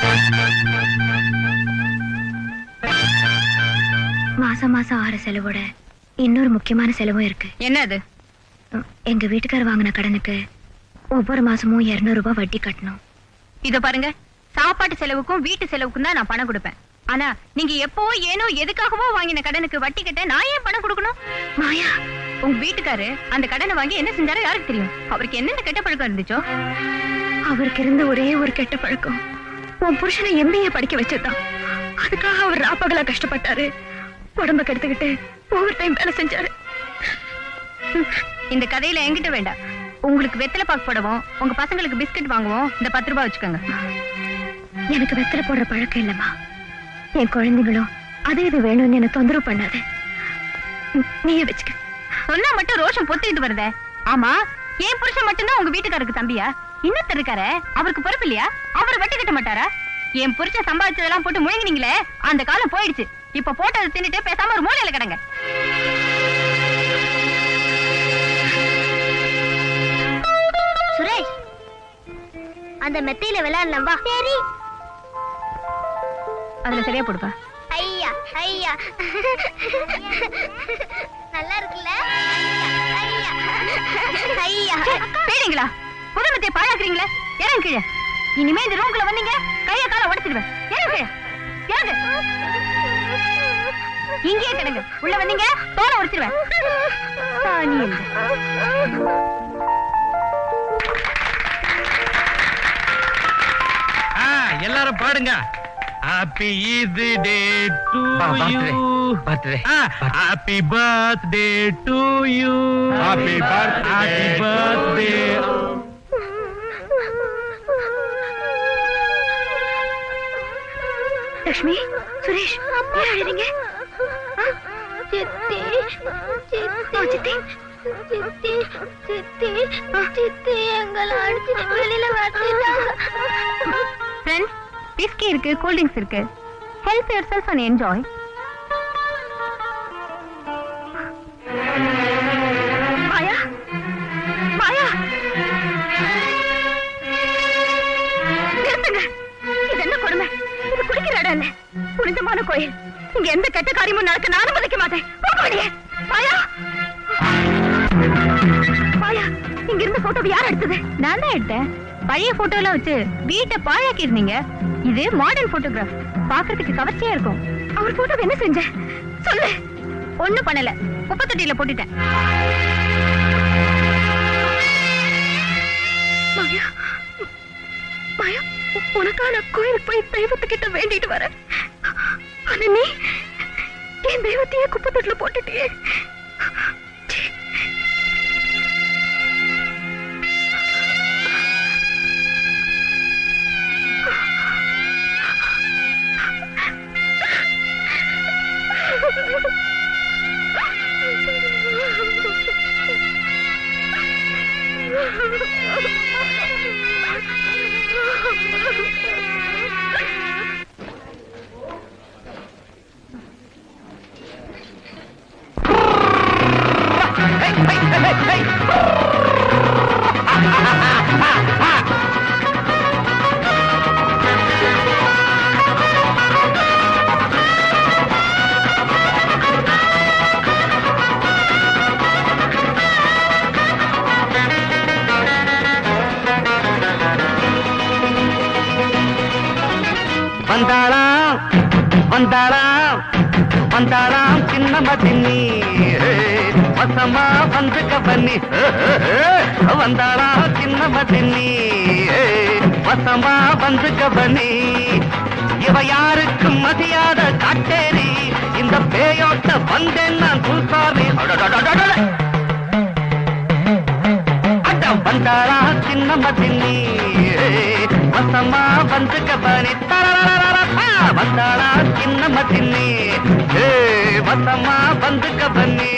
மாசம் மாசம் ஆற செலவோட இன்னொரு முக்கியமான செலவும் இருக்கு என்ன அது எங்க வீட்டுக்காரர் வாங்கின கடனுக்கு ஒவ்வொரு மாசமும் 200 ரூபாய் வட்டி கட்டணும் இத பாருங்க சாப்பாட்டு செலவுக்கும் வீட்டு செலவுக்கும் தான் நான் பணம் கொடுப்பேன் ஆனா நீங்க எப்பவோ ஏனோ எதுக்காகவோ வாங்கின கடனுக்கு வட்டி கட்ட நான் ஏன் பணம் கொடுக்கணும் மாயா உங்க வீட்டுக்காரு அந்த கடனை வாங்கி என்ன செஞ்சாரோ யாருக்கு தெரியும் அவருக்கு என்னென்ன கெட்ட பழக்கம் இருந்துச்சோ அவருக்கு இருந்த ஒரே ஒரு கெட்ட பழக்கம் உன் புருஷனை எம்பிஏ படிக்க வச்சதுதான் அதுக்காக அவர் ராப்பகலா கஷ்டப்பட்டாரு உடம்ப கெடுத்துக்கிட்டு ஓவர் டைம் வேலை செஞ்சாரு இந்த கதையில என்கிட்ட வேண்டாம் உங்களுக்கு வெத்தலை பாக்கு போடவும் உங்க பசங்களுக்கு பிஸ்கட் வாங்குவோம் இந்த பத்து ரூபாய் வச்சுக்கோங்க எனக்கு வெத்தலை போடுற பழக்கம் இல்லம்மா என் குழந்தைங்களும் அது இது வேணும்னு என்ன தொந்தரவு பண்ணாத ம், நீயே வச்சுக்க சொன்னா மட்டும் ரோஷம் பொத்திட்டு வருதே ஆமா என் புருஷன் மட்டும்தான் உங்க வீட்டுக்காருக்கு தம்பியா இன்னொருத்தர் இருக்காரு அவருக்கு பொறுப்பு இல்லையா அவர் வட்டி கட்ட மாட்டாரா என் புருஷன் சம்பாதிச்சதெல்லாம் போட்டு முழங்கினீங்களே அந்த காலம் போயிடுச்சு இப்ப போட்டதை தின்னுட்டு பேசாம ஒரு மூலையில கிடங்க சுரேஷ் அந்த மெத்தையில விளையாடலாம் வா சரி அதுல சரியா போடுப்பா ஐயா ஐயா நல்லா இருக்குல்ல ஐயா ஐயா பேடிங்களா புதுமத்தை பாழாக்குறீங்களே இறங்க கீழே இனிமே இந்த ரூம்குள்ள வந்தீங்க கைய கால உடைச்சிடுவேன் இறங்க கீழே இறங்க இங்கேயே கிடங்க உள்ள வந்தீங்க தோலை உடைச்சிடுவேன் சாணி எங்க? ஆ, எல்லாரும் பாடுங்க ஹாப்பி இது day to you happy birthday to you Happy birthday happy to birthday Lakshmi Suresh ஏன் அழுறீங்க சித்தி ஓ, சித்தி சித்தி சித்தி சித்தி எங்களை அடிச்சுட்டு வெளியில வந்துட்டாங்க ஃப்ரெண்ட்ஸ் விஸ்கி இருக்கு கூல் ட்ரிங்க்ஸ் இருக்கு help yourself and enjoy Maya Maya நிறுத்துங்க இது என்ன கொடுமை இது குடிக்கிற இடம் இல்ல புனிதமான கோயில் இங்க எந்த கெட்ட காரியமும் நடக்க நான் அனுமதிக்க மாட்டேன் போக வெளியே மாயா மாயா இங்க இருந்த போட்டோவை யார் எடுத்தது நான் தான் எடுத்தேன் பழைய போட்டோல வச்சு வீட்டை பாழாக்கி இருந்தீங்க இது மாடர்ன் போட்டோகிராஃப் பாக்குறதுக்கு கவர்ச்சியா இருக்கும் அவர் போட்டோ என்ன செஞ்ச சொல்லு ஒண்ணும் பண்ணல குப்பத்தொட்டியில போட்டுட்டேன் மாயா மாயா உ- உனக்கான கோயிலுக்கு போய் தெய்வத்துக்கிட்ட வேண்டிட்டு வரேன் ஆனா நீ என் தெய்வத்தையே குப்பத்தொட்டில போட்டுட்டியே வந்தாளாம் வந்தாளாம் வந்தாளாம் சின்னம தின்னி வசமா வந்து கவனி வந்தாளாம் சின்னம தின்னி வசமா வந்து கவனி இவ யாருக்கும் மதியாத காட்டேரி இந்த பேயோட்ட வந்தேன் நான் புல்சாமி அடம் வந்தாளா சின்னம தின்னி வசமா வந்து கபனி வந்தாளா சின்னம தின்னி ஏ, வசமா வந்து கபனி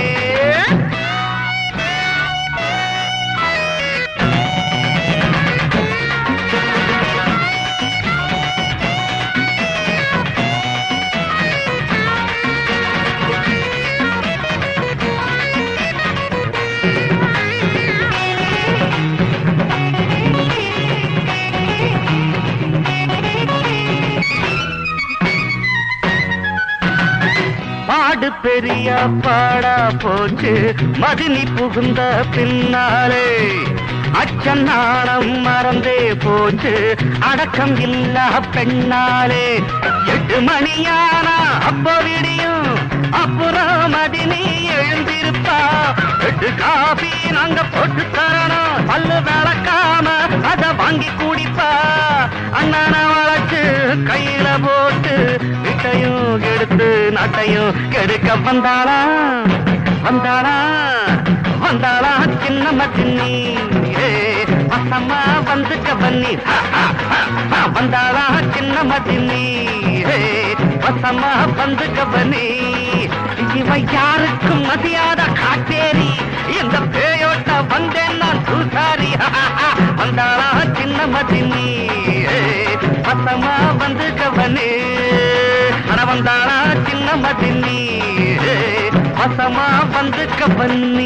பாடு பெரிய பாடா போச்சு மதினி புகுந்த பின்னாலே அச்சநாணம் மறந்தே போச்சு அடக்கம் இல்லா பெண்ணாலே எட்டு மணியானா அப்போ விடியும் அப்புறம் மதினி எழுந்திருப்பா எட்டு காபி நாங்க போட்டு தரணும் பல்லு விளக்காம அத வாங்கி குடிப்பா அண்ணன வளைச்சு கையில போட்டு வீட்டையும் எடுத்து நாட்டையும் கெடுக்க வந்தாளா வந்தாளா வந்தாளா சின்னம்ம சின்னி ஏ, வசமா வந்து கவன்னி வந்தாளா சின்னம்ம சின்னி ஏ, வசமா வந்து கவனி இவ யாருக்கும் மதியாத காட்டேரி இந்த பேயோட்ட வந்தேன் நான் பூசாரி வந்தாளா சின்னம்ம சின்னி ஏ, வசமா வந்து கவனி அட வந்தாளா சின்னம்ம சின்னி ஏ, வசமா வந்து கவன்னி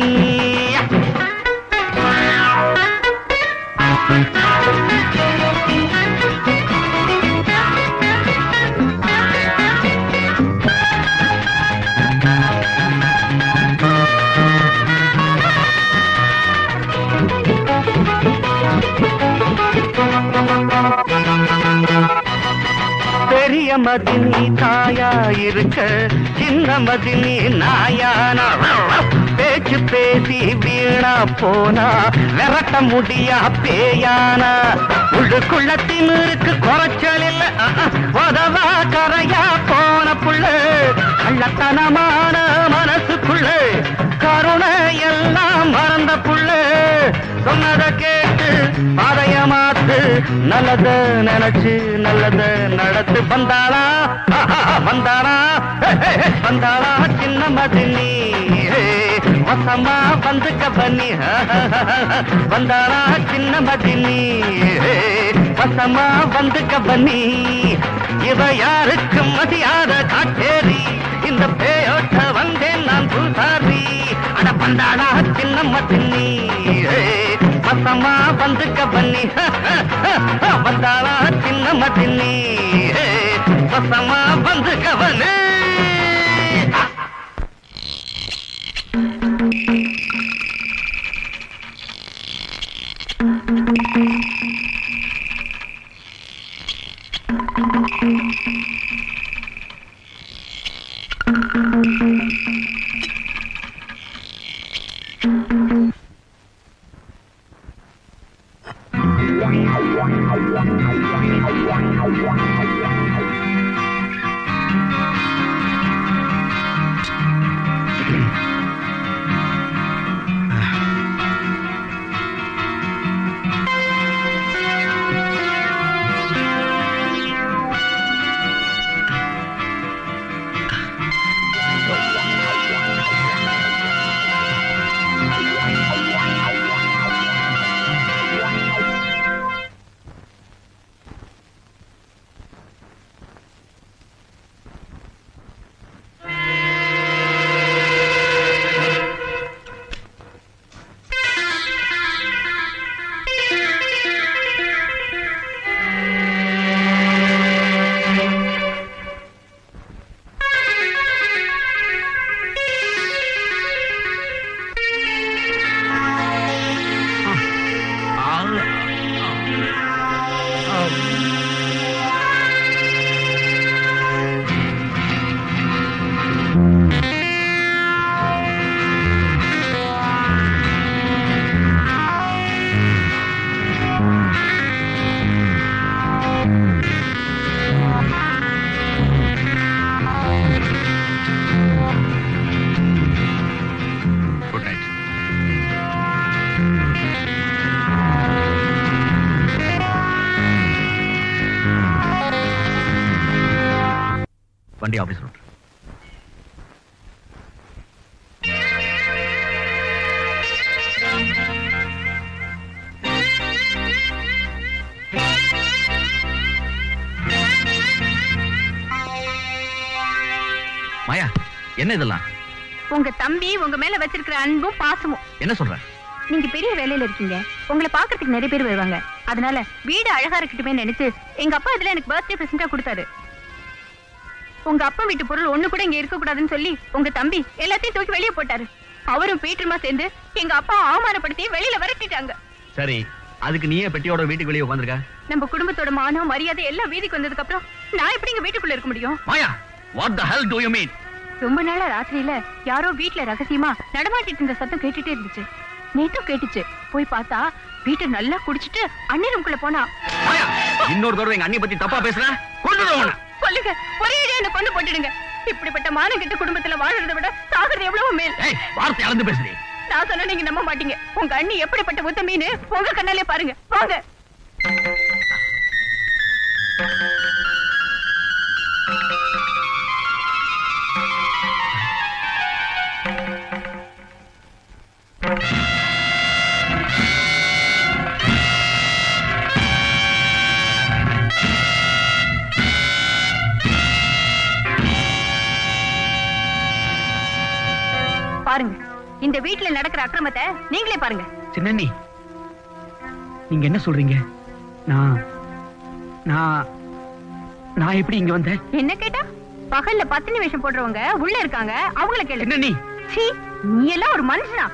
பெரிய மதினி தாயா இருக்க சின்ன மதினி நாயானா பேச்சு பேசி வீணா போனா விரட்ட முடியா பேயானா உள்ளுக்குள்ள திமிருக்கு குறைச்சல் இல்ல உதவா கரையா போன புள்ள கள்ளத்தனமான மனசுக்குள்ள கருணை எல்லாம் மறந்த புள்ள சொன்னத கேட்டு பாதைய மாத்து நல்லத நினைச்சு நல்லத நடத்து வந்தாளா ஆஹா, வந்தாளா ஹே, ஹே, ஹே, வந்தாளா சின்ன மதினி ஹே, வசமா வந்து கபனி வந்தாளா சின்ன மதினி வசமா வந்து கபனி இவ யாருக்கும் மதியாத காட்டேரி இந்த பேயோட்ட வந்தேன் நான் பூசாரி அட வந்தாளா சின்ன மதினி வசமா வந்து கபனி வந்தாளா சின்ன மதினி வசமா வந்து கபனி குட் நைட் வண்டி ஆபீஸ் ரோட் மாயா என்ன இதெல்லாம் உங்க தம்பி உங்க மேல வச்சிருக்கிற அன்பும் பாசமும் என்ன சொல்ற நீங்க பெரிய வேலையில இருக்கீங்க உங்களை பாக்குறதுக்கு நிறைய பேர் வருவாங்க அதனால வீடு அழகா இருக்கட்டுமே நினைச்சு எங்க அப்பா இதுல எனக்கு பர்த்டே பிரசண்டா கொடுத்தாரு உங்க அப்பா வீட்டு பொருள் ஒண்ணு கூட இங்க இருக்க கூடாதுன்னு சொல்லி உங்க தம்பி எல்லாத்தையும் தூக்கி வெளியே போட்டாரு அவரும் பீட்டருமா சேர்ந்து எங்க அப்பா அவமானப்படுத்தி வெளியில விரட்டிட்டாங்க சரி அதுக்கு நீயே பெட்டியோட வீட்டுக்கு வெளியே உட்காந்துருக்க நம்ம குடும்பத்தோட மானம் மரியாதை எல்லாம் வீதிக்கு வந்ததுக்கு அப்புறம் நான் எப்படி இங்க வீட்டுக்குள்ள இருக்க முடியும் Maya what the hell do you mean ரொம்ப நாளா ராத்திரியில யாரோ வீட்ல ரகசியமா நடமாட்டிட்டு இருந்த சத்தம் கேட்டுட்டே இருந்துச்சு நேத்தும் கேட்டுச்சு போய் பார்த்தா வீட்டை நல்லா குடிச்சிட்டு அண்ணன் ரூம்குள்ள போனா இன்னொரு தடவை எங்க அண்ணி பத்தி தப்பா பேசுற கொண்டு சொல்லுங்க ஒரே இடையே என்ன கொண்டு போட்டுடுங்க இப்படிப்பட்ட மானம் கெட்ட குடும்பத்துல வாழறதை விட சாகுறது எவ்வளவு மேல் வார்த்தை அளந்து பேசுறீ நான் சொன்னா நீங்க நம்ப மாட்டீங்க உங்க அண்ணி எப்படிப்பட்ட உத்த மீன் உங்க கண்ணாலே பாருங்க வாங்க பாருங்க இந்த வீட்டுல நடக்கிற அக்கிரமத்தை நீங்களே பாருங்க சின்னண்ணி நீங்க என்ன சொல்றீங்க நான் நான் நான் எப்படி இங்க வந்தேன் என்ன கேட்டா பகல்ல பத்தினி வேஷம் போடுறவங்க உள்ள இருக்காங்க அவங்கள கேளு என்ன நீ சீ நீ எல்லாம் ஒரு மனுஷனா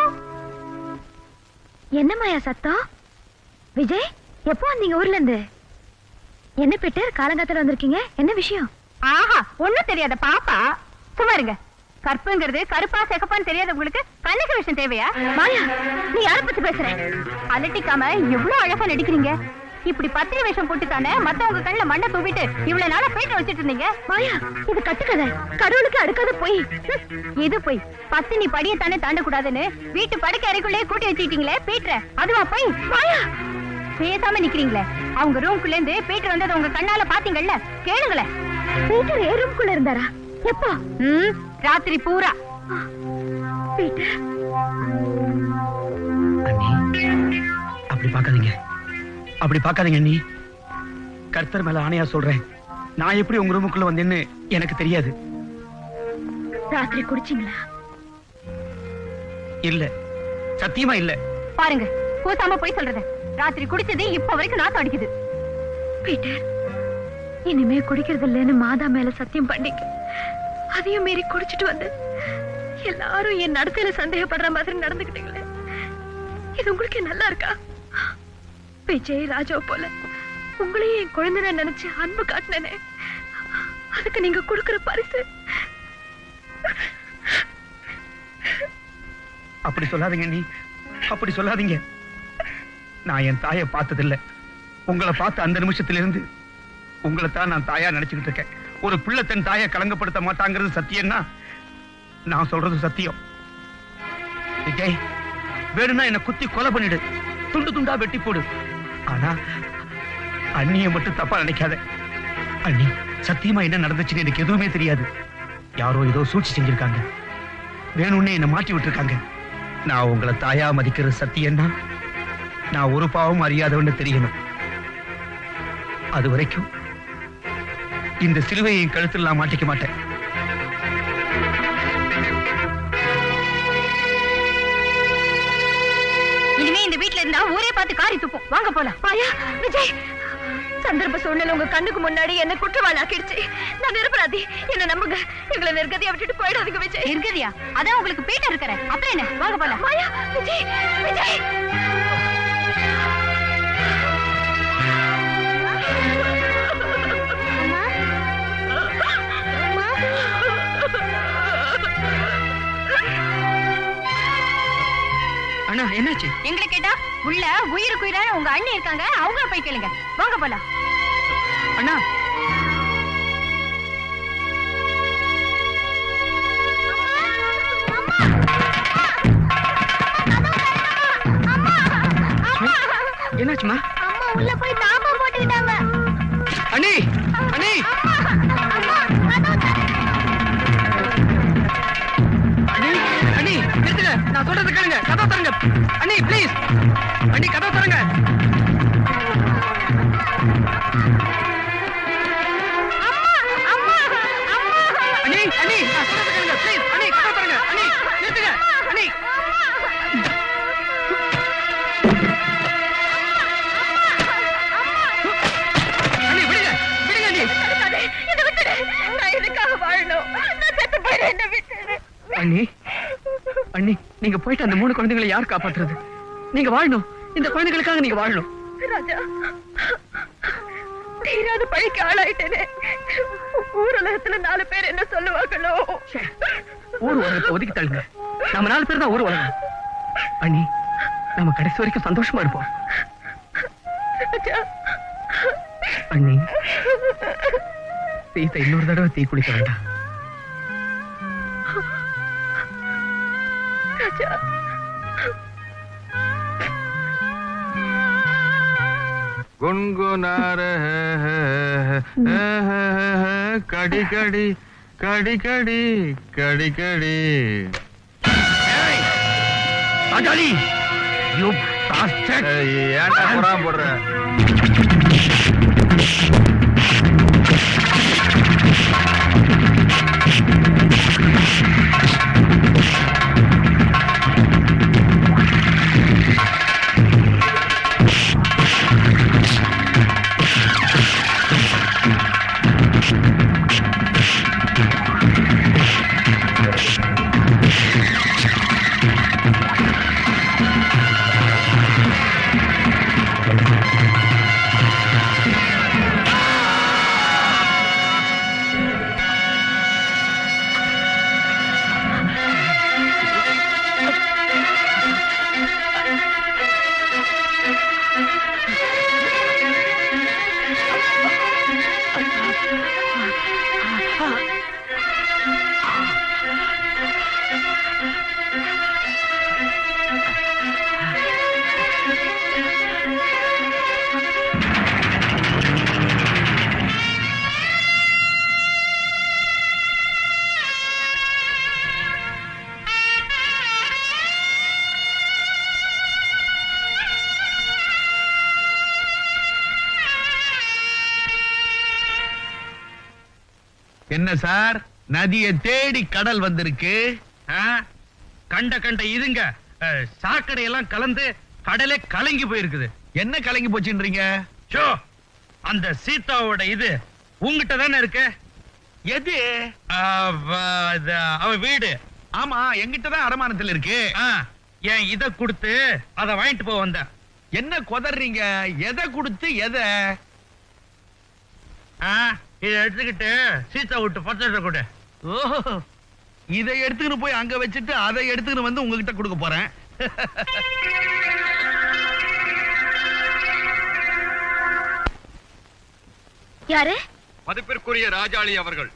என்னமாயா சத்தம் விஜய் எப்போ வந்தீங்க ஊர்ல இருந்து என்ன பெட்டர் காலங்காத்துல வந்திருக்கீங்க என்ன விஷயம் ஆஹா ஒண்ணும் தெரியாத பாப்பா சும்மா இருங்க கற்புங்கிறது கருப்பா செகப்பான்னு தெரியாத உங்களுக்கு கண்ணுக்கு விஷயம் தேவையா மாயா நீ யார பத்தி பேசுற அலட்டிக்காம எவ்வளவு அழகா நடிக்கிறீங்க இப்படி பத்திரி வேஷம் போட்டு தானே மத்தவங்க கண்ணுல மண்ணை தூவிட்டு இவ்வளவு நாளா போயிட்டு வச்சிட்டு இருந்தீங்க மாயா இது கட்டுக்கதை கடவுளுக்கு அடுக்காத போய் இது போய் பத்தினி படியை தானே தாண்டக்கூடாதுன்னு வீட்டு படுக்கை அறைக்குள்ளேயே கூட்டி வச்சுக்கிட்டீங்களே பீட்ர அதுவா போய் மாயா பேசாம நிக்கிறீங்களே அவங்க ரூம்குள்ள இருந்து பீட்டர் வந்ததை உங்க கண்ணால பாத்தீங்கல்ல கேளுங்களேன் பீட்டர் ஏ ரூம்குள்ள இருந்தாரா எப்போ ம் ராத்திரி பூரா பீட்டர் அண்ணி அப்படி பார்க்காதீங்க அப்படி பார்க்காதீங்க அண்ணி கர்த்தர் மேல ஆணையா சொல்றேன் நான் எப்படி உங்க ரூமுக்குள்ள வந்தேன்னு எனக்கு தெரியாது ராத்திரி குடிச்சீங்களா இல்ல சத்தியமா இல்ல பாருங்க கூசாம போய் சொல்றது ராத்திரி குடிச்சது இப்ப வரைக்கும் நாத்தம் அடிக்குது பீட்டர் இனிமே குடிக்கிறது இல்லைன்னு மாதா மேல சத்தியம் பண்ணிக்க அதையும் மீறி குடிச்சிட்டு வந்து எல்லாரும் என் நடத்தையில சந்தேகப்படுற மாதிரி நடந்துக்கிட்டீங்களே இது உங்களுக்கு நல்லா இருக்கா விஜய் ராஜா போல உங்களையும் என் குழந்தை நினைச்சு அன்பு காட்டினேனே அதுக்கு நீங்க கொடுக்கிற பரிசு அப்படி சொல்லாதீங்க நீ அப்படி சொல்லாதீங்க நான் என் தாயை பார்த்ததில்ல உங்களை பார்த்த அந்த நிமிஷத்துல இருந்து உங்களை தான் நான் தாயா நினைச்சுக்கிட்டு இருக்கேன் ஒரு பிள்ளை தன் தாயை கலங்கப்படுத்த மாட்டாங்கிறது சத்தியம்னா நான் சொல்றது சத்தியம் விஜய் வேணும்னா என்ன குத்தி கொலை பண்ணிடு துண்டு துண்டா வெட்டி போடு ஆனா அண்ணிய மட்டும் தப்பா நினைக்காத அண்ணி சத்தியமா என்ன நடந்துச்சுன்னு எனக்கு எதுவுமே தெரியாது யாரோ ஏதோ சூழ்ச்சி செஞ்சிருக்காங்க வேணும்னே என்ன மாட்டி விட்டுருக்காங்க நான் உங்களை தாயா மதிக்கிற சத்தியம்னா நான் ஒரு பாவம் அறியாதவன்னு தெரியணும் அது வரைக்கும் இந்த சிலுவையை என் கழுத்தில் நான் மாட்டிக்க மாட்டேன் இனிமே இந்த வீட்ல இருந்தா ஊரே பார்த்து காரி துப்பும் வாங்க போலாம் ஆயா விஜய் சந்தர்ப்ப சூழ்நிலை உங்க கண்ணுக்கு முன்னாடி என்ன குற்றவாளி ஆக்கிடுச்சு நான் நிரபராதி என்ன நம்புங்க எங்களை நிர்கதியா விட்டுட்டு போயிடாதீங்க விஜய் நிர்கதியா அதான் உங்களுக்கு பீட்டர் இருக்கிற அப்ப என்ன வாங்க போலாம் ஆயா விஜய் விஜய் அண்ணா என்னாச்சு எங்களை கேட்டா உள்ள உயிருக்கு உயிரான உங்க அண்ணி இருக்காங்க அவங்கள போய் கேளுங்க வாங்க போலாம் அண்ணா என்னாச்சுமா அம்மா உள்ள போய் தாபம் போட்டுக்கிட்டாங்க அண்ணி அண்ணி அண்ணி அண்ணி நிறுத்துங்க நான் சொல்றது கேளுங்க கதவை தரங்க அண்ணி ப்ளீஸ் அண்ணி கதவை தரங்க அண்ணி அண்ணி நான் சொல்றது கேளுங்க ப்ளீஸ் அண்ணி கதவை தரங்க அண்ணி நிறுத்துங்க அண்ணி அண்ணி விடுங்க விடுங்க அண்ணி என்ன விட்டுடு நான் இதுக்காக வாழணும் நான் செத்து போயிடுறேன் என்ன விட்டுடு அண்ணி அண்ணி நீங்க போயிட்டு அந்த மூணு குழந்தைகளை யார் காப்பாத்துறது நீங்க வாழணும் இந்த குழந்தைகளுக்காக நீங்க வாழணும் ராஜா தீராத பழிக்கு ஆளாயிட்டேனே ஊர் உலகத்துல நாலு பேர் என்ன சொல்லுவாங்களோ ஊர் உலகத்தை ஒதுக்கி தள்ளுங்க நம்ம நாலு பேர் தான் ஊர் உலகம் அண்ணி நம்ம கடைசி வரைக்கும் சந்தோஷமா இருப்போம் ராஜா அண்ணி சீத்தை இன்னொரு தடவை தீ குளிக்க வேண்டாம் ராஜா गुनगुना रहे हैं कड़ी कड़ी कड़ी कड़ी कड़ी कड़ी அடாலி யூ பாஸ்டர்ட் ஏன்டா புறாம போடுற ஆ என்ன சார் நதியை தேடி கடல் வந்திருக்கு ஆ? கண்ட கண்ட இதுங்க அஹ், சாக்கடை எல்லாம் கலந்து கடலே கலங்கி போயிருக்குது என்ன கலங்கி போச்சுன்றீங்க ஷோ அந்த சீதாவோட இது உங்ககிட்ட தானே இருக்கு எது அவ அது, அவ வீடு ஆமா எங்கிட்ட தான் அடமானத்தில் இருக்கு ஆ, என் இத கொடுத்து அத வாங்கிட்டு போக வந்தேன் என்ன கொதறீங்க எதை கொடுத்து எதை ஆ, இதை எடுத்துக்கிட்டு சீதா விட்டு பத்திரத்தை கொடு ஓஹோ இதை எடுத்துக்கிட்டு போய் அங்க வச்சுட்டு அதை எடுத்துக்கிட்டு வந்து உங்ககிட்ட கொடுக்க போறேன் யாரு மதிப்பிற்குரிய ராஜாளி அவர்கள்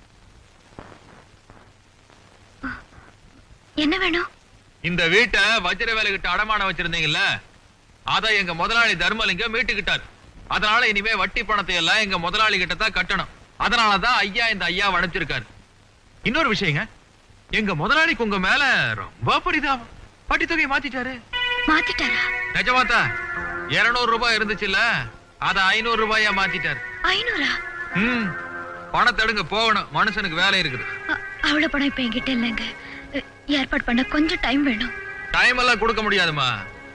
என்ன வேணும் இந்த வீட்டை வஜ்ர வேலை கிட்ட அடமானம் வச்சிருந்தீங்கல்ல அதை எங்க முதலாளி தர்மலிங்கம் மீட்டுக்கிட்டார் அதனால இனிமே வட்டி பணத்தை எல்லாம் எங்க முதலாளி கிட்ட தான் கட்டணும் அதனாலதான் ஐயா இந்த ஐயா அனுப்பிச்சிருக்காரு இன்னொரு விஷயங்க எங்க முதலாளிக்கு உங்க மேல ரொம்ப பரிதாபம் வட்டி தொகையை மாத்திட்டாரு மாத்திட்டாரா நிஜமாத்தா இருநூறு ரூபாய் இருந்துச்சுல்ல அதை ஐநூறு ரூபாயா மாத்திட்டாரு ஐநூறா ம் பணத்தை எடுங்க போகணும் மனுஷனுக்கு வேலை இருக்குது அ- அவ்வளவு பணம் இப்ப என்கிட்ட இல்லைங்க அ, ஏற்பாடு பண்ண கொஞ்சம் டைம் வேணும் டைம் எல்லாம் கொடுக்க முடியாதுமா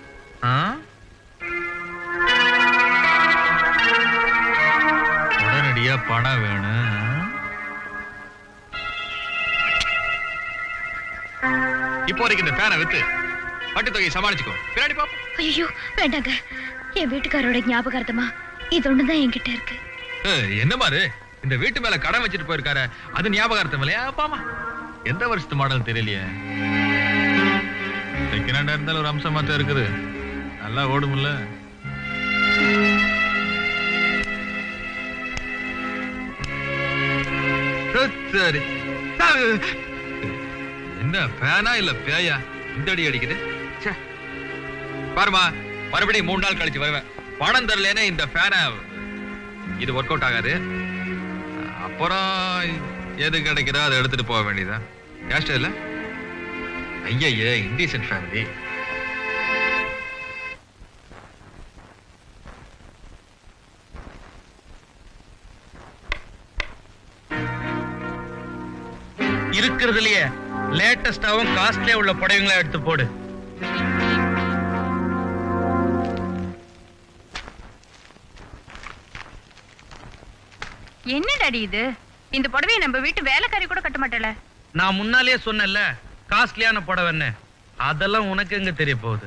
உடனடியா பணம் வேணும் இப்போதைக்கு இந்த பேனை வித்து வட்டி தொகையை சமாளிச்சுக்கோ பின்னாடி பாப்போம் ஐயோ வேண்டாங்க என் வீட்டுக்காரோட ஞாபகார்த்தமா இது ஒண்ணுதான் என்கிட்ட இருக்கு ஏய், என்ன மாதிரி இந்த வீட்டு மேல கடன் வச்சுட்டு போயிருக்காரு அது ஞாபகார்த்தம் இல்லையா பாமா எந்த வருஷத்து மாடல் தெரியலையே செகண்ட் ஹேண்டா இருந்தாலும் ஒரு அம்சமா தான் இருக்குது நல்லா ஓடும்ல சரி என்ன ஃபேனா இல்ல பேயா இந்த அடி அடிக்குது ச்சே. பாருமா மறுபடியும் மூணு நாள் கழிச்சு வருவேன் பணம் தரலன்னா இந்த ஃபேனை இது ஒர்க் அவுட் ஆகாது அப்புறம் எது கிடைக்குதோ அதை எடுத்துட்டு போக வேண்டியதுதான் கேஸ்ட் இல்ல ஐயய்யே இண்டீசன்ட் ஃபேமிலி இருக்கிறதுலயே லேட்டஸ்டாவும் காஸ்ட்லியா உள்ள புடவைங்களா எடுத்து போடு என்ன டாடி இது இந்த புடவைய நம்ம வீட்டு வேலைக்காரி கூட கட்ட மாட்டல நான் முன்னாலேயே சொன்னேன்ல காஸ்ட்லியான புடவைன்னு அதெல்லாம் உனக்கு எங்க தெரிய போகுது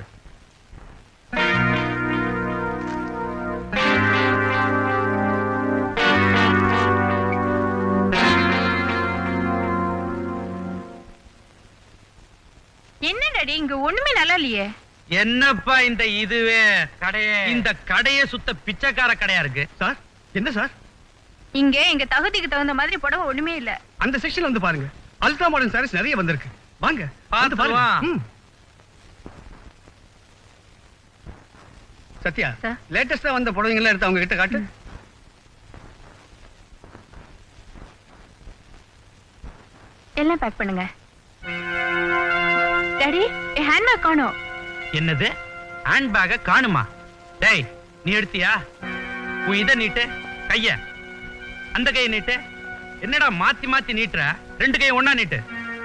என்ன டாடி இங்க ஒண்ணுமே நல்லா இல்லையே என்னப்பா இந்த இதுவே கடைய இந்த கடையே சுத்த பிச்சைக்கார கடையா இருக்கு சார் என்ன சார் இங்க எங்க தகுதிக்கு தகுந்த மாதிரி புடவை ஒண்ணுமே இல்ல அந்த செக்ஷன் வந்து பாருங்க அல்ட்ரா மாடர்ன் சாரீஸ் நிறைய வந்திருக்கு வாங்க வந்து பார்த்து வா. ம். சத்யா சார். லேட்டஸ்டா வந்த புடவைங்கெல்லாம் எடுத்து அவங்க கிட்ட காட்டு எல்லாம் பேக் பண்ணுங்க டாடி என் ஹேண்ட்பேக் காணோம் என்னது ஹேண்ட் பேக்க காணுமா டேய் நீ எடுத்தியா உன் இத நீட்டு கைய அந்த கையை நீட்டு என்னடா மாத்தி மாத்தி நீட்டுற ரெண்டு கையை ஒண்ணா நீட்டு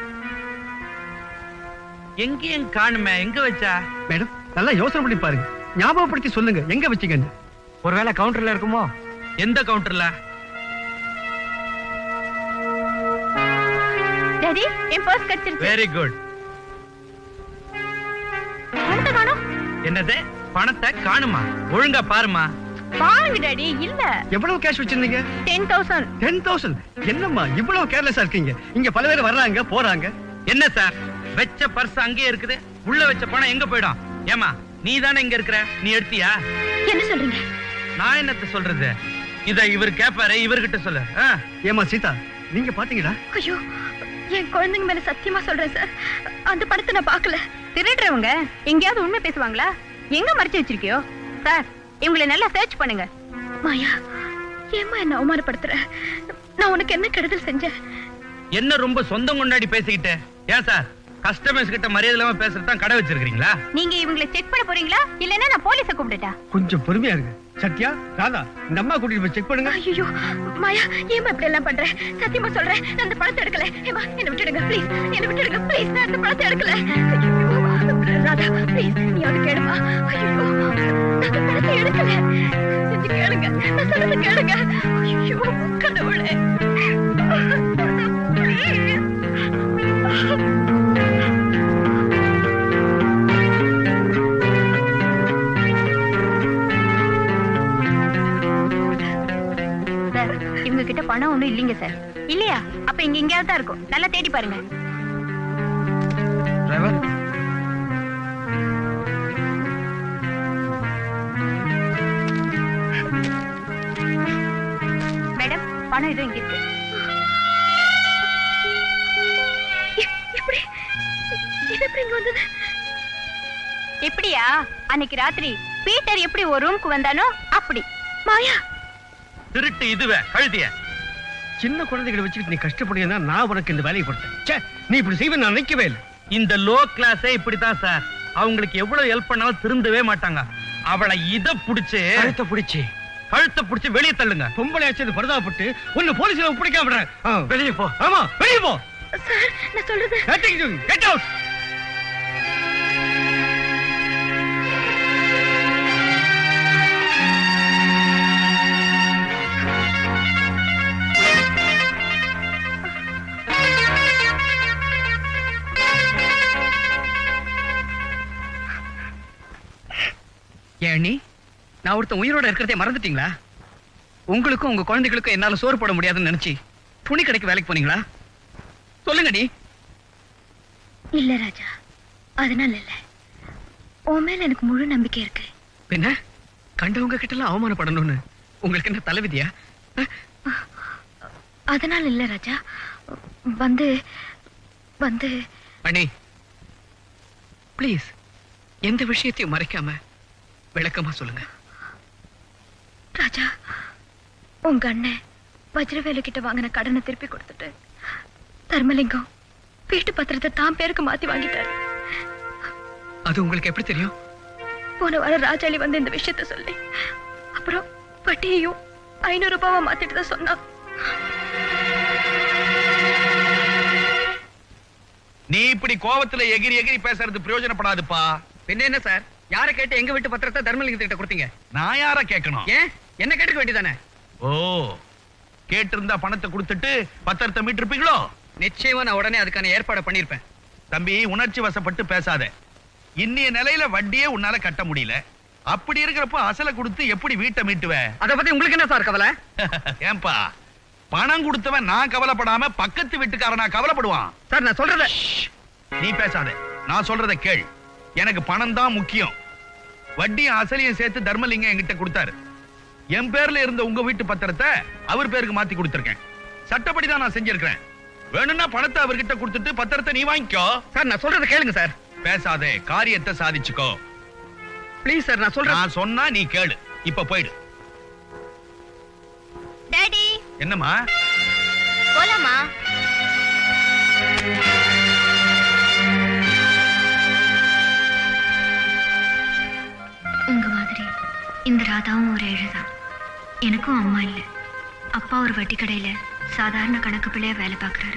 எங்கேயும் காணுமே எங்க வச்சா மேடம் நல்லா யோசனை பண்ணி பாருங்க ஞாபகப்படுத்தி சொல்லுங்க எங்க வச்சீங்கன்னு ஒருவேளை கவுண்டர்ல இருக்குமோ எந்த கவுண்டர்ல டாடி என் பர்ஸ் கச்சிருச்சு வெரி குட் பணத்தை காணோம் என்னது பணத்தை காணுமா ஒழுங்கா பாருமா பாருங்க டாடி இல்ல எவ்வளவு கேஷ் வச்சிருந்தீங்க டென் தௌசண்ட் டென் தௌசண்ட் என்னம்மா இவ்வளவு கேர்லெஸ்ஸா இருக்கீங்க இங்க பல பேர் வர்றாங்க போறாங்க என்ன சார் வெச்ச பர்ஸ் அங்கேயே இருக்குது உள்ள வச்ச பணம் எங்க போயிடும் ஏமா நீ தானே இங்க இருக்கிற நீ எடுத்தியா என்ன சொல்றீங்க நான் என்னத்த சொல்றது இத இவர் கேப்பாரு இவர்கிட்ட சொல்லு ஆ? ஏமா சீதா நீங்க பாத்தீங்களா ஐயோ என் குழந்தைங்க மேல சத்தியமா சொல்றேன் சார் அந்த படத்தை நான் பார்க்கல திருடுறவங்க எங்கேயாவது உண்மை பேசுவாங்களா எங்க மறைச்சு வச்சிருக்கியோ சார் இவங்களை நல்லா சர்ச் பண்ணுங்க மாயா ஏம்மா என்ன அவமானப்படுத்துற நான் உனக்கு என்ன கெடுதல் செஞ்சேன் என்ன ரொம்ப சொந்தம் கொண்டாடி பேசிக்கிட்டு ஏன் சார் கஸ்டமர்ஸ் கிட்ட மரியாதை இல்லாம பேசுறது தான் கடை வச்சிருக்கீங்களா நீங்க இவங்களை செக் பண்ண போறீங்களா இல்லைன்னா நான் போலீஸை கூப்பிட்டுட்டா கொஞ்சம் பொறுமையா இருங்க சத்யா ராதா இந்த அம்மா கூட்டிட்டு போய் செக் பண்ணுங்க ஐயோ மாயா ஏமா இப்படி எல்லாம் பண்ற சத்தியமா சொல்றேன் நான் அந்த பழத்தை எடுக்கல ஏமா என்ன விட்டுடுங்க ப்ளீஸ் என்ன விட்டுடுங்க ப்ளீஸ் நான் அந்த பழத்தை எடுக்கல ஐயோ ராதா ப்ளீஸ் நீ அவனுக்கு கேளுமா ஐயோ நான் அந்த பழத்தை எடுக்கல செஞ்சு கேளுங்க நான் சொல்றது கேளுங்க ஐயோ கடவுளே சார் இவங்க கிட்ட பணம் ஒண்ணும் இல்லைங்க சார் இல்லையா அப்ப இங்க எங்கேயாவது தான் இருக்கும் நல்லா தேடி பாருங்க டிரைவர் மேடம் பணம் இதுவும் இங்க இருக்கு எப்படி இது எப்படி இங்க வந்தது எப்படியா அன்னைக்கு ராத்திரி பீட்டர் எப்படி ஒரு ரூமுக்கு வந்தானோ அப்படி மாயா திருட்டு இதுவே கழுதிய சின்ன குழந்தைகளை வச்சுக்கிட்டு நீ கஷ்டப்படுறீங்கன்னா நான் உனக்கு இந்த வேலையை கொடுத்தேன் ச்சே நீ இப்படி செய்வேன் நான் நினைக்கவே இல்லை இந்த லோ கிளாஸே இப்படித்தான் சார் அவங்களுக்கு எவ்வளவு ஹெல்ப் பண்ணாலும் திருந்தவே மாட்டாங்க அவளை இத புடிச்சு கழுத்தை பிடிச்சி கழுத்தை புடிச்சு வெளியே தள்ளுங்க பொம்பளை ஆச்சு பரிதாபப்பட்டு உன்னை போலீஸ்ல ஒப்படைக்காம விடுறேன் வெளியே போ ஆமா வெளியே போ சார் நான் சொல்றது கெட் அவுட் ஏணி நான் ஒருத்தன் உயிரோட இருக்கிறதே மறந்துட்டீங்களா உங்களுக்கும் உங்க குழந்தைகளுக்கும் என்னால சோறு போட முடியாதுன்னு நினைச்சு துணி கடைக்கு வேலைக்கு போனீங்களா சொல்லுங்க நீ இல்ல ராஜா அதனால இல்ல உன் மேல எனக்கு முழு நம்பிக்கை இருக்கு பின்ன கண்டவங்க கிட்ட எல்லாம் அவமானப்படணும்னு உங்களுக்கு என்ன தலைவிதியா அதனால இல்ல ராஜா வந்து வந்து அண்ணி ப்ளீஸ் எந்த விஷயத்தையும் மறைக்காம விளக்கமா சொல்லுங்க ராஜா உங்க அண்ணன் வஜ்ரவேலு கிட்ட வாங்கின கடனை திருப்பி கொடுத்துட்டு தர்மலிங்கம் வீட்டு பத்திரத்தை தான் பேருக்கு மாத்தி வாங்கிட்டாரு அது உங்களுக்கு எப்படி தெரியும் போன வாரம் ராஜாளி வந்து இந்த விஷயத்த சொல்லி அப்புறம் வட்டியையும் ஐநூறு ரூபாவா மாத்திட்டு தான் சொன்னான் நீ இப்படி கோவத்துல எகிரி எகிரி பேசுறது பிரயோஜனப்படாதுப்பா பின்ன என்ன சார் யாரை கேட்டு எங்க வீட்டு பத்திரத்தை தர்மலிங்கத்திட்ட கொடுத்தீங்க நான் யார கேட்கணும் ஏன் என்ன கேட்டுக்க வேண்டியதானே ஓ கேட்டிருந்தா பணத்தை கொடுத்துட்டு பத்திரத்தை மீட்டிருப்பீங்களோ நிச்சயமா நான் உடனே அதுக்கான ஏற்பாடு பண்ணிருப்பேன் தம்பி உணர்ச்சி வசப்பட்டு பேசாத இன்னைய நிலையில வட்டியே உன்னால கட்ட முடியல அப்படி இருக்கிறப்ப அசலை கொடுத்து எப்படி வீட்டை மீட்டுவ அத பத்தி உங்களுக்கு என்ன சார் கவலை ஏன்பா பணம் கொடுத்தவன் நான் கவலைப்படாம பக்கத்து வீட்டுக்காரனா கவலைப்படுவான் சார் நான் சொல்றத நீ பேசாத நான் சொல்றத கேள் எனக்கு பணம் தான் முக்கியம் வட்டியும் அசலையும் சேர்த்து தர்மலிங்கம் என்கிட்ட கொடுத்தாரு என் பேர்ல இருந்த உங்க வீட்டு பத்திரத்தை அவர் பேருக்கு மாத்தி கொடுத்திருக்கேன் சட்டப்படி தான் நான் செஞ்சிருக்கிறேன் வேணும்னா பணத்தை அவர்கிட்ட கொடுத்துட்டு பத்திரத்தை நீ வாங்கிக்கோ சார் நான் சொல்றத கேளுங்க சார் பேசாதே காரியத்தை சாதிச்சுக்கோ ப்ளீஸ் சார் நான் சொல்றேன் நான் சொன்னா நீ கேளு இப்ப போயிடு டாடி என்னம்மா போலாமா உங்க மாதிரி இந்த ராதாவும் ஒரு ஏழைதான் எனக்கும் அம்மா இல்ல அப்பா ஒரு வட்டி கடையில சாதாரண கணக்கு பிள்ளையா வேலை பார்க்கறாரு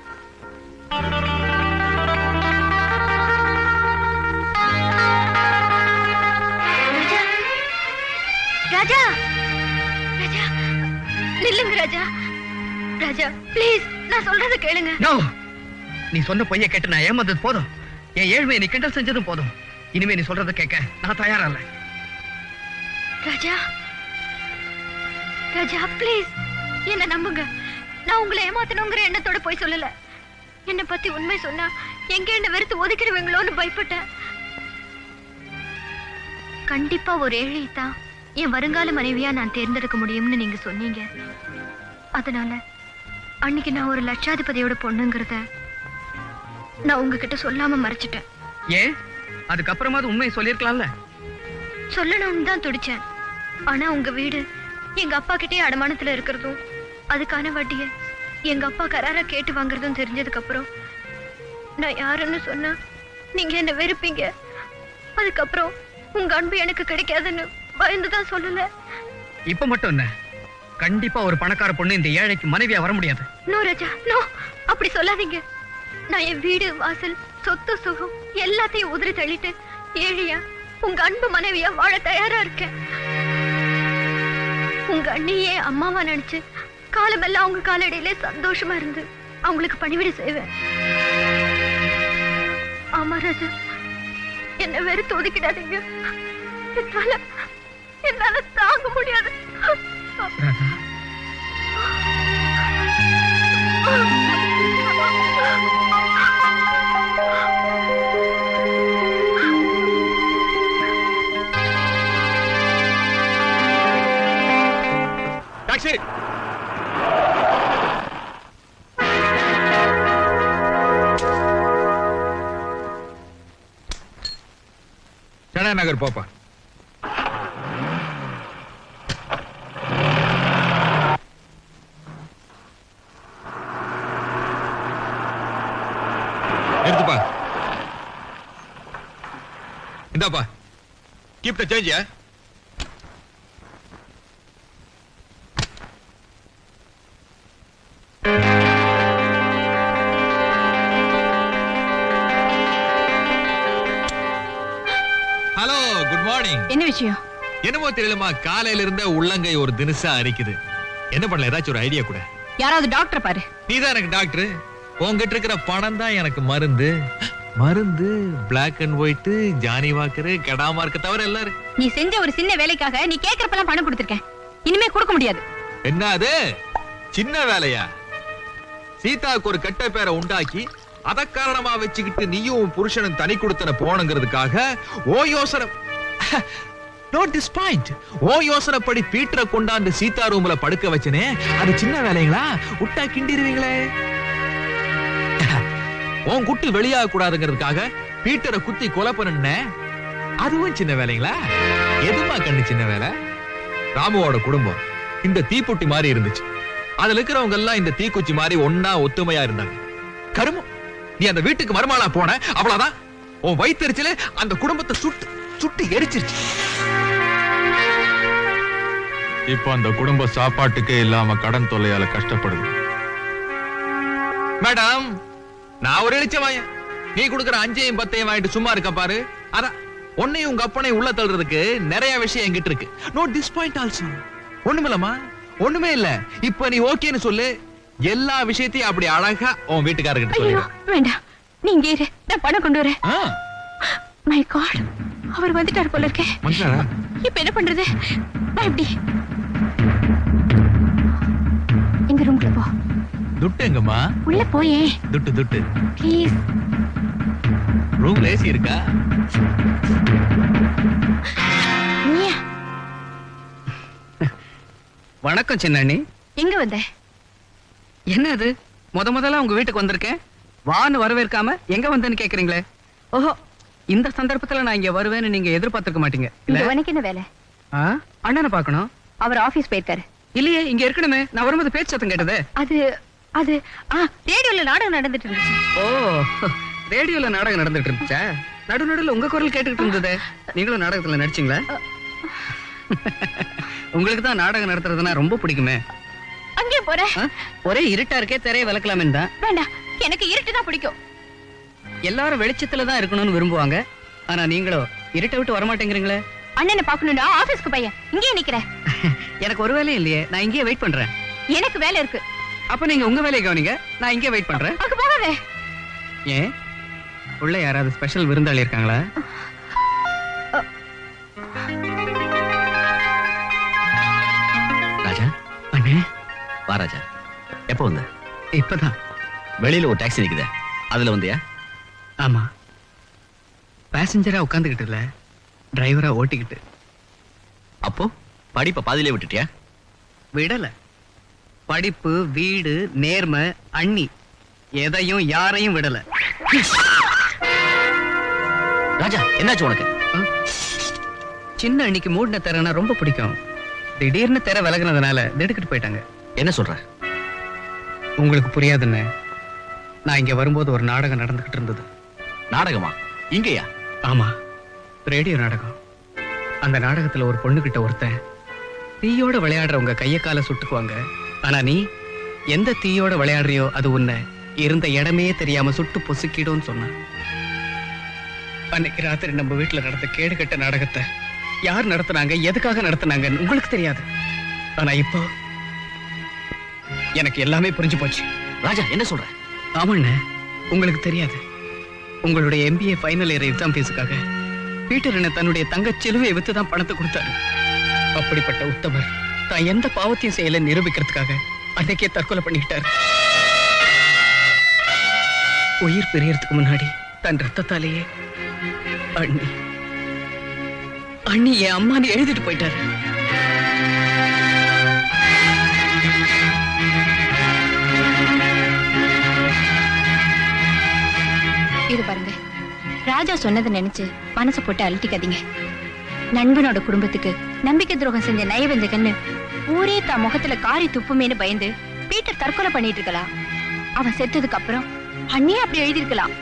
ராஜா ராஜா நில்லுங்க ராஜா ராஜா ப்ளீஸ் நான் சொல்றத கேளுங்க நோ நீ சொன்ன பொய்ய கேட்டு நான் ஏமாந்தது போதும் என் ஏழ்மையை நீ கிண்டல் செஞ்சதும் போதும் இனிமே நீ சொல்றத கேட்க நான் தயாரா இல்ல ராஜா ராஜா ப்ளீஸ் என்ன நம்புங்க நான் உங்களை ஏமாத்தணுங்கிற எண்ணத்தோட போய் சொல்லல என்னை பத்தி உண்மை சொன்னா எங்க என்ன வெறுத்து ஒதுக்கிடுவீங்களோன்னு பயப்பட்டேன் கண்டிப்பா ஒரு ஏழை தான் என் வருங்கால மனைவியா நான் தேர்ந்தெடுக்க முடியும்னு நீங்க சொன்னீங்க அதனால அன்னைக்கு நான் ஒரு லட்சாதிபதியோட பொண்ணுங்கிறத நான் உங்ககிட்ட சொல்லாம மறைச்சிட்டேன் ஏன் அதுக்கப்புறமாவது உண்மையை சொல்லியிருக்கலாம்ல சொல்லணும்னு தான் துடிச்சேன் ஆனா உங்க வீடு எங்க அப்பா கிட்டே அடமானத்துல இருக்கிறதும் அதுக்கான வட்டியை எங்க அப்பா கராரா கேட்டு வாங்குறதும் தெரிஞ்சதுக்கு அப்புறம் நான் யாருன்னு சொன்னா நீங்க என்ன வெறுப்பீங்க அதுக்கப்புறம் உங்க அன்பு எனக்கு கிடைக்காதுன்னு பயந்துதான் சொல்லல இப்ப மட்டும் என்ன கண்டிப்பா ஒரு பணக்கார பொண்ணு இந்த ஏழைக்கு மனைவியா வர முடியாது நோ ராஜா நோ அப்படி சொல்லாதீங்க நான் என் வீடு வாசல் சொத்து சுகம் எல்லாத்தையும் உதறி தள்ளிட்டு ஏழையா உங்க அன்பு மனைவியா வாழ தயாரா இருக்கேன் உங்க அண்ணியே அம்மாவா நினைச்சு காலமெல்லாம் அவங்க காலடியில சந்தோஷமா இருந்து அவங்களுக்கு பணிவிடை செய்வேன் ஆமா ராஜா என்ன வெறுத்து ஒதுக்கிடாதீங்க என்னால என்னால தாங்க முடியாது டாக்ஸி சென்னை நகர் போப்பா எடுத்துப்பா இந்தாப்பா keep the change hello good morning என்ன விஷயம் என்னமோ தெரியலமா காலையில இருந்த உள்ளங்கை ஒரு தினசா அரிக்குது என்ன பண்ணல ஏதாச்சும் ஒரு ஐடியா கூட யாராவது டாக்டர் பாரு நீதான் எனக்கு டாக்டர் உன்கிட்ட இருக்கிற பணம் தான் எனக்கு மருந்து மருந்து black and white Johnnie Walker கெடாமா இருக்க தவிர எல்லாம் இருக்கு நீ செஞ்ச ஒரு சின்ன வேலைக்காக நீ கேக்குறப்பெல்லாம் பணம் கொடுத்திருக்கேன் இனிமே கொடுக்க முடியாது என்ன அது சின்ன வேலையா சீதாவுக்கு ஒரு கெட்ட பேரை உண்டாக்கி அத காரணமா வச்சுக்கிட்டு நீயும் உன் புருஷனும் தனி கொடுத்தன போனங்கிறதுக்காக ஓ யோசனை நோட் திஸ் பாயிண்ட் ஓ யோசனைப்படி பீட்டரை கொண்டாந்து சீதா ரூம்ல படுக்க வச்சனே அது சின்ன வேலைங்களா விட்டா கிண்டிருவீங்களே உன் குட்டு வெளியாக கூடாதுங்கிறதுக்காக பீட்டரை குத்தி கொலை பண்ணுன அதுவும் சின்ன வேலைங்களா எதுமா கண்ணு சின்ன வேலை ராமுவோட குடும்பம் இந்த தீப்புட்டி மாதிரி இருந்துச்சு அதுல இருக்கிறவங்க எல்லாம் இந்த தீக்குச்சி மாதிரி ஒன்னா ஒத்துமையா இருந்தாங்க கருமம் நீ அந்த வீட்டுக்கு மருமகளா போன அவ்வளவுதான் உன் வயித்தெரிச்சல அந்த குடும்பத்தை சுட்டு சுட்டு எரிச்சிருச்சு இப்ப அந்த குடும்ப சாப்பாட்டுக்கே இல்லாம கடன் தொல்லையால கஷ்டப்படுது மேடம் நான் ஒரு இளிச்சவாயன் நீ கொடுக்குற அஞ்சையும் பத்தையும் வாங்கிட்டு சும்மா இருக்க பாரு அதான் உன்னையும் உங்க அப்பனையும் உள்ள தள்ளுறதுக்கு நிறைய விஷயம் என்கிட்ட இருக்கு நோட் திஸ் பாயிண்ட் ஆல்சோ ஒண்ணுமில்லம்மா ஒண்ணுமே இல்ல இப்ப நீ ஓகேன்னு சொல்லு எல்லா விஷயத்தையும் அப்படி அழகா உன் வீட்டுக்காரர்கிட்ட ஐயோ சொல்லு வேண்டாம் நீங்க இரு நான் பணம் கொண்டு வரேன் மை காட் அவர் வந்துட்டார் போல இருக்கே இப்ப என்ன பண்றது நான் எப்படி எங்க ரூம்குள்ள போ துட்டு எங்கம்மா உள்ள போயே துட்டு துட்டு ப்ளீஸ் ரூம்ல ஏசி இருக்கா நீயா வணக்கம் சின்னாணி எங்க வந்த என்ன அது முத முதல்ல உங்க வீட்டுக்கு வந்திருக்கேன் வான்னு வரவேற்காம எங்க வந்தேன்னு கேக்குறீங்களே ஓஹோ இந்த சந்தர்ப்பத்துல நான் இங்க வருவேன்னு நீங்க எதிர்பார்த்திருக்க மாட்டீங்க இல்ல இங்க உனக்கு என்ன வேலை ஆ? அண்ணனை பார்க்கணும் அவர் ஆபீஸ் போயிருக்காரு இல்லையே இங்க இருக்கணுமே நான் வரும்போது பேச்சு சத்தம் கேட்டதே அது அது ஆ ரேடியோல நாடகம் நடந்துட்டு இருந்துச்சு ஓ ரேடியோல நாடகம் நடந்துட்டு இருந்துச்சா நடு நடுல உங்க குரல் கேட்டுக்கிட்டு இருந்ததே நீங்களும் நாடகத்துல நடிச்சீங்களா உங்களுக்கு தான் நாடகம் நடத்துறதுன்னா ரொம்ப பிடிக்குமே அங்கே போற ஆ? ஒரே இருட்டா இருக்கே திரைய விளக்கலாமே தான் வேண்டாம் எனக்கு இருட்டு தான் பிடிக்கும் எல்லாரும் வெளிச்சத்துல தான் இருக்கணும்னு விரும்புவாங்க ஆனா நீங்களும் இருட்டை விட்டு வரமாட்டேங்கிறீங்களே அண்ணனை பாக்கணும்டா ஆபீஸ்க்கு பையன் இங்கேயே நிக்கிற எனக்கு ஒரு வேலையும் இல்லையே நான் இங்கேயே வெயிட் பண்றேன் எனக்கு வேலை இருக்கு அப்ப நீங்க உங்க வேலையை கவனிங்க நான் இங்கே வெயிட் பண்றேன் அங்க போகாதே ஏன் உள்ள யாராவது ஸ்பெஷல் விருந்தாளி இருக்காங்களா ராஜா அண்ணே வா ராஜா எப்போ வந்த இப்பதான் வெளியில ஒரு டாக்ஸி நிக்குதே அதுல வந்தியா ஆமா பேசஞ்சரா உட்காந்துக்கிட்டு இல்ல டிரைவரா ஓட்டிக்கிட்டு அப்போ படிப்பை பாதியிலே விட்டுட்டியா விடல படிப்பு வீடு நேர்மை அண்ணி எதையும் யாரையும் விடல ராஜா என்னாச்சு உனக்கு சின்ன அன்னைக்கு மூடின திறனா ரொம்ப பிடிக்கும் திடீர்னு திரை விலகுனதுனால திடுக்கிட்டு போயிட்டாங்க என்ன சொல்ற உங்களுக்கு புரியாதுன்னு நான் இங்க வரும்போது ஒரு நாடகம் நடந்துகிட்டு இருந்தது நாடகமா இங்கயா ஆமா ரேடியோ நாடகம் அந்த நாடகத்துல ஒரு பொண்ணுகிட்ட ஒருத்தன் தீயோட விளையாடுற உங்க கைய கால சுட்டுக்குவாங்க ஆனா நீ எந்த தீயோட விளையாடுறியோ அது உன்னை இருந்த இடமே தெரியாம சுட்டு பொசுக்கிடும்னு சொன்னான் அன்னைக்கு ராத்திரி நம்ம வீட்டுல நடந்த கேடு கெட்ட நாடகத்தை யார் நடத்துனாங்க எதுக்காக நடத்துனாங்கன்னு உங்களுக்கு தெரியாது ஆனா இப்போ எனக்கு எல்லாமே புரிஞ்சு போச்சு ராஜா என்ன சொல்ற ஆமாண்ணே உங்களுக்கு தெரியாது உங்களுடைய எம்பிஏ ஃபைனல் இயர் எக்ஸாம் ஃபீஸுக்காக பீட்டர் என்ன தன்னுடைய தங்கச் சிலுவையை வித்து தான் பணத்தை கொடுத்தாரு அப்படிப்பட்ட உத்தமர் தான் எந்த பாவத்தையும் செய்யல நிரூபிக்கிறதுக்காக அன்னைக்கே தற்கொலை பண்ணிக்கிட்டாரு உயிர் பிரியறதுக்கு முன்னாடி தன் ரத்தத்தாலேயே அண்ணி அண்ணி என் அம்மான்னு எழுதிட்டு போயிட்டாரு இது பாருங்க ராஜா சொன்னதை நினைச்சு மனசை போட்டு அழட்டிக்காதீங்க நண்பனோட குடும்பத்துக்கு நம்பிக்கை துரோகம் செஞ்ச நயவந்த கண்ணு ஊரே தான் முகத்துல காரி துப்புமேன்னு பயந்து பீட்டர் தற்கொலை பண்ணிட்டு இருக்கலாம் அவன் செத்ததுக்கு அப்புறம் அண்ணியே அப்படி எழுதியிருக்கலாம்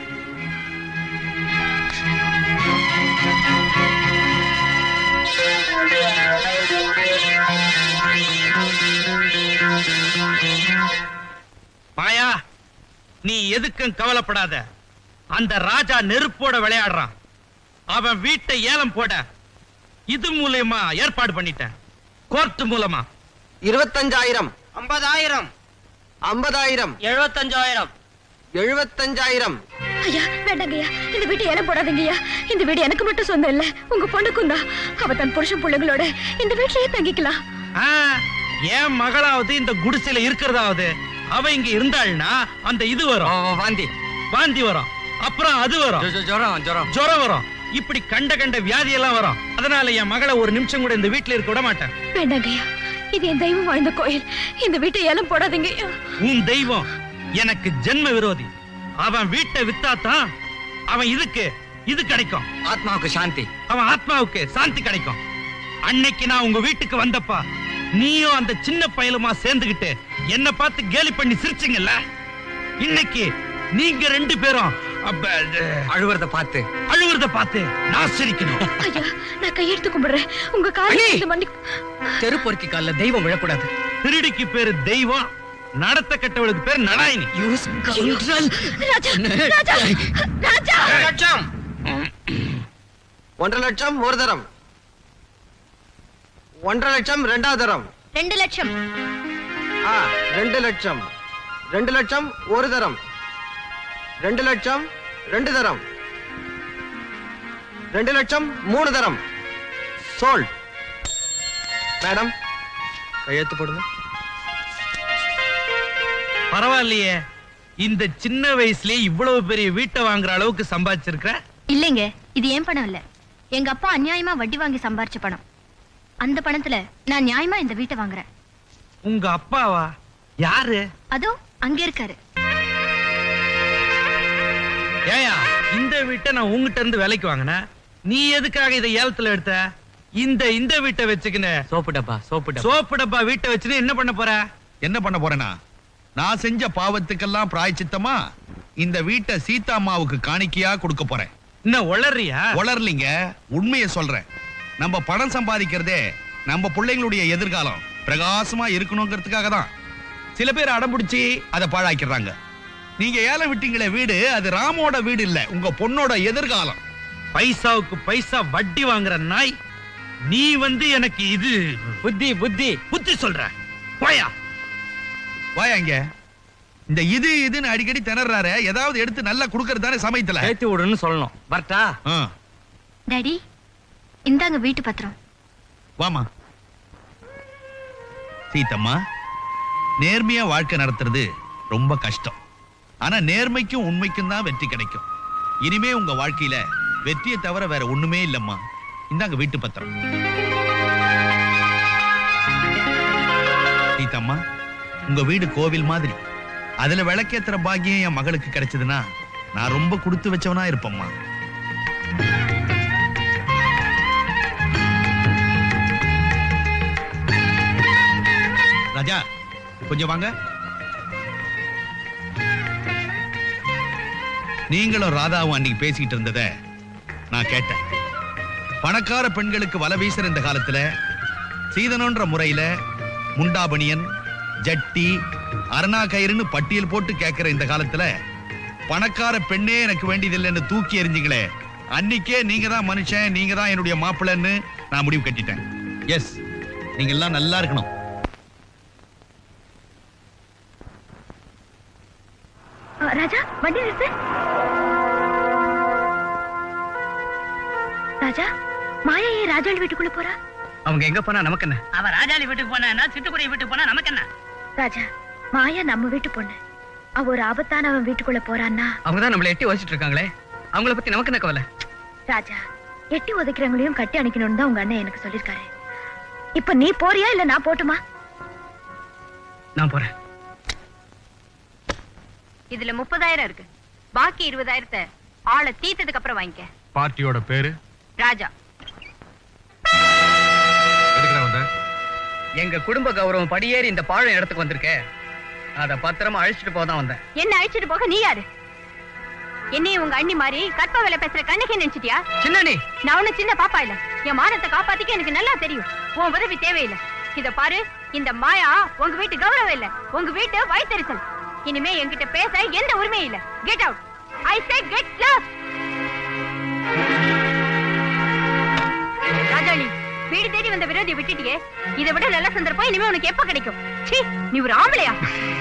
மாயா நீ எதுக்கும் கவலைப்படாத அந்த ராஜா நெருப்போட விளையாடுறான் அவன் வீட்டை ஏலம் போட இது மூலியமா ஏற்பாடு பண்ணிட்டேன் கோர்ட் மூலமா இருபத்தஞ்சாயிரம் ஐம்பதாயிரம் ஐம்பதாயிரம் எழுபத்தஞ்சாயிரம் எழுபத்தஞ்சாயிரம் ஐயா வேண்டாங்கய்யா இந்த வீட்டை ஏலம் போடாதீங்கய்யா இந்த வீடு எனக்கு மட்டும் சொந்தம் இல்ல உங்க பொண்ணுக்கும் தான் அவ தன் புருஷன் பிள்ளைங்களோட இந்த வீட்லயே தங்கிக்கலாம் ஆ, என் மகளாவது இந்த குடிசையில இருக்கிறதாவது அவ இங்க இருந்தாள்னா அந்த இது வரும் வாந்தி வாந்தி வரும் அப்புறம் அது வரும் ஜுரம் ஜுரம் ஜுரம் வரும் இப்படி கண்ட கண்ட வியாதி எல்லாம் வரும் அதனால என் மகளை ஒரு நிமிஷம் கூட இந்த வீட்டுல இருக்க விட மாட்டேன் வேண்டாங்கய்யா இது என் தெய்வம் வாழ்ந்த கோயில் இந்த வீட்டை ஏலம் போடாதீங்கய்யா உன் தெய்வம் எனக்கு ஜென்ம விரோதி அவன் வீட்டை வித்தாதான் அவன் இதுக்கு இது கிடைக்கும் ஆத்மாவுக்கு சாந்தி அவன் ஆத்மாவுக்கு சாந்தி கிடைக்கும் அன்னைக்கு நான் உங்க வீட்டுக்கு வந்தப்பா நீயும் அந்த சின்ன பயலுமா சேர்ந்துகிட்டு என்ன பார்த்து கேலி பண்ணி சிரிச்சீங்கல்ல இன்னைக்கு நீங்க ரெண்டு பேரும் அப்ப, அழுவுறத பார்த்து அழுவுறத பார்த்து நான் சிரிக்கணும் ஐயா நான் கையெடுத்து கும்பிடுறேன் உங்க காலையில் மன்னி தெருப்பொறுக்கி காலில் தெய்வம் விழக்கூடாது திருடிக்கு பேரு தெய்வம் நடத்த கெட்டவளுக்கு பேர் நடாயினி ராஜா ராஜா ராஜா லட்சம் ஒன்றரை லட்சம் ஒரு தரம் ஒன்றரை லட்சம் ரெண்டாவது தரம் ரெண்டு லட்சம் ஆ ரெண்டு லட்சம் ரெண்டு லட்சம் ஒரு தரம் ரெண்டு லட்சம் ரெண்டு தரம் ரெண்டு லட்சம் மூணு தரம் சோல் மேடம் கையெழுத்து போடுங்க பரவாயில்லையே இந்த சின்ன வயசுலயே இவ்வளவு பெரிய வீட்டை வாங்குற அளவுக்கு சம்பாதிச்சிருக்கிற இல்லைங்க இது ஏன் பணம் இல்ல எங்க அப்பா அநியாயமா வட்டி வாங்கி சம்பாரிச்ச பணம் அந்த பணத்துல நான் நியாயமா இந்த வீட்டை வாங்குறேன் உங்க அப்பாவா யாரு அதோ அங்க இருக்காரு ஏயா இந்த வீட்டை நான் உங்ககிட்ட இருந்து விலைக்கு வாங்கினேன் நீ எதுக்காக இதை ஏலத்துல எடுத்த இந்த இந்த வீட்டை வச்சுக்கின சோப்பு டப்பா சோப்பு சோப்பு டப்பா வீட்டை வச்சுன்னு என்ன பண்ண போற என்ன பண்ண போறேனா நான் செஞ்ச பாவத்துக்கெல்லாம் பிராய்ச்சித்தமா இந்த வீட்டை சீதா அம்மாவுக்கு காணிக்கையா கொடுக்க போறேன் என்ன உளறியா உளரலிங்க உண்மையை சொல்றேன் நம்ம பணம் சம்பாதிக்கிறதே நம்ம பிள்ளைங்களுடைய எதிர்காலம் பிரகாசமா இருக்கணுங்கிறதுக்காக தான் சில பேர் அடம்பிடிச்சு அதை பாழாக்கிடுறாங்க நீங்க ஏலம் விட்டீங்களே வீடு அது ராமோட வீடு இல்ல உங்க பொண்ணோட எதிர்காலம் பைசாவுக்கு பைசா வட்டி வாங்குற நாய் நீ வந்து எனக்கு இது புத்தி புத்தி புத்தி சொல்ற போயா வாயா இங்க இந்த இது இதுன்னு அடிக்கடி திணறாரு ஏதாவது எடுத்து நல்லா குடுக்கறது தானே சமயத்துல ஏத்தி விடுன்னு சொல்லணும் வரட்டா ஆ, டாடி இந்தாங்க வீட்டு பத்திரம் வாமா சீத்தம்மா நேர்மையா வாழ்க்கை நடத்துறது ரொம்ப கஷ்டம் ஆனா நேர்மைக்கும் உண்மைக்கும் தான் வெற்றி கிடைக்கும் இனிமே உங்க வாழ்க்கையில வெற்றியை தவிர வேற ஒண்ணுமே இல்லம்மா இந்தாங்க வீட்டு பத்திரம் சீதம்மா உங்க வீடு கோவில் மாதிரி அதுல விளக்கேத்துற பாக்கியம் என் மகளுக்கு கிடைச்சதுன்னா நான் ரொம்ப கொடுத்து வச்சவனா இருப்பேம்மா ராஜா கொஞ்சம் வாங்க நீங்களும் ராதாவும் அன்னைக்கு பேசிக்கிட்டு இருந்தத நான் கேட்டேன் பணக்கார பெண்களுக்கு வலை வீசுற இந்த காலத்துல சீதனன்ற முறையில முண்டாபணியன் ஜட்டி அரணா கயிறுன்னு பட்டியல் போட்டு கேட்கிற இந்த காலத்துல பணக்கார பெண்ணே எனக்கு வேண்டியதில்லைன்னு தூக்கி எறிஞ்சிங்களே அன்னைக்கே நீங்க தான் மனுஷன் நீங்க தான் என்னுடைய மாப்பிள்ளைன்னு நான் முடிவு கட்டிட்டேன் எஸ் நீங்க எல்லாம் நல்லா இருக்கணும் ஆ, ராஜா வண்டி நிறுத்து ராஜா மாயா ஏன் ராஜாள் வீட்டுக்குள்ள போறா அவங்க எங்க போனா நமக்கு என்ன அவ ராஜாளி வீட்டுக்கு போனா சிட்டுக்குடி வீட்டுக்கு போனா நமக்கு என்ன ராஜா மாயா நம்ம வீட்டு பொண்ணு அவ ஒரு ஆபத்தான அவன் வீட்டுக்குள்ள போறான்னா அவங்க தான் நம்மளை எட்டி வச்சிட்டு இருக்காங்களே அவங்கள பத்தி நமக்கு என்ன கவலை ராஜா எட்டி உதைக்கிறவங்களையும் கட்டி அணைக்கணும்னு தான் உங்க அண்ணன் எனக்கு சொல்லிருக்காரு இப்ப நீ போறியா இல்ல நான் போட்டுமா நான் போறேன் இதுல முப்பதாயிரம் இருக்கு பாக்கி இருபதாயிரத்தை ஆளை தீத்ததுக்கு அப்புறம் வாங்கிக்க பார்ட்டியோட பேரு ராஜா எதுக்குடா வந்த எங்க குடும்ப கௌரவம் படியேறி இந்த பாழம் இடத்துக்கு வந்திருக்கே அத பத்திரமா அழிச்சிட்டு போதான் வந்தேன் என்ன அழிச்சிட்டு போக நீ யாரு என்னைய உங்க அண்ணி மாதிரி கற்ப வேலை பேசுற கண்ணுக்கே நினைச்சிட்டியா சின்னனி நான் ஒண்ணு சின்ன பாப்பா இல்ல என் மானத்தை காப்பாத்திக்க எனக்கு நல்லா தெரியும் உன் உதவி தேவையில்லை இத பாரு இந்த மாயா உங்க வீட்டு கௌரவம் இல்ல உங்க வீட்டு வயித்தெரிச்சல் இனிமே என்கிட்ட பேச எந்த உரிமையும் இல்ல get out I say get lost ராஜாளி வீடு தேடி வந்த விரோதியை விட்டுட்டியே இதை விட நல்ல சந்தர்ப்பம் இனிமே உனக்கு எப்ப கிடைக்கும் சீ நீ ஒரு ஆம்பளையா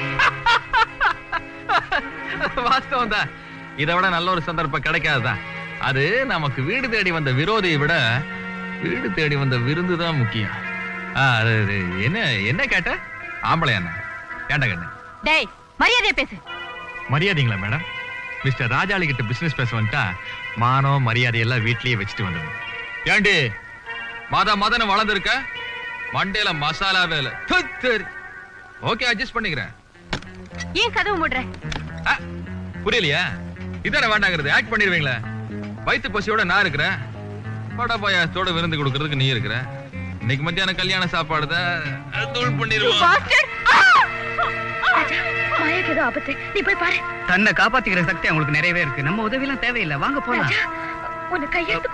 வாஸ்தவம் தான் இதை விட நல்ல ஒரு சந்தர்ப்பம் கிடைக்காதுதான் அது நமக்கு வீடு தேடி வந்த விரோதியை விட வீடு தேடி வந்த விருந்து தான் முக்கியம் ஆ, அது அது என்ன என்ன கேட்ட ஆம்பளை என்ன ஏண்டா கண்ணு டேய் மரியாதையா பேசு மரியாதைங்களா மேடம் மிஸ்டர் ராஜாளி கிட்ட பிசினஸ் பேச வந்துட்டா மானம் மரியாதை எல்லாம் வீட்லயே வச்சுட்டு வந்துடும் ஏண்டி மத மதன வளர்ந்துருக்க மண்டையில மசாலா வேலை ஓகே அட்ஜஸ்ட் பண்ணிக்கிறேன் ஏன் கதவு மூடுற புரியலையா இதான வேண்டாங்கிறது ஆக்ட் பண்ணிடுவீங்களா வயிற்று பசியோட நான் இருக்கிறேன் பட பாயாசத்தோட விருந்து கொடுக்கறதுக்கு நீ இருக்கிற இன்னைக்கு மத்தியானம் கல்யாண சாப்பாடு தான் தூள் பண்ணிடுவோம் ராஜா மாயாக்கு ஏதோ ஆபத்து நீ போய் பாரு தன்னை காப்பாத்திக்கிற சக்தி அவங்களுக்கு நிறையவே இருக்கு நம்ம உதவியெல்லாம் தேவையில்லை வாங்க போலாம் ராஜா உன்னை கையெழுத்து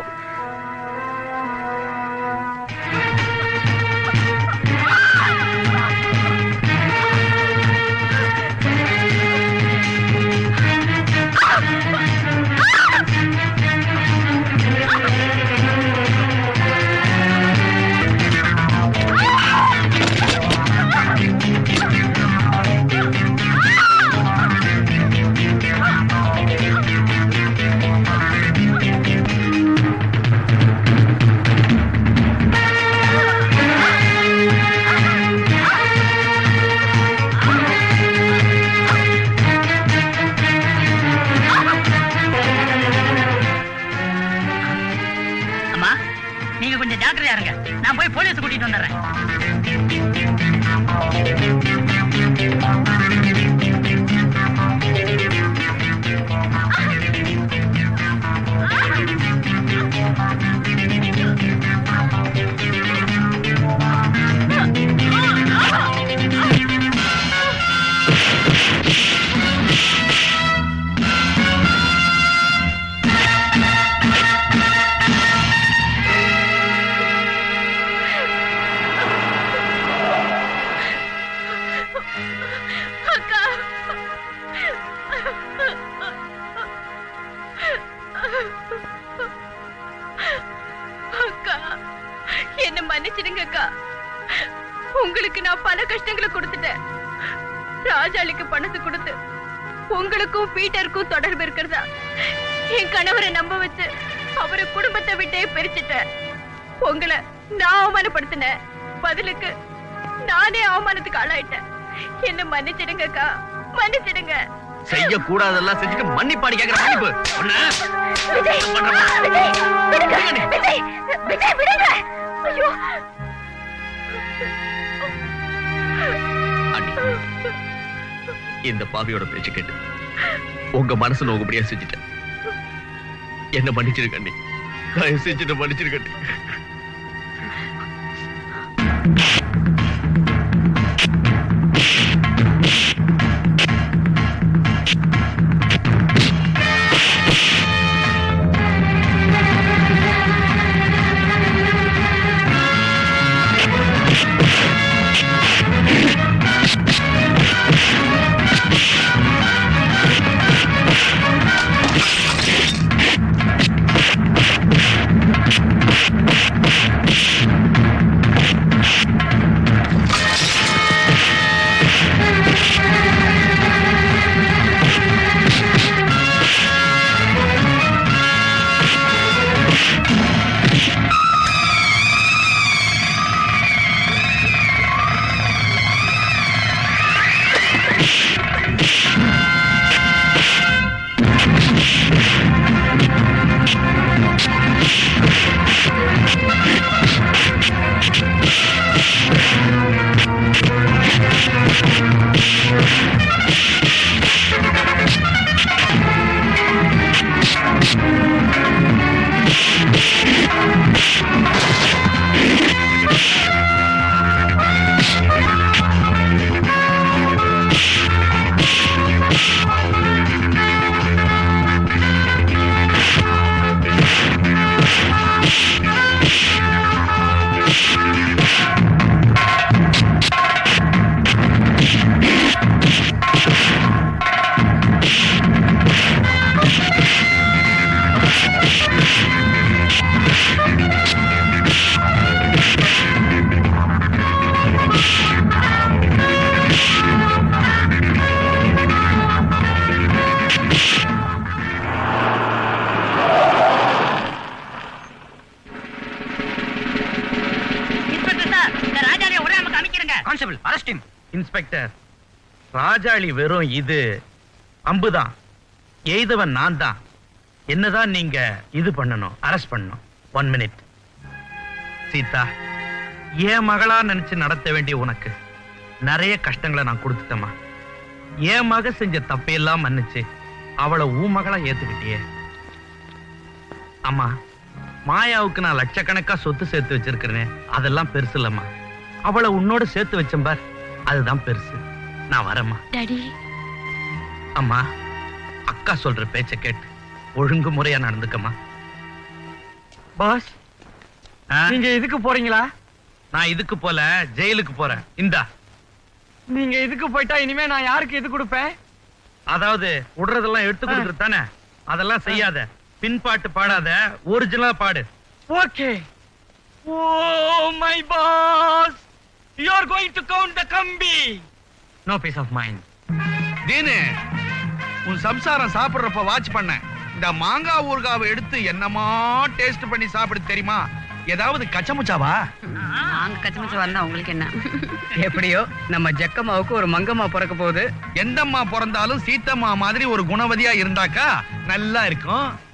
அம்மா நீங்க கொஞ்சம் ஜாக்கிரதையா இருங்க நான் போய் போலீஸ் கூட்டிட்டு வந்துடுறேன் அக்கா அக்கா என்ன மன்னிச்சிடுங்க அக்கா உங்களுக்கு நான் பல கஷ்டங்களை கொடுத்துட்டேன் ராஜாளிக்கு பணத்தை கொடுத்து உங்களுக்கும் பீட்டருக்கும் தொடர்பு இருக்கிறதா என் கணவரை நம்ப வச்சு அவரை குடும்பத்தை விட்டே பிரிச்சுட்டேன் உங்களை நான் அவமானப்படுத்தினேன் பதிலுக்கு நானே அவமானத்துக்கு ஆளாயிட்டேன் என்ன மன்னிச்சிடுங்க அக்கா மன்னிச்சிடுங்க செய்ய கூடாதெல்லாம் செஞ்சுட்டு மன்னிப்பாடி கேக்குற மன்னிப்பு ஒண்ணு விஜய் விஜய் விடுங்க விஜய் விஜய் விடுங்க ஐயோ இந்த பாவியோட பேச்சு கேட்டு உங்க மனசு நோக்குபடியா செஞ்சுட்டேன் என்ன மன்னிச்சிருக்கண்டி தயவு செஞ்சுட்டு மன்னிச்சிருக்கண்டி ஆ கான்ஸ்டபிள் அரெஸ்ட் him இன்ஸ்பெக்டர் ராஜாளி வெறும் இது அம்புதான் எய்தவன் நான் தான் என்னதான் நீங்க இது பண்ணணும் அரெஸ்ட் பண்ணணும் ஒன் மினிட் சீதா என் மகளா நினைச்சு நடத்த வேண்டிய உனக்கு நிறைய கஷ்டங்களை நான் கொடுத்துட்டேம்மா என் மக செஞ்ச தப்பையெல்லாம் மன்னிச்சு அவளை உன் மகளா ஏத்துக்கிட்டியே அம்மா மாயாவுக்கு நான் லட்சக்கணக்கா சொத்து சேர்த்து வச்சிருக்கிறேனே அதெல்லாம் பெருசு இல்லம்மா அவளை உன்னோட சேர்த்து வச்சேன் பார் அதுதான் பெருசு நான் வரேம்மா டாடி அம்மா அக்கா சொல்ற பேச்ச கேட்டு ஒழுங்கு முறையா நடந்துக்கம்மா பாஸ் நீங்க இதுக்கு போறீங்களா நான் இதுக்கு போல ஜெயிலுக்கு போறேன் இந்தா நீங்க இதுக்கு போயிட்டா இனிமே நான் யாருக்கு இது கொடுப்பேன் அதாவது விடுறதெல்லாம் எடுத்து கொடுக்குறது தானே அதெல்லாம் செய்யாத பின்பாட்டு பாடாத ஒரிஜினலா பாடு okay oh my boss you are going to count the கம்பி no peace of mind Deenu உன் சம்சாரம் சாப்பிடுறப்ப வாட்ச் பண்ணேன் இந்த மாங்காய் ஊறுகாவை எடுத்து என்னமா டேஸ்ட் பண்ணி சாப்பிடு தெரியுமா ஏதாவது கச்சமுச்சாவா நாங்க கச்சமச்ச வந்தா உங்களுக்கு என்ன எப்படியோ நம்ம ஜக்கம்மாவுக்கு ஒரு மங்கம்மா பிறக்க போகுது எந்தம்மா பிறந்தாலும் சீத்தம்மா மாதிரி ஒரு குணவதியா இருந்தாக்கா நல்லா இருக்கும்